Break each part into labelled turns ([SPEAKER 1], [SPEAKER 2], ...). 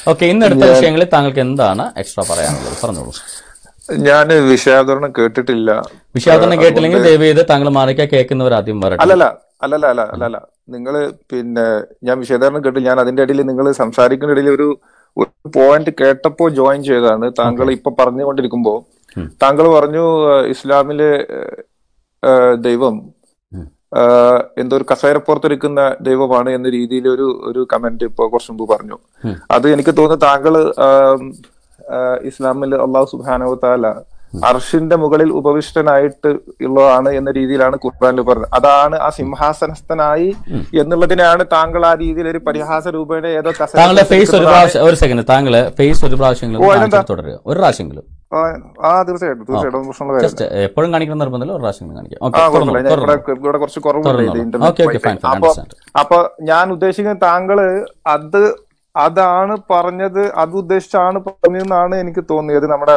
[SPEAKER 1] Okay ഇന്ന് എടുത്ത വിഷയങ്ങളിൽ താങ്കൾക്ക് എന്താണ് എക്സ്ട്രാ പറയാനുള്ളത് പറഞ്ഞോളൂ
[SPEAKER 2] ഞാൻ വിഷയാവതരണം കേട്ടിട്ടില്ല
[SPEAKER 1] വിഷയാവതരണം കേട്ടില്ലെങ്കിൽ ദയവ് ചെയ്ത് താങ്കൾ മാറിക്കാൻ കേൾക്കുന്നവർ ആദ്യം വരട്ടെ
[SPEAKER 2] അല്ലല്ല അല്ലല്ല അല്ല അല്ലല്ല നിങ്ങള് പിന്നെ ഞാൻ വിഷയാവതരണം കേട്ടില്ല ഞാൻ അതിന്റെ ഇടയിൽ നിങ്ങൾ സംസാരിക്കുന്ന ഇടയിൽ ഒരു ഒരു പോയിന്റ് കേട്ടപ്പോ ജോയിൻ ചെയ്തതാണ് താങ്കൾ ഇപ്പൊ പറഞ്ഞുകൊണ്ടിരിക്കുമ്പോ
[SPEAKER 1] ഉം.
[SPEAKER 2] താങ്കൾ പറഞ്ഞു ഏഹ്, ഇസ്ലാമിലെ ഏഹ്, ദൈവം
[SPEAKER 1] ഉം.
[SPEAKER 2] ഏഹ്, എന്തോ ഒരു കസേരപ്പുറത്തിരിക്കുന്ന ദൈവമാണ് എന്ന രീതിയിൽ ഒരു ഒരു കമന്റ് ഇപ്പൊ കുറച്ച് മുമ്പ് പറഞ്ഞു
[SPEAKER 1] ഉം.
[SPEAKER 2] അത് എനിക്ക് തോന്നുന്നു താങ്കൾ ആം, ആഹ്, ഇസ്ലാമിൽ അള്ളാഹു സുബാനവ താല അർഷിന്റെ മുകളിൽ ഉപവിഷ്ടനായിട്ട് ഉള്ളതാണ് എന്ന രീതിയിലാണ് ഖുർആാനിൽ പറഞ്ഞത് അതാണ് ആ സിംഹാസനസ്ഥനായി എന്നുള്ളതിനാണ് താങ്കൾ ആ രീതിയിൽ ഒരു പരിഹാസ രൂപേണ ഏതോ കസേര
[SPEAKER 1] താങ്കളുടെ ഫേസ് ഒരു പ്രാവശ്യം ഒരു സെക്കൻഡ് താങ്കള് ഫേസ് ഒരു പ്രാവശ്യമെങ്കിലും
[SPEAKER 2] ഓ,
[SPEAKER 1] കാണിച്ചിട്ട്
[SPEAKER 2] അതിനെന്താ?
[SPEAKER 1] തുടരുക ഒരു പ്രാവശ്യമെങ്കിലും
[SPEAKER 2] ആ, ആ തീർച്ചയായിട്ടും തീർച്ചയായിട്ടും പ്രശ്നമുള്ള കാര്യം
[SPEAKER 1] ജസ്റ്റ് എപ്പോഴും കാണിക്കണം നിർബന്ധമില്ല ഒരു പ്രാവശ്യം കാണിക്കാം
[SPEAKER 2] ആ
[SPEAKER 1] ഓക്കെ
[SPEAKER 2] കുഴപ്പമില്ല ഞാൻ ഇവിടെ ഇവിടെ കുറച്ച് കുറവുണ്ട് ഇത്
[SPEAKER 1] തുറന്നോളൂ.
[SPEAKER 2] Internet
[SPEAKER 1] Okay, okay, fine, fine,
[SPEAKER 2] അപ്പൊ
[SPEAKER 1] understand.
[SPEAKER 2] അപ്പൊ ഞാൻ ഉദ്ദേശിക്കുന്നത് താങ്കള് അത് അതാണ് പറഞ്ഞത് അത് ഉദ്ദേശിച്ചാണ് പറഞ്ഞതെന്നാണ് എനിക്ക് തോന്നിയത് നമ്മുടെ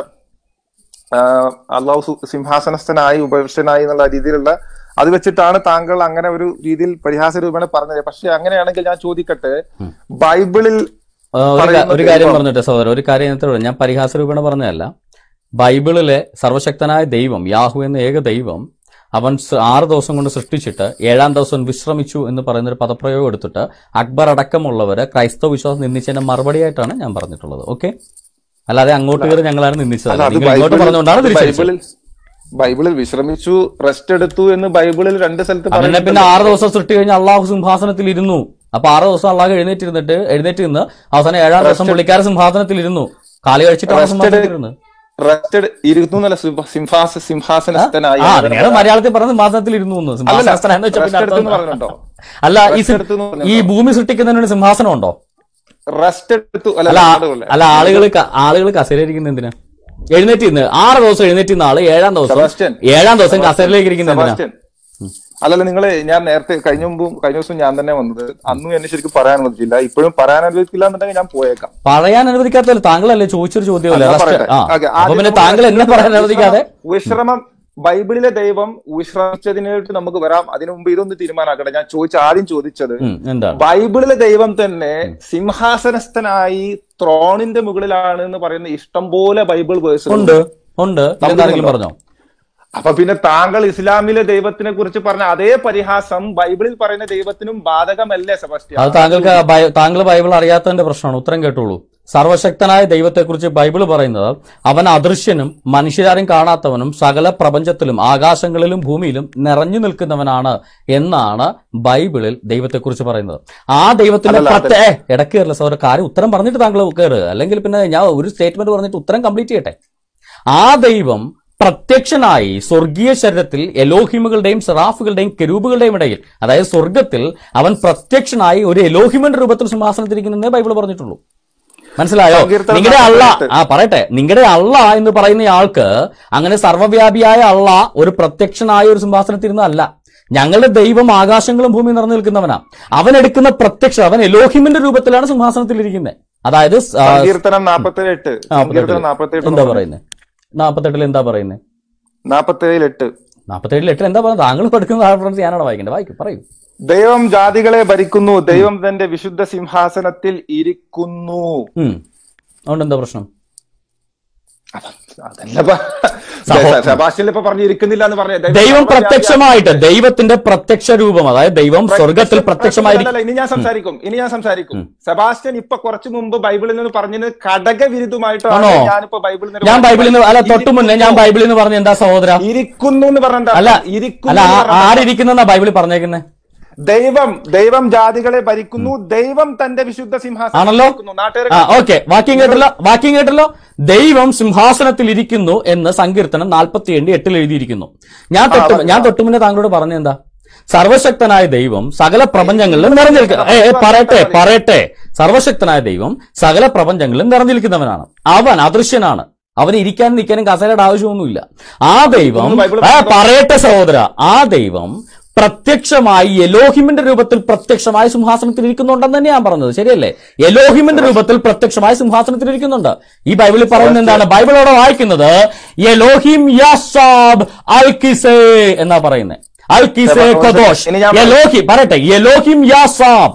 [SPEAKER 2] ആഹ്, അള്ളാഹു സു- സിംഹാസനസ്ഥനായി ഉപവിഷ്ടനായി എന്നുള്ള രീതിയിലുള്ള അത് വെച്ചിട്ടാണ് താങ്കൾ അങ്ങനെ ഒരു രീതിയിൽ പരിഹാസ രൂപേണ പറഞ്ഞത് പക്ഷെ അങ്ങനെയാണെങ്കിൽ ഞാൻ ചോദിക്കട്ടെ ബൈബിളിൽ
[SPEAKER 1] ആ, ഒരു കാ-
[SPEAKER 2] പറയുന്ന
[SPEAKER 1] ഒരു കാര്യം
[SPEAKER 2] ദൈവം-
[SPEAKER 1] പറഞ്ഞിട്ട് സഹോദരൻ ഒരു കാര്യം ഇതിനകത്ത് പറയാം. ഞാൻ പരിഹാസ രൂപേണ പറഞ്ഞതല്ല ബൈബിളിലെ സർവശക്തനായ ദൈവം യാഹു എന്ന ഏക ദൈവം അവൻ സ- ആറ് ദിവസം കൊണ്ട് സൃഷ്ടിച്ചിട്ട് ഏഴാം ദിവസം വിശ്രമിച്ചു എന്ന് പറയുന്ന ഒരു പദപ്രയോഗം എടുത്തിട്ട് അക്ബർ അടക്കമുള്ളവര് ക്രൈസ്തവ വിശ്വാസം നിന്ദിച്ചതിന്റെ മറുപടിയായിട്ടാണ് ഞാൻ പറഞ്ഞിട്ടുള്ളത് ഓക്കെ അല്ലാതെ അങ്ങോട്ട് കയറി ഞങ്ങളാണ് നിന്ദിച്ചത്
[SPEAKER 2] അല്ല, അത്
[SPEAKER 1] നിങ്ങൾ ഇങ്ങോട്ട്
[SPEAKER 2] ബൈബിളിൽ-
[SPEAKER 1] പറഞ്ഞുകൊണ്ടാണ് തിരിച്ചടിച്ചത്
[SPEAKER 2] ബൈബിളിൽ ബൈബിളിൽ വിശ്രമിച്ചു റെസ്റ്റ് എടുത്തു എന്ന് ബൈബിളിൽ രണ്ട് സ്ഥലത്ത്
[SPEAKER 1] അവനെ
[SPEAKER 2] പറയുന്നുണ്ട്.
[SPEAKER 1] പിന്നെ ആറ് ദിവസം സൃഷ്ടി കഴിഞ്ഞ് അള്ളാഹു സിംഹാസനത്തിൽ ഇരുന്നു അപ്പൊ ആറ് ദിവസം അള്ളാഹ് എഴുന്നേറ്റ് ഇരുന്നിട്ട് എഴുന്നേറ്റ് നിന്ന് അവസാനം ഏഴാം ദിവസം പുള്ളിക്കാരൻ സിംഹാസനത്തിൽ ഇരുന്നു കാലി കഴിച്ചിട്ടാണ്
[SPEAKER 2] Rested-
[SPEAKER 1] സിംഹാസനത്തിൽ ഇരുന്നത്
[SPEAKER 2] റെസ്റ്റഡ് ഇരുന്നു എന്നല്ല സിംഹ- സിംഹാസ സിംഹാസനസ്ഥനായി
[SPEAKER 1] ആ അതിനാണ് മലയാളത്തിൽ പറഞ്ഞ സിംഹാസനത്തിൽ ഇരുന്നു എന്ന് സിംഹാസനസ്ഥനായ എന്ന് വെച്ചാൽ പിന്നെ
[SPEAKER 2] റെസ്റ്റ് എടുത്തു
[SPEAKER 1] അർത്ഥം
[SPEAKER 2] എന്ന്
[SPEAKER 1] എന്താ?
[SPEAKER 2] പറഞ്ഞിട്ടുണ്ടോ
[SPEAKER 1] അല്ല ഈ സി-
[SPEAKER 2] Rest എടുത്തു എന്ന് പറഞ്ഞോ?
[SPEAKER 1] ഈ ഭൂമി സൃഷ്ടിക്കുന്നതിന് ഒരു സിംഹാസനം ഉണ്ടോ
[SPEAKER 2] റെസ്റ്റ് എടുത്തു അല്ല
[SPEAKER 1] അല്ല ആ-
[SPEAKER 2] അതുപോലെ.
[SPEAKER 1] അല്ല ആളുകൾ ആളുകൾ കസേരയിരിക്കുന്ന എന്തിനാ എഴുന്നേറ്റ് ഇന്ന് ആറ് ദിവസം എഴുന്നേറ്റ് ഇന്ന ആള് ഏഴാം ദിവസം
[SPEAKER 2] സെബാസ്റ്റ്യൻ.
[SPEAKER 1] ഏഴാം ദിവസം കസേരയിലേക്ക് ഇരിക്കുന്ന എന്തിനാ
[SPEAKER 2] സെബാസ്റ്റ്യൻ അല്ലല്ല നിങ്ങള് ഞാൻ നേരത്തെ കഴിഞ്ഞ മുമ്പും കഴിഞ്ഞ ദിവസം ഞാൻ തന്നെ വന്നത് അന്നും എന്നെ ശരിക്കും പറയാൻ അനുവദിച്ചില്ല ഇപ്പോഴും പറയാൻ അനുവദിക്കില്ല എന്നുണ്ടെങ്കിൽ ഞാൻ പോയേക്കാം
[SPEAKER 1] പറയാൻ അനുവദിക്കാത്തല്ലോ താങ്കളല്ലേ ചോദിച്ചൊരു ചോദ്യമല്ലേ
[SPEAKER 2] ഞാൻ
[SPEAKER 1] റസ്റ്റ്
[SPEAKER 2] പറയട്ടെ.
[SPEAKER 1] ആ
[SPEAKER 2] ഓക്കേ,
[SPEAKER 1] അപ്പൊ
[SPEAKER 2] ആദ്യം
[SPEAKER 1] പിന്നെ
[SPEAKER 2] നമുക്ക്
[SPEAKER 1] താങ്കൾ എന്നെ പറയാൻ അനുവദിക്കാതെ
[SPEAKER 2] വിശ്രമം ബൈബിളിലെ ദൈവം വിശ്രമിച്ചതിനായിട്ട് നമുക്ക് വരാം അതിനു മുമ്പ് ഇതൊന്ന് തീരുമാനാക്കട്ടെ ഞാൻ ചോദിച്ച ആദ്യം ചോദിച്ചത്
[SPEAKER 1] ഉം, എന്താണ്
[SPEAKER 2] ബൈബിളിലെ ദൈവം തന്നെ സിംഹാസനസ്ഥനായി ത്രോണിന്റെ മുകളിലാണ് എന്ന് പറയുന്ന ഇഷ്ടം പോലെ ബൈബിൾ വേഴ്സ്
[SPEAKER 1] ഉണ്ട് ഉണ്ട് ഇല്ലെന്നാരെങ്കിലും പറഞ്ഞോ
[SPEAKER 2] അപ്പൊ പിന്നെ താങ്കൾ ഇസ്ലാമിലെ ദൈവത്തിനെ കുറിച്ച് പറഞ്ഞ അതേ പരിഹാസം ബൈബിളിൽ പറയുന്ന ദൈവത്തിനും ബാധകമല്ലേ സെബാസ്റ്റ്യൻ
[SPEAKER 1] അത് താങ്കൾക്ക് ബൈ- താങ്കൾ ബൈബിൾ അറിയാത്തതിന്റെ പ്രശ്നമാണ് ഉത്തരം കേട്ടോളൂ സർവശക്തനായ ദൈവത്തെക്കുറിച്ച് ബൈബിൾ പറയുന്നത് അവൻ അദൃശ്യനും മനുഷ്യരാരും കാണാത്തവനും സകല പ്രപഞ്ചത്തിലും ആകാശങ്ങളിലും ഭൂമിയിലും നിറഞ്ഞു നിൽക്കുന്നവനാണ് എന്നാണ് ബൈബിളിൽ ദൈവത്തെക്കുറിച്ച് പറയുന്നത് ആ ദൈവത്തിന്റെ
[SPEAKER 2] അതല്ല,
[SPEAKER 1] പ്രത്യേക ഇടയ്ക്ക് കയറില്ല സൗര കാര്യം ഉത്തരം പറഞ്ഞിട്ട് താങ്കൾ കയറുക അല്ലെങ്കിൽ പിന്നെ ഞാൻ ഒരു സ്റ്റേറ്റ്മെന്റ് പറഞ്ഞിട്ട് ഉത്തരം കംപ്ലീറ്റ് ചെയ്യട്ടെ ആ ദൈവം പ്രത്യക്ഷനായി സ്വർഗീയ ശരീരത്തിൽ എലോഹിമുകളുടെയും സെറാഫുകളുടെയും കെരൂബുകളുടെയും ഇടയിൽ അതായത് സ്വർഗത്തിൽ അവൻ പ്രത്യക്ഷനായി ഒരു എലോഹിമന്റെ രൂപത്തിൽ സിംഹാസനത്തിരിക്കുന്നതേ ബൈബിൾ പറഞ്ഞിട്ടുള്ളൂ മനസ്സിലായോ
[SPEAKER 2] സങ്കീർത്തനം
[SPEAKER 1] നിങ്ങളുടെ അള്ള
[SPEAKER 2] നാൽപ്പത്തെട്ട്.
[SPEAKER 1] ആ പറയട്ടെ നിങ്ങളുടെ അള്ള എന്ന് പറയുന്ന ആൾക്ക് അങ്ങനെ സർവ്വവ്യാപിയായ അള്ള ഒരു പ്രത്യക്ഷനായ ഒരു സിംഹാസനത്തിൽ ഇരുന്നതല്ല ഞങ്ങളുടെ ദൈവം ആകാശങ്ങളും ഭൂമിയും നിറഞ്ഞു നിൽക്കുന്നവനാ അവൻ എടുക്കുന്ന പ്രത്യക്ഷ അവൻ എലോഹിമിന്റെ രൂപത്തിലാണ് സിംഹാസനത്തിൽ ഇരിക്കുന്നത് അതായത് ആ,
[SPEAKER 2] സങ്കീർത്തനം നാപ്പത്തേഴ് സങ്കീർത്തനം നാപ്പത്തേഴ്
[SPEAKER 1] എന്താ പറയുന്നത് നാപ്പത്തെട്ടിൽ എന്താ പറയുന്നത്
[SPEAKER 2] നാപ്പത്തേഴിൽ എട്ട്
[SPEAKER 1] നാപ്പത്തേഴിൽ എട്ടിൽ എന്താ പറയുന്നത് താങ്കൾ പഠിക്കുന്ന റെഫറൻസ് ഞാനാണ് വായിക്കേണ്ടത് വായിക്കും പറയൂ
[SPEAKER 2] ദൈവം ജാതികളെ ഭരിക്കുന്നു ദൈവം തന്റെ വിശുദ്ധ സിംഹാസനത്തിൽ ഇരിക്കുന്നു
[SPEAKER 1] ഉം അതുകൊണ്ട് എന്താ പ്രശ്നം
[SPEAKER 2] അതല്ല സെബാസ്റ്റ്യൻ ഇപ്പൊ പറഞ്ഞിരിക്കുന്നില്ല എന്ന് പറഞ്ഞ
[SPEAKER 1] ദൈവം പ്രത്യക്ഷമായിട്ട് ദൈവത്തിന്റെ പ്രത്യക്ഷ രൂപം അതായത് ദൈവം സ്വർഗത്തിൽ പ്രത്യക്ഷമായിരിക്കും
[SPEAKER 2] അല്ലല്ല, ഇനി ഞാൻ സംസാരിക്കും ഇനി ഞാൻ സംസാരിക്കും സെബാസ്റ്റ്യൻ ഇപ്പൊ കുറച്ചു മുമ്പ് ബൈബിളിൽ നിന്ന് പറഞ്ഞത് ഘടകവിരുദ്ധമായിട്ടാണ്
[SPEAKER 1] ആണോ?
[SPEAKER 2] ഞാനിപ്പോ ബൈബിളിൽ നിന്ന്
[SPEAKER 1] ഞാൻ ബൈബിളിൽ നിന്ന് അല്ല തൊട്ടു മുന്നേ ഞാൻ ബൈബിളിൽ നിന്ന് പറഞ്ഞ എന്താ സഹോദര
[SPEAKER 2] ഇരിക്കുന്നു എന്ന് പറഞ്ഞ
[SPEAKER 1] അല്ല
[SPEAKER 2] ഇരിക്കുന്നു
[SPEAKER 1] അല്ല
[SPEAKER 2] എന്ന്
[SPEAKER 1] ആ-
[SPEAKER 2] പറഞ്ഞാ-
[SPEAKER 1] ആരിയ്ക്കുന്നെന്നാ ബൈബിളിൽ പറഞ്ഞേക്കുന്നത്
[SPEAKER 2] ദൈവം ദൈവം ജാതികളെ ഭരിക്കുന്നു ദൈവം തന്റെ വിശുദ്ധ സിംഹാസനം
[SPEAKER 1] ആണല്ലോ
[SPEAKER 2] നാട്ടുകാരെ
[SPEAKER 1] ആ ഓക്കെ വാക്യം കേട്ടല്ലോ വാക്യം കേട്ടല്ലോ ദൈവം സിംഹാസനത്തിൽ ഇരിക്കുന്നു എന്ന് സങ്കീർത്തനം നാൽപ്പത്തി ഏഴ് എട്ടിൽ എഴുതിയിരിക്കുന്നു ഞാൻ തൊട്ട് ഞാൻ തൊട്ടു മുന്നേ താങ്കളോട് പറഞ്ഞ എന്താ സർവശക്തനായ ദൈവം സകല പ്രപഞ്ചങ്ങളിലും നിറഞ്ഞിരിക്കുന്ന ഏ ഏ, പറയട്ടെ പറയട്ടെ സർവശക്തനായ ദൈവം സകല പ്രപഞ്ചങ്ങളിലും നിറഞ്ഞിരിക്കുന്നവനാണ് അവൻ അദൃശ്യനാണ് അവന് ഇരിക്കാനും നിൽക്കാനും കസേരയുടെ ആവശ്യമൊന്നുമില്ല ആ ദൈവം ആ, പറയട്ടെ സഹോദര ആ ദൈവം പ്രത്യക്ഷമായി എലോഹിമിന്റെ രൂപത്തിൽ പ്രത്യക്ഷമായ സിംഹാസനത്തിൽ ഇരിക്കുന്നുണ്ടെന്ന് തന്നെ ഞാൻ പറഞ്ഞത് ശരിയല്ലേ എലോഹിമിന്റെ രൂപത്തിൽ പ്രത്യക്ഷമായ സിംഹാസനത്തിൽ ഇരിക്കുന്നുണ്ട് ഈ ബൈബിളിൽ പറയുന്നത് എന്താണ് ബൈബിളോടെ വായിക്കുന്നത് എലോഹിം യാസാബ് അൽ കിസേ എന്നാ പറയുന്നത് അൽ കിസേ
[SPEAKER 2] ഇനി
[SPEAKER 1] കൊദോഷ്
[SPEAKER 2] ഞാൻ-
[SPEAKER 1] എലോഹി പറയട്ടെ എലോഹിം യാസാബ്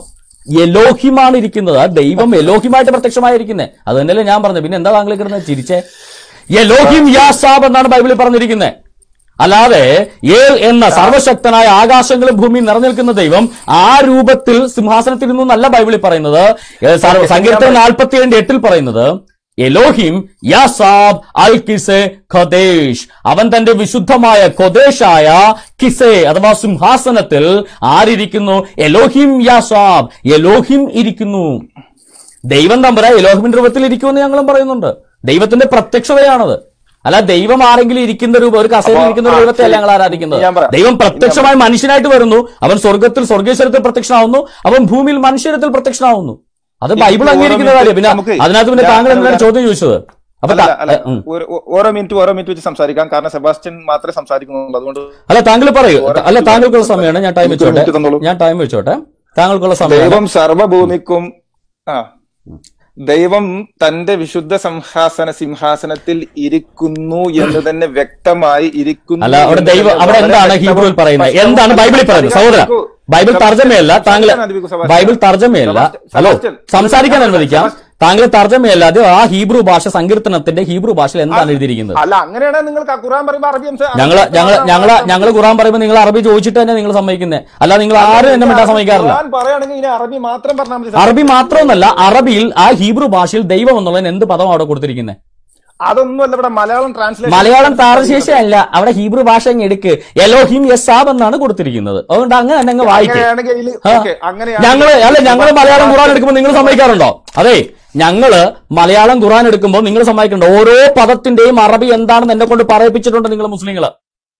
[SPEAKER 1] എലോഹിമാണ് ഇരിക്കുന്നത് ആ ദൈവം എലോഹിമായിട്ട് പ്രത്യക്ഷമായിരിക്കുന്നത് അത് തന്നെയല്ലേ ഞാൻ പറഞ്ഞത് പിന്നെ എന്താ താങ്കൾ കിടന്ന് ചിരിച്ചേ എലോഹിം യാസാബ് എന്നാണ് ബൈബിളിൽ പറഞ്ഞിരിക്കുന്നത് അല്ലാതെ ഏൽ എന്ന സർവശക്തനായ ആകാശങ്ങളും ഭൂമിയും നിറഞ്ഞിരിക്കുന്ന ദൈവം ആ രൂപത്തിൽ സിംഹാസനത്തിൽ നിന്നല്ല ബൈബിളിൽ പറയുന്നത് ഏ, സർവ- സങ്കീർത്തനം നാൽപ്പത്തിയേഴ് എട്ടിൽ പറയുന്നത് എലോഹിം യാസാബ് അൽ കിസെ ഖദേശ് അവൻ തന്റെ വിശുദ്ധമായ ഖൊദേശായ കിസെ അഥവാ സിംഹാസനത്തിൽ ആരിയ്ക്കുന്നു എലോഹിം യാസാബ് എലോഹിം ഇരിക്കുന്നു ദൈവം തമ്പുര എലോഹിമിന്റെ രൂപത്തിൽ ഇരിക്കുമെന്ന് ഞങ്ങളും പറയുന്നുണ്ട് ദൈവത്തിന്റെ പ്രത്യക്ഷതയാണത് അല്ല ദൈവം ആരെങ്കിലും ഇരിക്കുന്ന രൂപം ഒരു കസേരയിൽ
[SPEAKER 2] അപ്പോ,
[SPEAKER 1] ഇരിക്കുന്ന
[SPEAKER 2] ആ,
[SPEAKER 1] രൂപത്തെ അല്ല
[SPEAKER 2] ശരി.
[SPEAKER 1] ഞങ്ങൾ ആരാധിക്കുന്നത്
[SPEAKER 2] ഞാൻ പറയാം.
[SPEAKER 1] ദൈവം പ്രത്യക്ഷമായി മനുഷ്യനായിട്ട് വരുന്നു അവൻ സ്വർഗത്തിൽ സ്വർഗേശ്വരത്തിൽ പ്രത്യക്ഷനാവുന്നു അവൻ ഭൂമിയിൽ മനുഷ്യരത്തിൽ പ്രത്യക്ഷനാവുന്നു അത് ബൈബിൾ
[SPEAKER 2] ഓരോ
[SPEAKER 1] അംഗീകരിക്കുന്ന
[SPEAKER 2] മിനിറ്റ്
[SPEAKER 1] കാര്യം പിന്നെ
[SPEAKER 2] നമുക്ക്
[SPEAKER 1] അതിനകത്ത് പിന്നെ
[SPEAKER 2] ഞാൻ-
[SPEAKER 1] താങ്കൾ എന്താണ്
[SPEAKER 2] ഞാൻ-
[SPEAKER 1] ചോദ്യം ചോദിച്ചത് അപ്പൊ
[SPEAKER 2] അല്ല
[SPEAKER 1] താ-
[SPEAKER 2] അല്ല
[SPEAKER 1] ഉം.
[SPEAKER 2] ഒരു- ഒ- ഓരോ മിനിറ്റ് ഓരോ മിനിറ്റ് വെച്ച് സംസാരിക്കാം കാരണം സെബാസ്റ്റ്യൻ മാത്രമേ സംസാരിക്കുന്നുള്ളൂ അതുകൊണ്ട്
[SPEAKER 1] അല്ല താങ്കൾ പറയൂ
[SPEAKER 2] ഓരോ
[SPEAKER 1] അല്ല
[SPEAKER 2] മിനിറ്റ്
[SPEAKER 1] താങ്കൾക്കുള്ള സമയമാണ് ഞാൻ ടൈം
[SPEAKER 2] എനിക്ക് ഒരു
[SPEAKER 1] വെച്ചോട്ടെ
[SPEAKER 2] മിനിറ്റ് തന്നോളൂ.
[SPEAKER 1] ഞാൻ ടൈം വെച്ചോട്ടെ താങ്കൾക്കുള്ള സമയം
[SPEAKER 2] ദൈവം സർവഭൂമിക്കും ആ ദൈവം തന്റെ വിശുദ്ധ സംഹാസന സിംഹാസനത്തിൽ ഇരിക്കുന്നു എന്ന് തന്നെ വ്യക്തമായി ഇരിക്കുന്നു
[SPEAKER 1] അല്ല അവിടെ
[SPEAKER 2] എന്ന്
[SPEAKER 1] ദൈവം
[SPEAKER 2] തന്നെ
[SPEAKER 1] അവിടെ
[SPEAKER 2] വളരെ
[SPEAKER 1] എന്താണ്
[SPEAKER 2] വ്യക്തവും
[SPEAKER 1] ഹീബ്രുവിൽ പറയുന്നത്
[SPEAKER 2] സ്പഷ്ടവും
[SPEAKER 1] എന്താണ് ബൈബിളിൽ പറയുന്നത് സഹോദര
[SPEAKER 2] അധികാരികൾക്കു-
[SPEAKER 1] ബൈബിൾ തർജ്ജമയല്ല താങ്കൾ
[SPEAKER 2] സെബാസ്റ്റ്യൻ അനുവദിക്കൂ, സെബാസ്റ്റ്യൻ.
[SPEAKER 1] ബൈബിൾ തർജ്ജമയല്ല
[SPEAKER 2] സെബാസ്റ്റ്യൻ,
[SPEAKER 1] ഹലോ
[SPEAKER 2] സെബാസ്റ്റ്യൻ.
[SPEAKER 1] സംസാരിക്കാൻ അനുവദിക്കാം
[SPEAKER 2] സെബാസ്റ്റ്യൻ.
[SPEAKER 1] താങ്കൾ തർജ്ജമയല്ലാതെ ആ ഹീബ്രു ഭാഷ സങ്കീർത്തനത്തിന്റെ ഹീബ്രു ഭാഷയിൽ എന്താണ് എഴുതിയിരിക്കുന്നത്
[SPEAKER 2] അല്ല അങ്ങനെയാണെങ്കിൽ നിങ്ങൾക്ക് ഖുറാൻ പറയുമ്പോൾ അറബി സംസാ-
[SPEAKER 1] ഞങ്ങള് ഞങ്ങള് ഞങ്ങള് ഞങ്ങള് ഖുറാൻ പറയുമ്പോൾ നിങ്ങൾ അറബി ചോദിച്ചിട്ട് തന്നെ നിങ്ങൾ സമ്മതിക്കുന്നത് അല്ല നിങ്ങൾ ആരും എന്നെ മിണ്ടാൻ സമ്മതിക്കാറില്ല
[SPEAKER 2] ഖുറാൻ പറയുകയാണെങ്കിൽ ഇനി അറബി മാത്രം പറഞ്ഞാൽ മതി
[SPEAKER 1] അറബി മാത്രമൊന്നല്ല അറബിയിൽ ആ ഹീബ്രു ഭാഷയിൽ ദൈവം എന്നുള്ളതിന് എന്ത് പദം അവിടെ കൊടുത്തിരിക്കുന്നത്
[SPEAKER 2] അതൊന്നുമല്ല ഇവിടെ മലയാളം ട്രാൻസ്ലേഷൻ
[SPEAKER 1] മലയാളം താരശേഷി അല്ല അവിടെ ഹീബ്രു ഭാഷ അങ്ങ് എടുക്ക് എലോഹിം യസാബ് എന്നാണ് കൊടുത്തിരിക്കുന്നത് അതുകൊണ്ട് അങ്ങനെ തന്നെ അങ്ങ് വായിക്കും
[SPEAKER 2] അങ്ങനെയാണെങ്കിൽ ഇതില്
[SPEAKER 1] ആ.
[SPEAKER 2] ഓക്കേ, അങ്ങനെയാണെങ്കിൽ
[SPEAKER 1] ഞങ്ങള് അല്ല ഞങ്ങള് മലയാളം ഖുറാൻ എടുക്കുമ്പോൾ നിങ്ങൾ സമ്മതിക്കാറുണ്ടോ അതെ ഞങ്ങള് മലയാളം ഖുറാൻ എടുക്കുമ്പോൾ നിങ്ങൾ സമ്മതിക്കുന്നുണ്ട് ഓരോ പദത്തിന്റെയും അറബി എന്താണെന്ന് എന്നെ കൊണ്ട് പറയിപ്പിച്ചിട്ടുണ്ട് നിങ്ങൾ മുസ്ലിങ്ങള്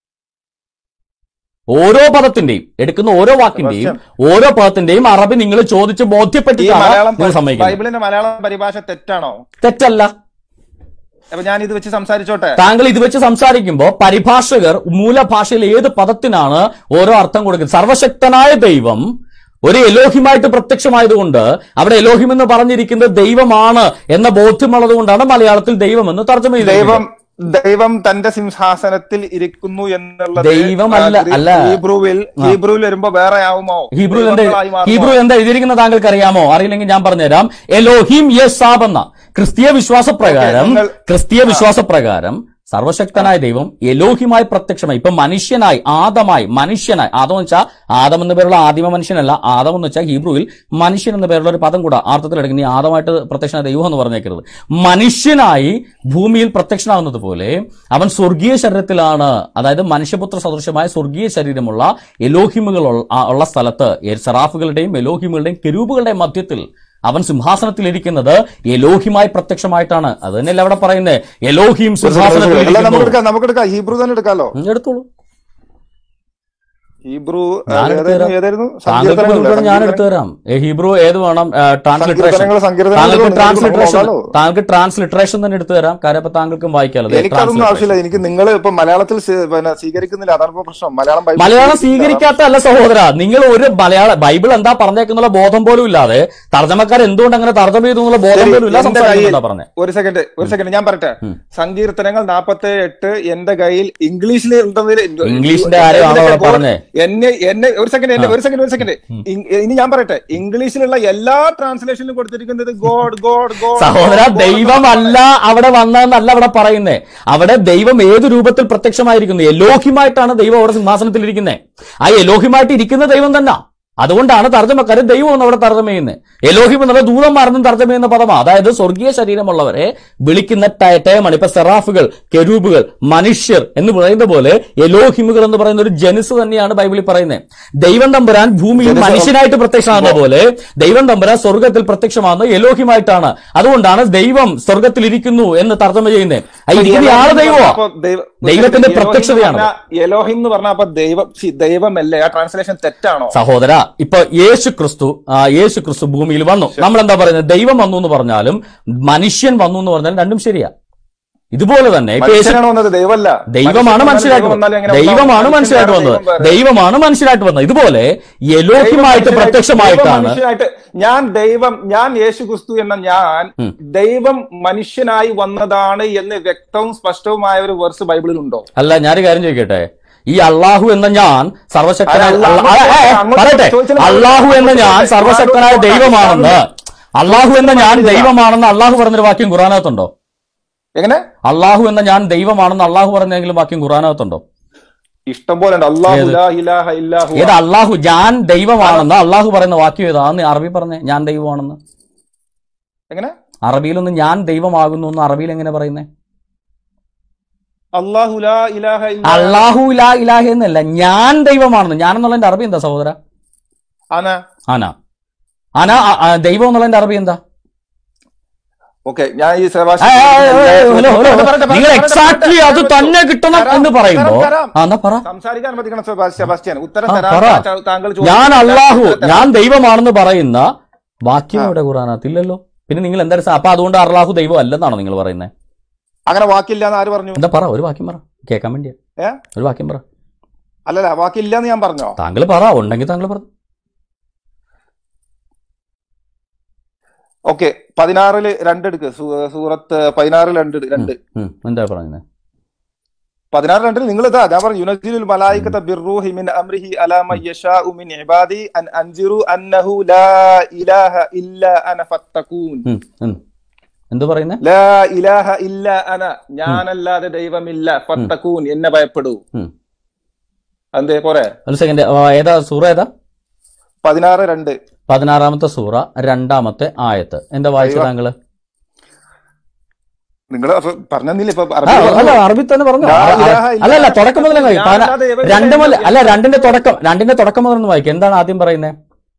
[SPEAKER 1] ഓരോ പദത്തിന്റെയും എടുക്കുന്ന ഓരോ വാക്കിന്റെയും ഓരോ പദത്തിന്റെയും അറബി നിങ്ങൾ ചോദിച്ച്
[SPEAKER 2] ഈ
[SPEAKER 1] ബോധ്യപ്പെട്ടിട്ടാണ്
[SPEAKER 2] മലയാളം
[SPEAKER 1] നിങ്ങൾ സമ്മതിക്കുന്നത്
[SPEAKER 2] ബൈബിളിന്റെ മലയാളം പരിഭാഷ തെറ്റാണോ
[SPEAKER 1] തെറ്റല്ല
[SPEAKER 2] അപ്പൊ ഞാൻ ഇത് വെച്ച് സംസാരിച്ചോട്ടെ
[SPEAKER 1] താങ്കൾ ഇത് വെച്ച് സംസാരിക്കുമ്പോൾ പരിഭാഷകർ മൂലഭാഷയിൽ ഏത് പദത്തിനാണ് ഓരോ അർത്ഥം കൊടുക്കുന്നത് സർവശക്തനായ ദൈവം ഒരു എലോഹിമായിട്ട് പ്രത്യക്ഷമായതുകൊണ്ട് അവിടെ എലോഹിം എന്ന് പറഞ്ഞിരിക്കുന്നത് ദൈവമാണ് എന്ന ബോധ്യമുള്ളത് കൊണ്ടാണ് മലയാളത്തിൽ ദൈവം എന്ന് തർജ്ജമ
[SPEAKER 2] ദൈവം
[SPEAKER 1] ചെയ്തിരിക്കുന്നത്
[SPEAKER 2] ദൈവം തന്റെ സിംഹാസനത്തിൽ ഇരിക്കുന്നു എന്നുള്ളത്
[SPEAKER 1] ദൈവമല്ല,
[SPEAKER 2] ആ, ഗ്രീ-
[SPEAKER 1] അല്ല.
[SPEAKER 2] ഹീബ്രുവിൽ ഹീബ്രുവിൽ വരുമ്പോ വേറെ ആവുമോ
[SPEAKER 1] ഹീബ്രു എന്താ
[SPEAKER 2] ദൈവങ്ങളായി മാറുമോ?
[SPEAKER 1] ഹീബ്രു എന്താ എഴുതിയിരിക്കുന്നത് താങ്കൾക്ക് അറിയാമോ അറിയില്ലെങ്കിൽ ഞാൻ പറഞ്ഞുതരാം എലോഹിം യസാബ് എന്ന ക്രിസ്തീയ വിശ്വാസപ്രകാരം
[SPEAKER 2] ഓക്കേ, നിങ്ങൾ-
[SPEAKER 1] ക്രിസ്തീയ വിശ്വാസപ്രകാരം സർവശക്തനായ ദൈവം എലോഹിമായി പ്രത്യക്ഷമായി ഇപ്പൊ മനുഷ്യനായി ആദമായി മനുഷ്യനായി ആദം എന്ന് വെച്ചാൽ ആദം എന്ന പേരുള്ള ആദിമ മനുഷ്യനല്ല ആദം എന്ന് വെച്ചാൽ ഹീബ്രുവിൽ മനുഷ്യൻ എന്ന പേരുള്ള ഒരു പദം കൂടാ അർത്ഥത്തിൽ എടുക്കുന്ന ഈ ആദമായിട്ട് പ്രത്യക്ഷനായ ദൈവം എന്ന് പറഞ്ഞേക്കരുത് മനുഷ്യനായി ഭൂമിയിൽ പ്രത്യക്ഷനാവുന്നത് പോലെ അവൻ സ്വർഗീയ ശരീരത്തിലാണ് അതായത് മനുഷ്യപുത്ര സദൃശമായ സ്വർഗീയ ശരീരമുള്ള എലോഹിമുകൾ ഉള്ള- ആ- ഉള്ള സ്ഥലത്ത് എ- സെറാഫുകളുടെയും എലോഹിമുകളുടെയും കെരൂബുകളുടെയും മധ്യത്തിൽ അവൻ സിംഹാസനത്തിൽ ഇരിക്കുന്നത് എലോഹിമായി പ്രത്യക്ഷമായിട്ടാണ് അത് തന്നെയല്ലേ അവിടെ പറയുന്നത് എലോഹിം സിംഹാസനത്തിൽ
[SPEAKER 2] അല്ല നമുക്ക്
[SPEAKER 1] ഇരിക്കുന്നു.
[SPEAKER 2] എടുക്കാം നമുക്ക് എടുക്കാം ഹീബ്രു തന്നെ എടുക്കാലോ
[SPEAKER 1] ഉം, എടുത്തോളൂ
[SPEAKER 2] ഹീബ്രു ആ,
[SPEAKER 1] ഞാൻ എടുത്തു
[SPEAKER 2] ഏതായിരുന്നു
[SPEAKER 1] തരാം.
[SPEAKER 2] ഏതായിരുന്നു
[SPEAKER 1] താങ്കൾക്ക്
[SPEAKER 2] സങ്കീർത്തനങ്ങളല്ലേ?
[SPEAKER 1] ബുദ്ധിമുട്ട് ഞാൻ എടുത്തു തരാം ഏ, ഹീബ്രു ഏത് വേണം ട്രാൻസ്ലിട്രേഷൻ
[SPEAKER 2] സങ്കീർത്തനങ്ങൾ, സങ്കീർത്തനങ്ങൾ
[SPEAKER 1] താങ്കൾക്ക്
[SPEAKER 2] നിങ്ങൾക്ക്
[SPEAKER 1] ട്രാൻസ്ലിട്രേഷൻ
[SPEAKER 2] നോക്കാലോ?
[SPEAKER 1] താങ്കൾക്ക് ട്രാൻസ്ലിട്രേഷൻ തന്നെ എടുത്തു തരാം കാര്യം അപ്പൊ താങ്കൾക്കും വായിക്കാലോ ദേ,
[SPEAKER 2] എനിക്കതൊന്നും
[SPEAKER 1] transliteration.
[SPEAKER 2] ആവശ്യമില്ല എനിക്ക് നിങ്ങൾ ഇപ്പൊ മലയാളത്തിൽ സ്വീ- പിന്നെ സ്വീകരിക്കുന്നില്ല അതാണ് ഇപ്പൊ പ്രശ്നം മലയാളം ബൈബിൾ
[SPEAKER 1] മലയാളം
[SPEAKER 2] സ്വീകരിക്കുന്നില്ല.
[SPEAKER 1] സ്വീകരിക്കാത്ത അല്ല സഹോദര നിങ്ങൾ ഒരു മലയാള ബൈബിൾ എന്താ പറഞ്ഞേക്കുന്നുള്ള ബോധം പോലും ഇല്ലാതെ തർജ്ജമക്കാർ എന്തുകൊണ്ട് അങ്ങനെ തർജ്ജമ ചെയ്തു എന്നുള്ള ബോധം
[SPEAKER 2] ശരി,
[SPEAKER 1] പോലും ഇല്ല
[SPEAKER 2] എന്റെ
[SPEAKER 1] സംസാരിക്കുന്നുണ്ടാ
[SPEAKER 2] കയ്യിൽ-
[SPEAKER 1] പറഞ്ഞേ
[SPEAKER 2] ഒരു സെക്കൻഡ് ഒരു സെക്കൻഡ് ഞാൻ പറയട്ടെ സങ്കീർത്തനങ്ങൾ നാപ്പത്തി എട്ട് എന്റെ കയ്യിൽ ഇംഗ്ലീഷിൽ ഉണ്ടെന്നതിൽ
[SPEAKER 1] ഇംഗ്ലീഷിന്റെ കാര്യമാണോ അവിടെ പറഞ്ഞേ?
[SPEAKER 2] എന്നെ എന്നെ ഒരു സെക്കൻഡ് എന്നെ ഒരു സെക്കൻഡ് ഒരു സെക്കൻഡ് ഇനി ഞാൻ പറയട്ടെ ഇംഗ്ലീഷിലുള്ള എല്ലാ ട്രാൻസ്ലേഷനിലും കൊടുത്തിരിക്കുന്നത് ഗോഡ് ഗോഡ് ഗോഡ്
[SPEAKER 1] സഹോദര ദൈവമല്ല അവിടെ വന്നതെന്നല്ല അവിടെ പറയുന്നേ അവിടെ ദൈവം ഏത് രൂപത്തിൽ പ്രത്യക്ഷമായിരിക്കുന്നു എലോഹിമായിട്ടാണ് ദൈവം അവിടെ സിംഹാസനത്തിൽ ഇരിക്കുന്നത് ആ എലോഹിമായിട്ട് ഇരിക്കുന്ന ദൈവം തന്നെ അതുകൊണ്ടാണ് തർജ്ജമക്കാരൻ ദൈവം എന്ന് അവിടെ തർജ്ജമ ചെയ്യുന്നത് എലോഹിം എന്നുള്ള ദൂതന്മാരെന്നും തർജ്ജമ ചെയ്യുന്ന പദമാണ് അതായത് സ്വർഗീയ ശരീരമുള്ളവരെ വിളിക്കുന്ന ട- ടേമാണ് ഇപ്പൊ സെറാഫുകൾ കെരൂബുകൾ മനുഷ്യർ എന്ന് പറയുന്ന പോലെ എലോഹിമുകൾ എന്ന് പറയുന്ന ഒരു ജനുസ് തന്നെയാണ് ബൈബിളിൽ പറയുന്നത് ദൈവം തമ്പുരാൻ ഭൂമിയിൽ
[SPEAKER 2] ജനുസ്
[SPEAKER 1] മനുഷ്യനായിട്ട് പ്രത്യക്ഷമാകുന്ന പോലെ ദൈവം തമ്പുരാൻ സ്വർഗത്തിൽ പ്രത്യക്ഷമാകുന്ന എലോഹിമായിട്ടാണ് അതുകൊണ്ടാണ് ദൈവം സ്വർഗത്തിൽ ഇരിക്കുന്നു എന്ന് തർജ്ജമ ചെയ്യുന്നത് ആ ഇരിക്കുന്ന ആള് ദൈവമാ
[SPEAKER 2] അപ്പൊ ദൈവ-
[SPEAKER 1] ദൈവത്തിന്റെ
[SPEAKER 2] എലോഹിം എന്ന്
[SPEAKER 1] പ്രത്യക്ഷതയാണ്
[SPEAKER 2] പറഞ്ഞാ- എലോഹിം എന്ന് പറഞ്ഞാൽ അപ്പൊ ദൈവം see, ദൈവമല്ലേ ആ ട്രാൻസ്ലേഷൻ തെറ്റാണോ
[SPEAKER 1] സഹോദര ഇപ്പൊ യേശു ക്രിസ്തു ആ, യേശു ക്രിസ്തു ഭൂമിയിൽ വന്നു നമ്മൾ എന്താ പറയുന്നത് ദൈവം വന്നു എന്ന് പറഞ്ഞാലും മനുഷ്യൻ വന്നു എന്ന് പറഞ്ഞാലും രണ്ടും ശരിയാ ഇതുപോലെ തന്നെ ഇപ്പൊ യേശു
[SPEAKER 2] മനുഷ്യനാണ് വന്നത് ദൈവമല്ല
[SPEAKER 1] ദൈവമാണ് മനുഷ്യനായിട്ട്
[SPEAKER 2] വന്നാലും
[SPEAKER 1] വന്നത്
[SPEAKER 2] എങ്ങനെ
[SPEAKER 1] ദൈവമാണ്
[SPEAKER 2] ഉണ്ടാവും?
[SPEAKER 1] മനുഷ്യനായിട്ട് വന്നത്
[SPEAKER 2] ദൈവം വേറെ.
[SPEAKER 1] ദൈവമാണ് മനുഷ്യനായിട്ട് വന്നത് ഇതുപോലെ എലോഹിമായിട്ട്
[SPEAKER 2] ദൈവം
[SPEAKER 1] പ്രത്യക്ഷമായിട്ടാണ്
[SPEAKER 2] മനുഷ്യനായിട്ട് ഞാൻ ദൈവം ഞാൻ യേശു ക്രിസ്തു എന്ന ഞാൻ ദൈവം മനുഷ്യനായി വന്നതാണ് എന്ന് വ്യക്തവും സ്പഷ്ടവുമായ ഒരു വേർസ് ബൈബിളിൽ ഉണ്ടോ
[SPEAKER 1] അല്ല ഞാനൊരു കാര്യം ചോദിക്കട്ടെ ഈ അള്ളാഹു എന്ന ഞാൻ സർവശക്തനായ
[SPEAKER 2] അല്ല,
[SPEAKER 1] അല്ല, ആ, ആ, ആ,
[SPEAKER 2] അങ്ങോട്ട്
[SPEAKER 1] പറയട്ടെ
[SPEAKER 2] ചോദിച്ചത്
[SPEAKER 1] അള്ളാഹു എന്ന ഞാൻ
[SPEAKER 2] അങ്ങോട്ട്
[SPEAKER 1] സർവശക്തനായ
[SPEAKER 2] അങ്ങോട്ട്
[SPEAKER 1] ദൈവമാണെന്ന് അള്ളാഹു എന്ന ഞാൻ
[SPEAKER 2] അങ്ങോട്ട്
[SPEAKER 1] ദൈവമാണെന്ന് അള്ളാഹു പറഞ്ഞൊരു വാക്യം ഖുറാനകത്തുണ്ടോ
[SPEAKER 2] എങ്ങനെ
[SPEAKER 1] അള്ളാഹു എന്ന ഞാൻ ദൈവമാണെന്ന് അള്ളാഹു പറഞ്ഞെങ്കിലും വാക്യം ഖുറാനകത്തുണ്ടോ
[SPEAKER 2] ഇഷ്ടം പോലെ ഉണ്ട് അള്ളാഹു
[SPEAKER 1] ഏത്?
[SPEAKER 2] ലാ ഇലാഹ ഇല്ലാഹു
[SPEAKER 1] ഏത് അള്ളാഹു ഞാൻ ദൈവമാണെന്ന് അള്ളാഹു പറയുന്ന വാക്യം ഏതാന്ന് അറബി പറഞ്ഞേ ഞാൻ ദൈവമാണെന്ന്
[SPEAKER 2] എങ്ങനെ
[SPEAKER 1] അറബിയിലൊന്ന് ഞാൻ ദൈവമാകുന്നു എന്ന് അറബിയിൽ എങ്ങനെ പറയുന്നേ
[SPEAKER 2] അള്ളാഹു ലാ ഇലാഹ ഇല്ലാ
[SPEAKER 1] അള്ളാഹു ഇലാ ഇലാഹ എന്നല്ല ഞാൻ ദൈവമാണെന്ന് ഞാൻ എന്നുള്ളതിന്റെ അറബി എന്താ സഹോദര
[SPEAKER 2] അന
[SPEAKER 1] ആന ആന ആ, ആ, ദൈവം എന്നുള്ളതിന്റെ അറബി എന്താ
[SPEAKER 2] ഓക്കെ ഞാൻ ഈ
[SPEAKER 1] ആ,
[SPEAKER 2] സെബാസ്റ്റ്യൻ
[SPEAKER 1] ആ, ആ, ആ, ഹലോ, ഹലോ, ഹലോ.
[SPEAKER 2] പറയട്ടെ,
[SPEAKER 1] നിങ്ങൾ
[SPEAKER 2] പറയട്ടെ,
[SPEAKER 1] എക്സാക്ട്ലി
[SPEAKER 2] പറയട്ടെ,
[SPEAKER 1] അത് തന്നെ കിട്ടണം
[SPEAKER 2] തരാം,
[SPEAKER 1] എന്ന് പറയുമ്പോ
[SPEAKER 2] തരാം, തരാം.
[SPEAKER 1] ആ എന്നാ പറ
[SPEAKER 2] സംസാരിക്കാൻ അനുവദിക്കണം സെബാ- സെബാസ്റ്റ്യൻ ഉത്തരം
[SPEAKER 1] ആ,
[SPEAKER 2] തരാം
[SPEAKER 1] പറ.
[SPEAKER 2] താ- താങ്കൾ
[SPEAKER 1] ഞാൻ
[SPEAKER 2] ചോദിച്ച
[SPEAKER 1] അള്ളാഹു
[SPEAKER 2] ഉത്തരം
[SPEAKER 1] ഞാൻ
[SPEAKER 2] തരാം.
[SPEAKER 1] ദൈവമാണെന്ന് പറയുന്ന വാക്യം ഇവിടെ ഖുറാനകത്ത് ഇല്ലല്ലോ പിന്നെ നിങ്ങൾ എന്താ രസം? അപ്പൊ അതുകൊണ്ട് അള്ളാഹു ദൈവം അല്ലെന്നാണോ നിങ്ങൾ പറയുന്നത്
[SPEAKER 2] അങ്ങനെ വാക്കില്ല എന്ന് ആര് പറഞ്ഞു
[SPEAKER 1] എന്താ പറ ഒരു വാക്യം പറ കേൾക്കാൻ വേണ്ടിയാ
[SPEAKER 2] ഏ
[SPEAKER 1] ഒരു വാക്യം പറ
[SPEAKER 2] അല്ലല്ല വാക്കില്ല എന്ന് ഞാൻ പറഞ്ഞോ
[SPEAKER 1] താങ്കൾ പറ ഉണ്ടെങ്കിൽ താങ്കൾ പറ
[SPEAKER 2] ഓക്കെ പതിനാറില് രണ്ടെടുക്ക് സൂ- സൂറത്ത് പതിനാറിൽ രണ്ട് എടു- രണ്ട്
[SPEAKER 1] ഉം, എന്താ പറയുന്നത്
[SPEAKER 2] പതിനാറ് രണ്ടിൽ നിങ്ങൾ ഇതാ ഞാൻ പറഞ്ഞു യുനസിലുൽ മലായികത ബിർറൂഹി മിൻ അംരിഹി അലാ മൻ യശാഉ മിൻ ഇബാദി അൻ അൻസിറു അന്നഹു ലാ ഇലാഹ ഇല്ല അന ഫത്തഖൂൻ
[SPEAKER 1] ഉം, ഉം. എന്ത് പറയുന്നേ
[SPEAKER 2] ലാ ഇലാഹ ഇല്ല അന ഞാനല്ലാതെ ദൈവമില്ല ഫത്തഖൂൻ എന്നെ ഭയപ്പെടൂ
[SPEAKER 1] ഉം.
[SPEAKER 2] അന്തേ പോരെ
[SPEAKER 1] ഒരു സെക്കൻഡ് ഏതാ സൂറ ഏതാ
[SPEAKER 2] പതിനാറ് രണ്ട്
[SPEAKER 1] പതിനാറാമത്തെ സൂറ രണ്ടാമത്തെ ആയത്ത് എന്താ വായിച്ചത് താങ്കള്
[SPEAKER 2] നിങ്ങൾ പറഞ്ഞില്ല ഇപ്പൊ
[SPEAKER 1] ആ,
[SPEAKER 2] അറബി
[SPEAKER 1] അല്ല
[SPEAKER 2] പറഞ്ഞു.
[SPEAKER 1] അറബി തന്നെ പറഞ്ഞു
[SPEAKER 2] ലാ
[SPEAKER 1] അ-
[SPEAKER 2] ഇലാഹ
[SPEAKER 1] അ-
[SPEAKER 2] ഇല്ല
[SPEAKER 1] അല്ല അല്ല തുടക്കം മുതലേ വായിക്കും
[SPEAKER 2] ഞാൻ അല്ലാതെ
[SPEAKER 1] പതിനാ-
[SPEAKER 2] ഇവൻ
[SPEAKER 1] രണ്ട് മുതൽ
[SPEAKER 2] ഇല്ല.
[SPEAKER 1] അല്ല രണ്ടിന്റെ തുടക്കം രണ്ടിന്റെ തുടക്കം മുതൽ ഒന്ന് വായിക്കും എന്താണ് ആദ്യം പറയുന്നത്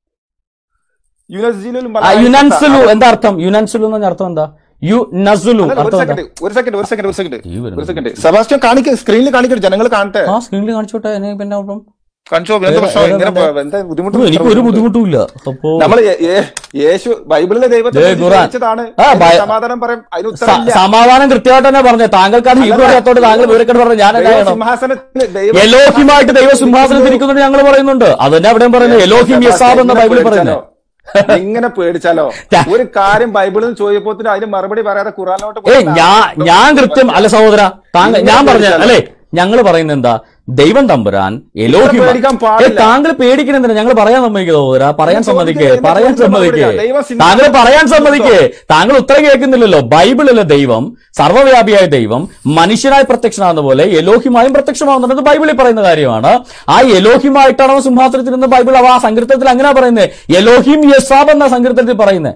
[SPEAKER 2] യുനസിലുൽ
[SPEAKER 1] ആ,
[SPEAKER 2] മലായികത-
[SPEAKER 1] യുനൻസുലു എന്താ അർത്ഥം യുനൻസുലു എന്ന് പറഞ്ഞ അർത്ഥം എന്താ യു നസുലു
[SPEAKER 2] അല്ലല്ല, ഒരു
[SPEAKER 1] അർത്ഥം എന്താ
[SPEAKER 2] സെക്കൻഡ് ഒരു സെക്കൻഡ് ഒരു സെക്കൻഡ് ഒരു സെക്കൻഡ്
[SPEAKER 1] ഈ വരുന്നു.
[SPEAKER 2] ഒരു സെക്കൻഡ് സെബാസ്റ്റ്യൻ കാണിക്ക സ്ക്രീനിൽ കാണിക്കട്ടെ ജനങ്ങൾ കാണട്ടെ
[SPEAKER 1] ആ സ്ക്രീനിൽ കാണിച്ചോട്ടെ എനിക്ക് പിന്നെ കുഴപ്പം
[SPEAKER 2] കാണിച്ചോ എന്താ
[SPEAKER 1] ഏതാ-
[SPEAKER 2] പ്രശ്നം
[SPEAKER 1] ഏതാ
[SPEAKER 2] ഇങ്ങനെ
[SPEAKER 1] വേണ്ടേ?
[SPEAKER 2] പോ- എന്താ ബുദ്ധിമുട്ട്
[SPEAKER 1] ഓ, എനിക്ക് ഒരു ബുദ്ധിമുട്ടും ഇല്ല അപ്പോ
[SPEAKER 2] നമ്മൾ യേശു ബൈബിളിലെ ദൈവത്തെ
[SPEAKER 1] ദേ,
[SPEAKER 2] കുറിച്ച്
[SPEAKER 1] ഖുറാൻ.
[SPEAKER 2] ചോദിച്ചതാണ്
[SPEAKER 1] ആ,
[SPEAKER 2] അതിന്
[SPEAKER 1] ബൈ-
[SPEAKER 2] സമാധാനം പറയും അതിന്
[SPEAKER 1] സ-
[SPEAKER 2] ഉത്തരമില്ല
[SPEAKER 1] സമാധാനം കൃത്യമായിട്ട് തന്നെ പറഞ്ഞു താങ്കൾക്കാണ് ഹീബ്രു അറിയാത്തോട് താങ്കൾ വിവരക്കേട് പറഞ്ഞു ഞാൻ എന്താ
[SPEAKER 2] ദൈവ
[SPEAKER 1] ചെയ്യണം
[SPEAKER 2] സിംഹാസനത്തിൽ ദൈവ
[SPEAKER 1] എലോഹിമായിട്ട് ദൈവ സിംഹാസനത്തിൽ ഇരിക്കുന്നത് ഞങ്ങൾ പറയുന്നുണ്ട് അത് തന്നെ എവിടെയും പറയുന്നത് എലോഹിം യസാബ് എന്ന ബൈബിളിൽ പറയുന്നത്
[SPEAKER 2] ഇങ്ങനെ പേടിച്ചാലോ ഒരു കാര്യം ബൈബിളിൽ നിന്ന് ചോദിയപ്പോത്തിന് അതിന് മറുപടി പറയാതെ ഖുറാനിലോട്ട്
[SPEAKER 1] ഏ
[SPEAKER 2] പോയി
[SPEAKER 1] ഞാൻ ഞാൻ കൃത്യം അല്ല സഹോദര താങ്കൾ ഞാൻ പറഞ്ഞ അല്ലേ ഞങ്ങൾ പറയുന്നത് എന്താ ദൈവം തമ്പുരാൻ എലോഹിമ
[SPEAKER 2] പേടിക്കാൻ
[SPEAKER 1] ഏ
[SPEAKER 2] പാടില്ല.
[SPEAKER 1] താങ്കൾ പേടിക്കണെന്തിനാ ഞങ്ങൾ പറയാൻ സമ്മതിക്കുക സഹോദര പറയാൻ
[SPEAKER 2] ഞാൻ
[SPEAKER 1] സമ്മതിക്കേ
[SPEAKER 2] ചോദിക്കുന്നത്
[SPEAKER 1] പറയാൻ
[SPEAKER 2] ഇതിനെ
[SPEAKER 1] സമ്മതിക്കേ
[SPEAKER 2] കുറിച്ച് ദൈവം സിംഹാസനം
[SPEAKER 1] താങ്കൾ പറയാൻ സമ്മതിക്കേ താങ്കൾ ഉത്തരം കേൾക്കുന്നില്ലല്ലോ ബൈബിളിലെ ദൈവം സർവ്വവ്യാപിയായ ദൈവം മനുഷ്യനായി പ്രത്യക്ഷനാകുന്ന പോലെ എലോഹിമായും പ്രത്യക്ഷമാകുന്നുണ്ട് ബൈബിളിൽ പറയുന്ന കാര്യമാണ് ആ എലോഹിമായിട്ടാണ് അവൻ സിംഹാസനത്തിൽ നിന്ന് ബൈബിൾ അവ ആ സങ്കീർത്തനത്തിൽ അങ്ങനെ പറയുന്നത് എലോഹിം യസാബ് എന്ന സങ്കീർത്തനത്തിൽ പറയുന്നത്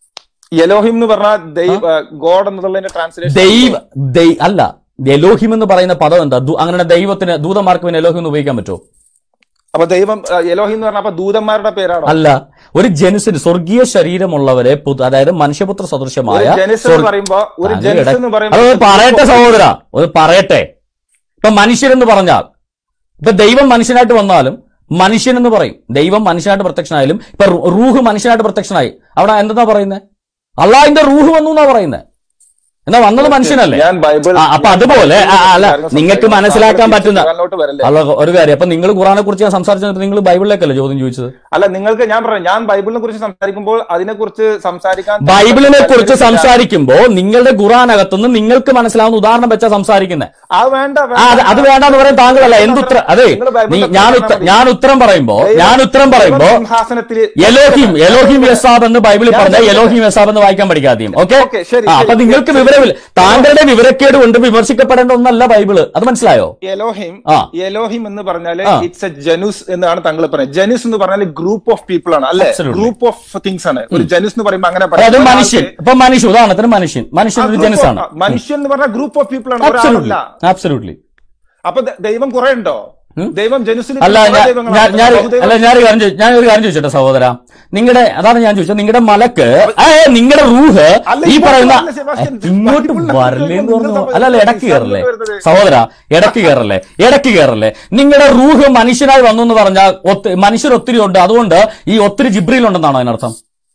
[SPEAKER 2] എലോഹിം എന്ന് പറഞ്ഞാൽ ദൈവ ഗോഡ് എന്നുള്ളതിന്റെ ട്രാൻസ്ലേഷൻ
[SPEAKER 1] ദൈവ ദൈ അല്ല എലോഹിം എന്ന് പറയുന്ന പദം എന്താ ദൂ- അങ്ങനെ ദൈവത്തിന് ദൂതന്മാർക്ക് പിന്നെ എലോഹിം എന്ന് ഉപയോഗിക്കാൻ പറ്റുമോ
[SPEAKER 2] അപ്പൊ ദൈവം ആ, എലോഹിം എന്ന് പറഞ്ഞ അപ്പൊ ദൂതന്മാരുടെ പേരാണോ
[SPEAKER 1] അല്ല ഒരു ജനുസിന് സ്വർഗീയ ശരീരമുള്ളവരെ പുത- അതായത് മനുഷ്യപുത്ര സദൃശമായ
[SPEAKER 2] ഒരു ജനിസ്
[SPEAKER 1] സ്വർ-
[SPEAKER 2] എന്ന് പറയുമ്പോ ഒരു
[SPEAKER 1] താങ്കൾ
[SPEAKER 2] ജനിസ്
[SPEAKER 1] ഇട-
[SPEAKER 2] എന്ന്
[SPEAKER 1] അത്
[SPEAKER 2] പറയുമ്പോ
[SPEAKER 1] പറയട്ടെ സഹോദര ഒന്ന് പറയട്ടെ ഇപ്പൊ മനുഷ്യരെന്ന് പറഞ്ഞാൽ ഇപ്പൊ ദൈവം മനുഷ്യനായിട്ട് വന്നാലും മനുഷ്യൻ എന്ന് പറയും ദൈവം മനുഷ്യനായിട്ട് പ്രത്യക്ഷനായാലും ഇപ്പൊ റൂ- റൂഹ് മനുഷ്യനായിട്ട് പ്രത്യക്ഷനായി അവിടെ എന്താ പറയുന്നത് അള്ളാഹിന്റെ റൂഹ് വന്നു എന്നാ പറയുന്നത് എന്നാ വന്നത് മനുഷ്യനല്ലേ
[SPEAKER 2] ഞാൻ ബൈബിൾ
[SPEAKER 1] ആ, അപ്പൊ അതുപോലെ ആ, ആ, അല്ല നിങ്ങൾക്ക് മനസ്സിലാക്കാൻ പറ്റുന്ന
[SPEAKER 2] ഖുറാനിലോട്ട് വരല്ലേ
[SPEAKER 1] അല്ല ഒരു കാര്യം അപ്പൊ നിങ്ങൾ ഖുറാനെ കുറിച്ച് ഞാൻ സംസാരിച്ചപ്പോൾ നിങ്ങൾ ബൈബിളിലേക്കല്ലേ ചോദ്യം ചോദിച്ചത്
[SPEAKER 2] അല്ല നിങ്ങൾക്ക് ഞാൻ പറയാം ഞാൻ ബൈബിളിനെ കുറിച്ച് സംസാരിക്കുമ്പോൾ അതിനെ കുറിച്ച് സംസാരിക്കാൻ
[SPEAKER 1] ബൈബിളിനെ കുറിച്ച് സംസാരിക്കുമ്പോൾ നിങ്ങളുടെ ഖുറാനകത്തുനിന്ന് നിങ്ങൾക്ക് മനസ്സിലാവുന്ന ഉദാഹരണം വെച്ചാ സംസാരിക്കുന്നത്
[SPEAKER 2] അത് വേണ്ട
[SPEAKER 1] ആ അത് അത് വേണ്ടെന്ന് പറയാൻ താങ്കളല്ല എന്തുത്തരം അതെ
[SPEAKER 2] നിങ്ങൾ ബൈബിളിൽ
[SPEAKER 1] നീ- ഞാൻ ഉത്ത- ഞാൻ ഉത്തരം പറയുമ്പോ ഞാൻ ഉത്തരം പറയുമ്പോ
[SPEAKER 2] സിംഹാസനത്തിൽ
[SPEAKER 1] എലോഹിം എലോഹിം യസാബ് എന്ന് ബൈബിളിൽ പറഞ്ഞ എലോഹിം യസാബ് എന്ന് വായിക്കാൻ പഠിക്കാതെയും ഓക്കെ
[SPEAKER 2] ഓക്കേ, ശരി,
[SPEAKER 1] ആ
[SPEAKER 2] ശരി.
[SPEAKER 1] അപ്പൊ നിങ്ങൾക്ക് വിവരമില്ല താങ്കളുടെ വിവരക്കേട് കൊണ്ട് വിമർശിക്കപ്പെടേണ്ട ഒന്നല്ല ബൈബിള് അത് മനസ്സിലായോ
[SPEAKER 2] എലോഹിം
[SPEAKER 1] ആ.
[SPEAKER 2] എലോഹിം എന്ന് പറഞ്ഞാല്
[SPEAKER 1] ആ.
[SPEAKER 2] ഇറ്റ്സ് എ ജനുസ് എന്നാണ് താങ്കൾ പറയുന്നത് ജനുസ് എന്ന് പറഞ്ഞാൽ ഗ്രൂപ്പ് ഓഫ് പീപ്പിൾ ആണ് അല്ലെ
[SPEAKER 1] Absolutely.
[SPEAKER 2] ഗ്രൂപ്പ് ഓഫ് തിങ്സ് ആണ് ഒരു ജനുസ് എന്ന് പറയുമ്പോൾ അങ്ങനെ
[SPEAKER 1] അതായത്
[SPEAKER 2] പറയാം.
[SPEAKER 1] മനുഷ്യൻ
[SPEAKER 2] ഒരാൾക്ക്
[SPEAKER 1] ഇപ്പൊ മനുഷ്യൻ ഉദാഹരണത്തിന് മനുഷ്യൻ മനുഷ്യൻ
[SPEAKER 2] ആ
[SPEAKER 1] ഒരു
[SPEAKER 2] group
[SPEAKER 1] ജനുസാണ്
[SPEAKER 2] of- മനുഷ്യൻ എന്ന് പറഞ്ഞാൽ ഗ്രൂപ്പ് ഓഫ് പീപ്പിൾ ആണ്
[SPEAKER 1] ആബ്സലൂട്ട്ലി
[SPEAKER 2] ഒരാളല്ല
[SPEAKER 1] ആബ്സലൂട്ട്ലി
[SPEAKER 2] അപ്പൊ ദ- ദൈവം കുറെ ഉണ്ടോ ദൈവം ജനുസിൽ
[SPEAKER 1] അല്ല
[SPEAKER 2] കുറെ
[SPEAKER 1] ഞാൻ
[SPEAKER 2] ദൈവങ്ങളാണ്.
[SPEAKER 1] ഞാൻ ഞാൻ
[SPEAKER 2] ബഹുദൈവം-
[SPEAKER 1] അല്ല ഞാനൊരു കാര്യം ചോദി- ഞാനൊരു കാര്യം ചോദിച്ചോട്ടെ സഹോദര നിങ്ങളുടെ അതാണ് ഞാൻ ചോദിച്ചത് നിങ്ങളുടെ മലക്ക് ഏ നിങ്ങളുടെ റൂഹ്
[SPEAKER 2] അല്ല,
[SPEAKER 1] ഈ
[SPEAKER 2] ഇങ്ങോട്ട്
[SPEAKER 1] പറയുന്ന
[SPEAKER 2] വരല്ലേ സെബാസ്റ്റ്യൻ?
[SPEAKER 1] ഏ, ഇങ്ങോട്ട്
[SPEAKER 2] ബൈബിളിലെ
[SPEAKER 1] വരല്ലേ എന്ന്
[SPEAKER 2] നിങ്ങൾ
[SPEAKER 1] പറഞ്ഞു
[SPEAKER 2] തമ്മിൽ
[SPEAKER 1] അല്ല അല്ല ഇടയ്ക്ക്
[SPEAKER 2] സംസാരിക്കുന്നത്
[SPEAKER 1] കയറല്ലേ
[SPEAKER 2] വരുന്നത്.
[SPEAKER 1] സഹോദര ഇടയ്ക്ക് കയറല്ലേ ഇടയ്ക്ക് കയറല്ലേ നിങ്ങളുടെ റൂഹ് മനുഷ്യനായി വന്നു എന്ന് പറഞ്ഞാൽ ഒത്തി- മനുഷ്യർ ഒത്തിരി ഉണ്ട് അതുകൊണ്ട് ഈ ഒത്തിരി ജിബ്രിയിൽ ഉണ്ടെന്നാണോ അതിനർത്ഥം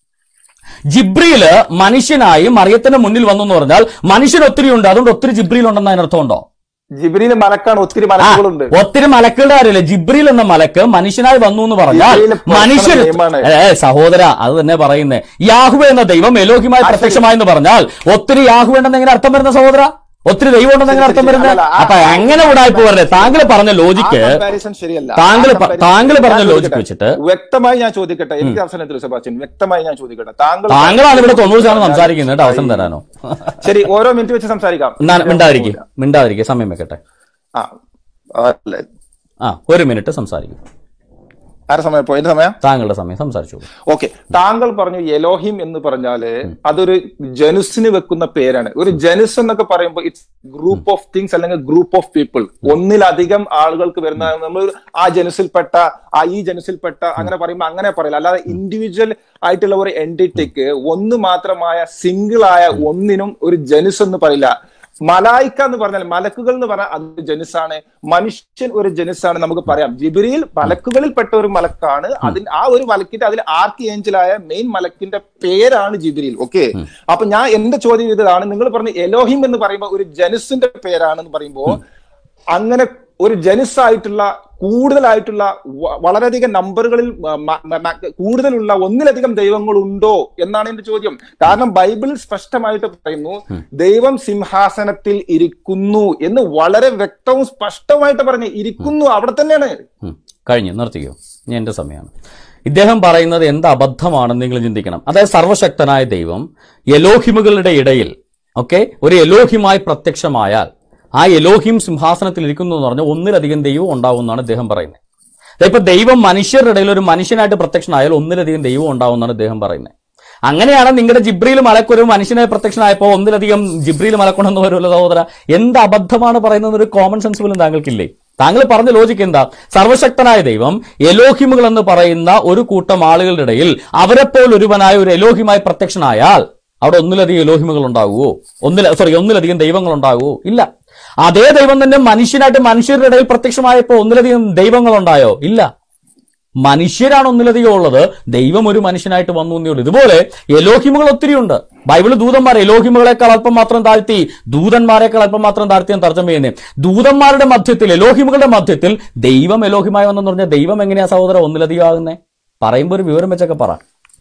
[SPEAKER 1] ജിബ്രിയില് മനുഷ്യനായി മറിയത്തിന്റെ മുന്നിൽ വന്നു എന്ന് പറഞ്ഞാൽ മനുഷ്യർ ഒത്തിരി ഉണ്ട് അതുകൊണ്ട് ഒത്തിരി ജിബ്രിയിൽ ഉണ്ടെന്ന് അതിനർത്ഥം ഉണ്ടോ
[SPEAKER 2] ജിബ്രീല് മലക്കാണ് ഒത്തിരി
[SPEAKER 1] ആ,
[SPEAKER 2] മലക്കുകളുണ്ട്
[SPEAKER 1] ഒത്തിരി മലക്കുകളുടെ കാര്യമില്ല ജിബ്രീൽ എന്ന മലക്ക് മനുഷ്യനായി വന്നു എന്ന് പറഞ്ഞാൽ
[SPEAKER 2] ജിബ്രീൽ personal
[SPEAKER 1] മനുഷ്യർ
[SPEAKER 2] name ആണ്.
[SPEAKER 1] ഏ ഏ, സഹോദര അത് തന്നെ പറയുന്നേ യാഹുവ എന്ന ദൈവം എലോഹിമായി പ്രത്യക്ഷമായി എന്ന് പറഞ്ഞാൽ ഒത്തിരി യാഹുവ ഉണ്ടെന്ന് എങ്ങനെ അർത്ഥം വരുന്ന സഹോദര ഒത്തിരി ദൈവം ഉണ്ടെന്ന് എങ്ങനെ അർത്ഥം വരുന്നത്
[SPEAKER 2] അല്ലല്ല, ആ-
[SPEAKER 1] അപ്പൊ എങ്ങനെ ഉടായ്പ പറഞ്ഞത് താങ്കൾ പറഞ്ഞ ലോജിക്ക്
[SPEAKER 2] ആ comparison ശരിയല്ല
[SPEAKER 1] താങ്കൾ
[SPEAKER 2] ആ
[SPEAKER 1] പ-
[SPEAKER 2] comparison-
[SPEAKER 1] താങ്കൾ പറഞ്ഞ
[SPEAKER 2] ഞാൻ
[SPEAKER 1] ലോജിക്ക്
[SPEAKER 2] ചോദിക്കട്ടെ.
[SPEAKER 1] വെച്ചിട്ട്
[SPEAKER 2] വ്യക്തമായി ഞാൻ ചോദിക്കട്ടെ എനിക്ക് അവസരം തരൂ സെബാസ്റ്റ്യൻ വ്യക്തമായി ഞാൻ ചോദിക്കട്ടെ താങ്കൾ
[SPEAKER 1] താങ്കളാണ് ഇവിടെ തൊണ്ണൂറ് ശതമാനം സംസാരിക്കുന്നത് കേട്ടോ, അവസരം തരാനോ
[SPEAKER 2] ശരി ഓരോ മിനിറ്റ് വെച്ച് സംസാരിക്കാം
[SPEAKER 1] എന്നാ മിണ്ടാതിരിക്കും മിണ്ടാതിരിക്കും സമയം വെക്കട്ടെ
[SPEAKER 2] ആ അല്ല.
[SPEAKER 1] ആ ഒരു മിനിറ്റ് സംസാരിക്കും
[SPEAKER 2] ആരെ സമയം ഇപ്പൊ എന്റെ സമയം
[SPEAKER 1] താങ്കളുടെ സമയം സംസാരിച്ചു
[SPEAKER 2] ഓക്കെ താങ്കൾ പറഞ്ഞു എലോഹിം എന്ന് പറഞ്ഞാല് അതൊരു ജനുസിന് വെക്കുന്ന പേരാണ് ഒരു ജനുസ് എന്നൊക്കെ പറയുമ്പോൾ ഇറ്റ്സ് ഗ്രൂപ്പ് ഓഫ് തിങ്സ് അല്ലെങ്കിൽ ഗ്രൂപ്പ് ഓഫ് പീപ്പിൾ ഒന്നിലധികം ആളുകൾക്ക് വരുന്ന നമ്മൾ ആ ജനുസിൽപ്പെട്ട ആ ഈ ജനുസിൽപ്പെട്ട അങ്ങനെ പറയുമ്പോൾ അങ്ങനെ പറയില്ല അല്ലാതെ ഇൻഡിവിജ്വൽ ആയിട്ടുള്ള ഒരു എൻറ്റിറ്റിക്ക് ഒന്ന് മാത്രമായ സിംഗിൾ ആയ ഒന്നിനും ഒരു ജനുസ് എന്ന് പറയില്ല മലായിക്ക എന്ന് പറഞ്ഞാൽ മലക്കുകൾ എന്ന് പറഞ്ഞാൽ അത് ജനുസാണ് മനുഷ്യൻ ഒരു ജനുസാണ് നമുക്ക് പറയാം ജിബിരിയിൽ മലക്കുകളിൽപ്പെട്ട ഒരു മലക്കാണ് അതിന് ആ ഒരു മലക്കിന്റെ അതിൽ ആർക്കി ഏഞ്ചലായ മെയിൻ മലക്കിന്റെ പേരാണ് ജിബിരിയിൽ ഓക്കെ അപ്പൊ ഞാൻ എന്റെ ചോദ്യം ഇതാണ് നിങ്ങൾ പറഞ്ഞ എലോഹിം എന്ന് പറയുമ്പോൾ ഒരു ജനുസിന്റെ പേരാണെന്ന് പറയുമ്പോൾ അങ്ങനെ ഒരു ജനുസ് ആയിട്ടുള്ള കൂടുതലായിട്ടുള്ള വ- വളരെയധികം നമ്പറുകളിൽ മ- മ- മ- കൂടുതലുള്ള ഒന്നിലധികം ദൈവങ്ങളുണ്ടോ എന്നാണ് എന്റെ ചോദ്യം കാരണം ബൈബിളിൽ സ്പഷ്ടമായിട്ട് പറയുന്നു ദൈവം സിംഹാസനത്തിൽ ഇരിക്കുന്നു എന്ന് വളരെ വ്യക്തവും സ്പഷ്ടമായിട്ട് പറഞ്ഞു ഇരിക്കുന്നു അവിടെ തന്നെയാണ്
[SPEAKER 1] ഉം. കഴിഞ്ഞു നിർത്തിക്കോ ഞാൻ എന്റെ സമയമാണ് ഇദ്ദേഹം പറയുന്നത് എന്ത് അബദ്ധമാണെന്ന് നിങ്ങൾ ചിന്തിക്കണം അതായത് സർവശക്തനായ ദൈവം എലോഹിമുകളുടെ ഇടയിൽ ഓക്കെ ഒരു എലോഹിമായി പ്രത്യക്ഷമായാൽ ആ എലോഹിം സിംഹാസനത്തിൽ ഇരിക്കുന്നു എന്ന് പറഞ്ഞാൽ ഒന്നിലധികം ദൈവം ഉണ്ടാവും എന്നാണ് ഇദ്ദേഹം പറയുന്നത് ഇപ്പൊ ദൈവം മനുഷ്യരുടെ ഇടയിൽ ഒരു മനുഷ്യനായിട്ട് പ്രത്യക്ഷനായാൽ ഒന്നിലധികം ദൈവം ഉണ്ടാവും എന്നാണ് ഇദ്ദേഹം പറയുന്നത് അങ്ങനെയാണ് നിങ്ങളുടെ ജിബ്രീൽ മലക്കൊരു മനുഷ്യനായി പ്രത്യക്ഷനായപ്പോൾ ഒന്നിലധികം ജിബ്രീൽ മലക്കൊണ്ടെന്ന് വരുമല്ലോ സഹോദര എന്ത് അബദ്ധമാണ് പറയുന്നത് ഒരു കോമൺ സെൻസ് പോലും താങ്കൾക്കില്ലേ താങ്കൾ പറഞ്ഞ ലോജിക്ക് എന്താ സർവശക്തനായ ദൈവം എലോഹിമുകൾ എന്ന് പറയുന്ന ഒരു കൂട്ടം ആളുകളുടെ ഇടയിൽ അവരെപ്പോൾ ഒരുവനായ ഒരു എലോഹിമായി പ്രത്യക്ഷനായാൽ അവിടെ ഒന്നിലധികം എലോഹിമുകൾ ഉണ്ടാകുമോ ഒന്നില സോറി ഒന്നിലധികം ദൈവങ്ങൾ ഉണ്ടാകുമോ ഇല്ല അതേ ദൈവം തന്നെ മനുഷ്യനായിട്ട് മനുഷ്യരുടെ ഇടയിൽ പ്രത്യക്ഷമായപ്പോൾ ഒന്നിലധികം ദൈവങ്ങൾ ഉണ്ടായോ ഇല്ല മനുഷ്യരാണ് ഒന്നിലധികം ഉള്ളത് ദൈവം ഒരു മനുഷ്യനായിട്ട് വന്നു എന്നേ ഉള്ളൂ ഇതുപോലെ എലോഹിമുകൾ ഒത്തിരി ഉണ്ട് ബൈബിള് ദൂതന്മാർ എലോഹിമുകളെക്കാൾ അല്പം മാത്രം താഴ്ത്തി ദൂതന്മാരെക്കാൾ അല്പം മാത്രം താഴ്ത്തി എന്ന് തർജ്ജമ ചെയ്യുന്നത് ദൂതന്മാരുടെ മധ്യത്തിൽ എലോഹിമുകളുടെ മധ്യത്തിൽ ദൈവം എലോഹിമായി വന്നെന്ന് പറഞ്ഞാൽ ദൈവം എങ്ങനെയാ സഹോദരൻ ഒന്നിലധികം ആകുന്നേ പറയുമ്പോൾ ഒരു വിവരം വെച്ചൊക്കെ പറ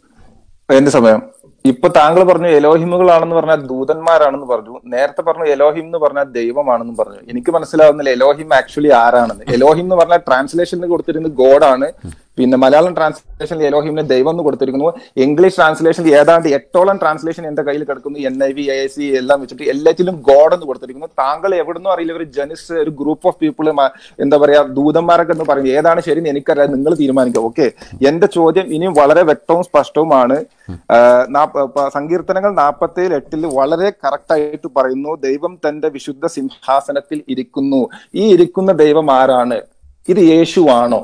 [SPEAKER 2] എന്റെ സമയം ഇപ്പൊ താങ്കൾ പറഞ്ഞു എലോഹിമുകളാണെന്ന് പറഞ്ഞാൽ ദൂതന്മാരാണെന്ന് പറഞ്ഞു നേരത്തെ പറഞ്ഞു എലോഹിം എന്ന് പറഞ്ഞാൽ ദൈവമാണെന്ന് പറഞ്ഞു എനിക്ക് മനസ്സിലാവുന്നില്ല എലോഹിം ആക്ച്വലി ആരാണെന്ന് എലോഹിം എന്ന് പറഞ്ഞാൽ ട്രാൻസ്ലേഷനിൽ കൊടുത്തിരുന്നത് ഗോഡാണ് പിന്നെ മലയാളം ട്രാൻസ്ലേഷനിൽ എലോഹിമിനെ ദൈവം എന്ന് കൊടുത്തിരിക്കുന്നു ഇംഗ്ലീഷ് ട്രാൻസ്ലേഷനിൽ ഏതാണ്ട് എട്ടോളം ട്രാൻസ്ലേഷൻ എന്റെ കയ്യിൽ കിടക്കുന്നു N I V A C എല്ലാം വെച്ചിട്ട് എല്ലാറ്റിലും ഗോഡ് എന്ന് കൊടുത്തിരിക്കുന്നു താങ്കൾ എവിടുന്നും അറിയില്ല ഒരു ജനിസ് ഒരു ഗ്രൂപ്പ് ഓഫ് പീപ്പിൾ എന്താ പറയാ ദൂതന്മാരൊക്കെ എന്ന് പറയും ഏതാണ് ശരി എന്ന് എനിക്കറിയാം നിങ്ങൾ തീരുമാനിക്കുക ഓക്കെ എന്റെ ചോദ്യം ഇനിയും വളരെ വ്യക്തവും സ്പഷ്ടവുമാണ് ആ, നാപ്പ- പ- സങ്കീർത്തനങ്ങൾ നാൽപ്പത്തി എട്ടിൽ വളരെ കറക്റ്റ് ആയിട്ട് പറയുന്നു ദൈവം തന്റെ വിശുദ്ധ സിംഹാസനത്തിൽ ഇരിക്കുന്നു ഈ ഇരിക്കുന്ന ദൈവം ആരാണ് ഇത് യേശുവാണോ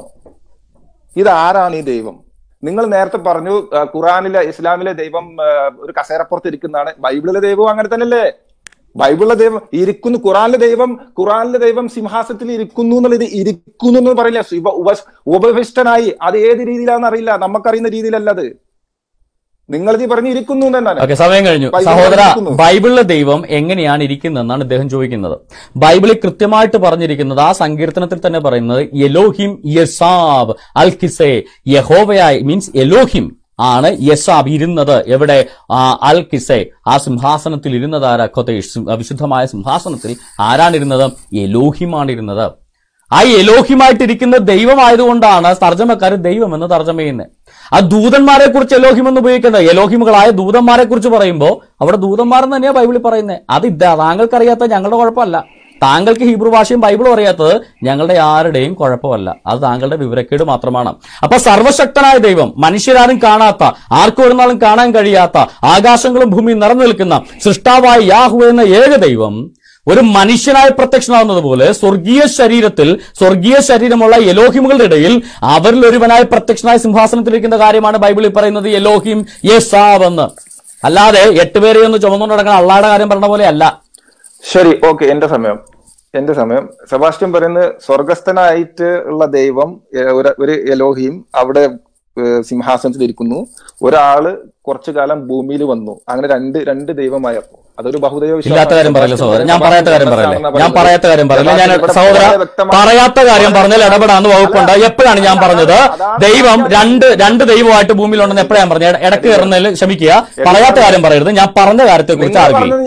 [SPEAKER 2] ഇത് ആരാണ് ഈ ദൈവം നിങ്ങൾ നേരത്തെ പറഞ്ഞു ആ, ഖുറാനിലെ ഇസ്ലാമിലെ ദൈവം ആ, ഒരു കസേരപ്പുറത്ത് ഇരിക്കുന്നതാണ് ബൈബിളിലെ ദൈവവും അങ്ങനെ തന്നെയല്ലേ ബൈബിളിലെ ദൈവം ഇരിക്കുന്നു ഖുറാനിലെ ദൈവം ഖുറാനിലെ ദൈവം സിംഹാസനത്തിൽ ഇരിക്കുന്നു എന്നുള്ളത് ഇരിക്കുന്നു എന്ന് പറയില്ല ഉപ- ഉപ- ഉപവിഷ്ടനായി അത് ഏത് രീതിയിലാണെന്ന് അറിയില്ല നമുക്കറിയുന്ന രീതിയിലല്ല അത് നിങ്ങളിത് പറഞ്ഞിരിക്കുന്നു എന്നാണ്
[SPEAKER 1] ഓക്കെ സമയം കഴിഞ്ഞു
[SPEAKER 2] ബൈബിളിൽ
[SPEAKER 1] സഹോദര
[SPEAKER 2] ഇരിക്കുന്നു.
[SPEAKER 1] ബൈബിളിലെ ദൈവം എങ്ങനെയാണ് ഇരിക്കുന്നതെന്നാണ് ഇദ്ദേഹം ചോദിക്കുന്നത് ബൈബിളിൽ കൃത്യമായിട്ട് പറഞ്ഞിരിക്കുന്നത് ആ സങ്കീർത്തനത്തിൽ തന്നെ പറയുന്നത് യലോഹിം യസാബ് അൽ കിസെ യഹോവയായി മീൻസ് എലോഹിം ആണ് യസാബ് ഇരുന്നത് എവിടെ ആ, അൽ കിസെ ആ സിംഹാസനത്തിൽ ഇരുന്നത് ആരാ കൊതേഷ് സിം- വിശുദ്ധമായ സിംഹാസനത്തിൽ ആരാണ് ഇരുന്നത് എലോഹിമാണ് ഇരുന്നത് ആ എലോഹിമായിട്ടിരിക്കുന്ന ദൈവമായതുകൊണ്ടാണ് തർജ്ജമക്കാർ ദൈവം എന്ന് തർജ്ജമ ചെയ്യുന്നത് ആ ദൂതന്മാരെ കുറിച്ച് എലോഹിം എന്ന് ഉപയോഗിക്കേണ്ടത് എലോഹിമുകളായ ദൂതന്മാരെ കുറിച്ച് പറയുമ്പോൾ അവിടെ ദൂതന്മാരെന്ന് തന്നെയാ ബൈബിളിൽ പറയുന്നത് അത് ഇതാ താങ്കൾക്കറിയാത്ത ഞങ്ങളുടെ കുഴപ്പമല്ല താങ്കൾക്ക് ഹീബ്രു ഭാഷയും ബൈബിളും അറിയാത്തത് ഞങ്ങളുടെ ആരുടെയും കുഴപ്പമല്ല അത് താങ്കളുടെ വിവരക്കേട് മാത്രമാണ് അപ്പൊ സർവശക്തനായ ദൈവം മനുഷ്യരാരും കാണാത്ത ആർക്കും ഒരു നാളും കാണാൻ കഴിയാത്ത ആകാശങ്ങളും ഭൂമിയും നിറഞ്ഞു നിൽക്കുന്ന സൃഷ്ടാവായ യാഹു എന്ന ഏക ദൈവം ഒരു മനുഷ്യനായി പ്രത്യക്ഷനാവുന്നത് പോലെ സ്വർഗീയ ശരീരത്തിൽ സ്വർഗീയ ശരീരമുള്ള എലോഹിമുകളുടെ ഇടയിൽ അവരിൽ ഒരുവനായി പ്രത്യക്ഷനായ സിംഹാസനത്തിലിരിക്കുന്ന കാര്യമാണ് ബൈബിളിൽ പറയുന്നത് എലോഹിം യെസാവ് എന്ന് അല്ലാതെ എട്ടുപേരെ ഒന്ന് ചുമന്നുകൊണ്ട് നടക്കുന്ന അള്ളാടെ കാര്യം പറഞ്ഞ പോലെ അല്ല
[SPEAKER 2] ശരി ഓക്കെ എന്റെ സമയം എന്റെ സമയം സെബാസ്റ്റ്യൻ പറയുന്നത് സ്വർഗസ്ഥനായിട്ട് ഉള്ള ദൈവം ഏ, ഒരു- ഒരു എലോഹിയും അവിടെ ഏ, സിംഹാസനത്തിൽ ഇരിക്കുന്നു ഒരാള് കുറച്ചു കാലം ഭൂമിയിൽ വന്നു അങ്ങനെ രണ്ട് രണ്ട് ദൈവമായപ്പോ അതൊരു ബഹുദൈവ വിശ്വാസം.
[SPEAKER 1] ഇല്ലാത്ത കാര്യം പറയില്ല സഹോദരൻ ഞാൻ പറയാത്ത കാര്യം പറയില്ല ഞാൻ പറയാത്ത കാര്യം പറയില്ല ഞാൻ
[SPEAKER 2] ഇവിടെ
[SPEAKER 1] സഹോദര
[SPEAKER 2] വളരെ വ്യക്തമായി-
[SPEAKER 1] പറയാത്ത കാര്യം പറഞ്ഞാൽ ഇടപെടാന്ന് വകുപ്പുണ്ട് എപ്പോഴാണ് ഞാൻ പറഞ്ഞത് ദൈവം രണ്ട് രണ്ട് ദൈവമായിട്ട് ഭൂമിയിലുണ്ടെന്ന് എപ്പോഴാണ് പറഞ്ഞത് ഇട- ഇടക്ക് കയറുന്നതിൽ ക്ഷമിക്കുക പറയാത്ത കാര്യം പറയരുത് ഞാൻ പറഞ്ഞ കാര്യത്തെ കുറിച്ച്
[SPEAKER 2] നിങ്ങൾ
[SPEAKER 1] ആർഗ്യൂ
[SPEAKER 2] പറഞ്ഞത്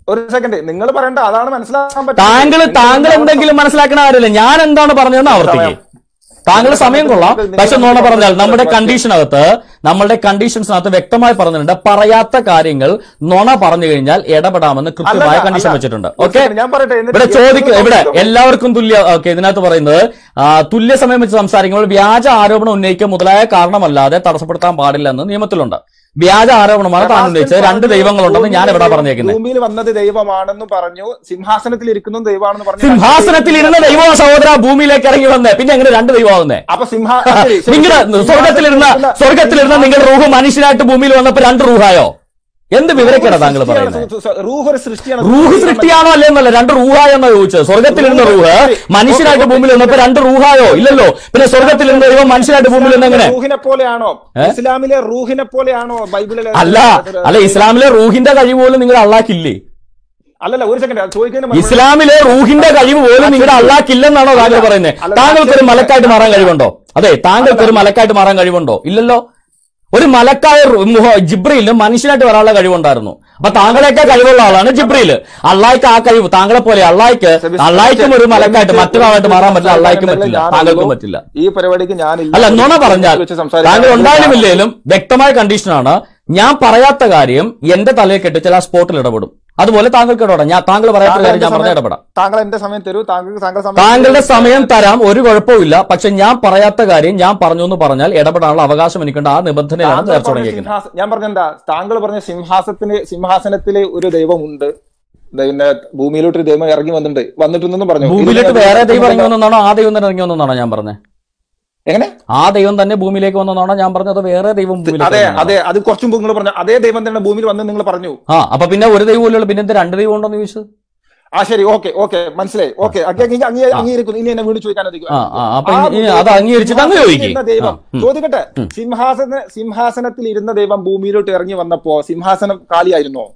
[SPEAKER 2] ഒരു സെക്കൻഡ് നിങ്ങൾ പറയണ്ട അതാണ് മനസ്സിലാക്കാൻ
[SPEAKER 1] താങ്കൾ താങ്കൾ എന്തെങ്കിലും മനസ്സിലാക്കണ കാര്യമില്ല ഞാൻ എന്താണ് പറഞ്ഞതെന്ന് ആവർത്തിക്കുക താങ്കൾ സമയം കൊള്ളാം പക്ഷെ നോണ പറഞ്ഞാൽ നമ്മുടെ കണ്ടീഷനകത്ത് നമ്മുടെ കണ്ടീഷൻസിനകത്ത് വ്യക്തമായി പറഞ്ഞിട്ടുണ്ട് പറയാത്ത കാര്യങ്ങൾ നുണ പറഞ്ഞു കഴിഞ്ഞാൽ ഇടപെടാമെന്ന് കൃത്യമായ
[SPEAKER 2] അല്ല,
[SPEAKER 1] കണ്ടീഷൻ
[SPEAKER 2] അല്ല.
[SPEAKER 1] വെച്ചിട്ടുണ്ട്
[SPEAKER 2] ഒരു
[SPEAKER 1] ഓക്കെ
[SPEAKER 2] second, ഞാൻ പറയട്ടെ, എന്നിട്ട്
[SPEAKER 1] ഇവിടെ ചോദിക്കുക
[SPEAKER 2] എന്ത്
[SPEAKER 1] ഇവിടെ
[SPEAKER 2] ചോദിക്കും?
[SPEAKER 1] എല്ലാവർക്കും തുല്യ ഓക്കെ ഇതിനകത്ത് പറയുന്നത് ആ, തുല്യ സമയം വെച്ച് സംസാരിക്കുമ്പോൾ വ്യാജ ആരോപണം ഉന്നയിക്കുക മുതലായ കാരണമല്ലാതെ തടസ്സപ്പെടുത്താൻ പാടില്ല എന്ന് നിയമത്തിലുണ്ട് വ്യാജ ആരോപണമാണ് താൻ ഉന്നയിച്ചത് രണ്ട് ദൈവങ്ങളുണ്ടെന്ന് ഞാൻ ഇവിടെ പറഞ്ഞേക്കുന്നത്
[SPEAKER 2] ഭൂമിയിൽ വന്നത് ദൈവമാണെന്ന് പറഞ്ഞു സിംഹാസനത്തിൽ ഇരിക്കുന്ന ദൈവമാണെന്ന് പറഞ്ഞു
[SPEAKER 1] സിംഹാസനത്തിൽ ഇരുന്ന ദൈവ സഹോദര ഭൂമിയിലേക്ക് ഇറങ്ങി വന്നേ പിന്നെ എങ്ങനെ രണ്ട് ദൈവമാവുന്നേ
[SPEAKER 2] അപ്പൊ സിംഹാസനത്തിൽ
[SPEAKER 1] നിങ്ങളുടെ സ്വർഗത്തിലിരുന്ന സ്വർഗത്തിലിരുന്ന നിങ്ങൾ റൂഹ് മനുഷ്യനായിട്ട് ഭൂമിയിൽ വന്നപ്പോ രണ്ട് റൂഹായോ എന്ത് വിവരക്കേടാ താങ്കൾ പറയുന്നത്
[SPEAKER 2] റൂഹ് ഒരു സൃഷ്ടിയാണ്
[SPEAKER 1] റൂഹ് സൃഷ്ടിയാണോ അല്ലേ എന്നല്ല രണ്ട് റൂഹായോ എന്നോ ചോദിച്ചത് സ്വർഗത്തിലിരുന്ന റൂഹ് മനുഷ്യനായിട്ട് ഭൂമിയിൽ വന്നപ്പോ രണ്ട് റൂഹായോ ഇല്ലല്ലോ പിന്നെ സ്വർഗത്തിലിരുന്ന ദൈവം മനുഷ്യനായിട്ട് ഭൂമിയിൽ വന്ന എങ്ങനെ
[SPEAKER 2] റൂഹിനെ പോലെയാണോ ഇസ്ലാമിലെ റൂഹിനെ പോലെയാണോ ബൈബിളിലെ
[SPEAKER 1] അല്ല അല്ല ഇസ്ലാമിലെ റൂഹിന്റെ കഴിവ് പോലും നിങ്ങൾ അള്ളാക്കില്ലേ
[SPEAKER 2] അല്ലല്ല ഒരു സെക്കൻഡ് ചോദിക്കുന്നതിന് മറുപടി-
[SPEAKER 1] ഇസ്ലാമിലെ റൂഹിന്റെ കഴിവ് പോലും നിങ്ങളുടെ അള്ളാക്കില്ലെന്നാണോ താങ്കൾ പറയുന്നത്
[SPEAKER 2] അല്ല,
[SPEAKER 1] താങ്കൾക്ക് ഒരു മലക്കായിട്ട് മാറാൻ കഴിവുണ്ടോ അതെ താങ്കൾക്ക് ഒരു മലക്കായിട്ട് മാറാൻ കഴിവുണ്ടോ ഇല്ലല്ലോ ഒരു മലക്കായ റു- മുഹ- ജിബ്രീലിന് മനുഷ്യനായിട്ട് വരാനുള്ള കഴിവുണ്ടായിരുന്നു അപ്പൊ താങ്കളെയൊക്കെ കഴിവുള്ള ആളാണ് ജിബ്രീല് അള്ളായിക്ക് ആ കഴിവ് താങ്കളെ പോലെ അള്ളായിക്ക് അള്ളായിക്കും ഒരു മലക്കായിട്ട് മറ്റൊരാളായിട്ട് മാറാൻ പറ്റില്ല അള്ളായിക്കും പറ്റില്ല താങ്കൾക്കും പറ്റില്ല
[SPEAKER 2] ഈ പരിപാടിക്ക് ഞാൻ
[SPEAKER 1] അല്ല നുണ പറഞ്ഞാൽ താങ്കൾ ഉണ്ടായാലും ഇല്ലേലും വ്യക്തമായ കണ്ടീഷനാണ് ഞാൻ പറയാത്ത കാര്യം എന്റെ തലയിൽ കെട്ടിച്ചാൽ ആ സ്പോട്ടിൽ ഇടപെടും അതുപോലെ താങ്കൾക്ക് ഇടപെടാം ഞാൻ താങ്കൾ പറയാത്ത കാര്യം ഞാൻ പറഞ്ഞ ഇടപെടാം
[SPEAKER 2] താങ്കൾ എന്റെ സമയം തരൂ താങ്കൾക്ക് താങ്കൾ സമയം
[SPEAKER 1] താങ്കളുടെ സമയം തരാം ഒരു കുഴപ്പമില്ല പക്ഷെ ഞാൻ പറയാത്ത കാര്യം ഞാൻ പറഞ്ഞു എന്ന് പറഞ്ഞാൽ ഇടപെടാനുള്ള അവകാശം എനിക്കുണ്ട് ആ നിബന്ധനയാണ്
[SPEAKER 2] താങ്കൾ
[SPEAKER 1] നേർച്ച
[SPEAKER 2] പറഞ്ഞ
[SPEAKER 1] തുടങ്ങിയിരിക്കുന്നത്
[SPEAKER 2] സിംഹാസ- ഞാൻ പറഞ്ഞെന്താ താങ്കൾ പറഞ്ഞ സിംഹാസത്തിന് സിംഹാസനത്തിലെ ഒരു ദൈവമുണ്ട് പിന്നെ ഭൂമിയിലോട്ട് ഒരു ദൈവം ഇറങ്ങി വന്നിട്ടുണ്ട് വന്നിട്ടുണ്ടെന്ന് പറഞ്ഞു
[SPEAKER 1] ഭൂമിയിലേക്ക്
[SPEAKER 2] ഇതിനെ
[SPEAKER 1] വേറെ ദൈവം ഇറങ്ങി
[SPEAKER 2] എന്താ?
[SPEAKER 1] വന്നെന്നാണോ ആ ദൈവം തന്നെ ഇറങ്ങി വന്നെന്നാണോ ഞാൻ പറഞ്ഞത്
[SPEAKER 2] എങ്ങനെ
[SPEAKER 1] ആ ദൈവം തന്നെ ഭൂമിയിലേക്ക് വന്നെന്നാണോ ഞാൻ പറഞ്ഞത് വേറെ ദൈവം ഭൂമിയിലേക്ക്
[SPEAKER 2] അതെ
[SPEAKER 1] വന്നതാണോ?
[SPEAKER 2] അതെ അത് കുറച്ചും മുമ്പ് നിങ്ങൾ പറഞ്ഞു അതേ ദൈവം തന്നെ ഭൂമിയിൽ വന്ന് നിങ്ങൾ പറഞ്ഞു
[SPEAKER 1] ആ അപ്പൊ പിന്നെ ഒരു ദൈവം ഇല്ലല്ലോ പിന്നെ എന്താ രണ്ട് ദൈവം ഉണ്ടോന്ന് ചോദിച്ചത്
[SPEAKER 2] ആ ശരി ഓക്കെ ഓക്കെ മനസ്സിലായി ഓക്കെ അംഗീകരിക്കുന്നു ഇനി എന്നെ വീണ്ടും ചോദിക്കാൻ അധികം
[SPEAKER 1] ആ ആ അപ്പൊ
[SPEAKER 2] ആ
[SPEAKER 1] ഇനി അത് അംഗീകരിച്ചിട്ട് അങ്ങ്
[SPEAKER 2] സിംഹാസനത്തിൽ
[SPEAKER 1] ചോദിക്കും
[SPEAKER 2] ഇരുന്ന ദൈവം ചോദിക്കട്ടെ സിംഹാസന സിംഹാസനത്തിൽ ഇരുന്ന ദൈവം ഭൂമിയിലോട്ട് ഇറങ്ങി വന്നപ്പോ സിംഹാസനം കാലിയായിരുന്നോ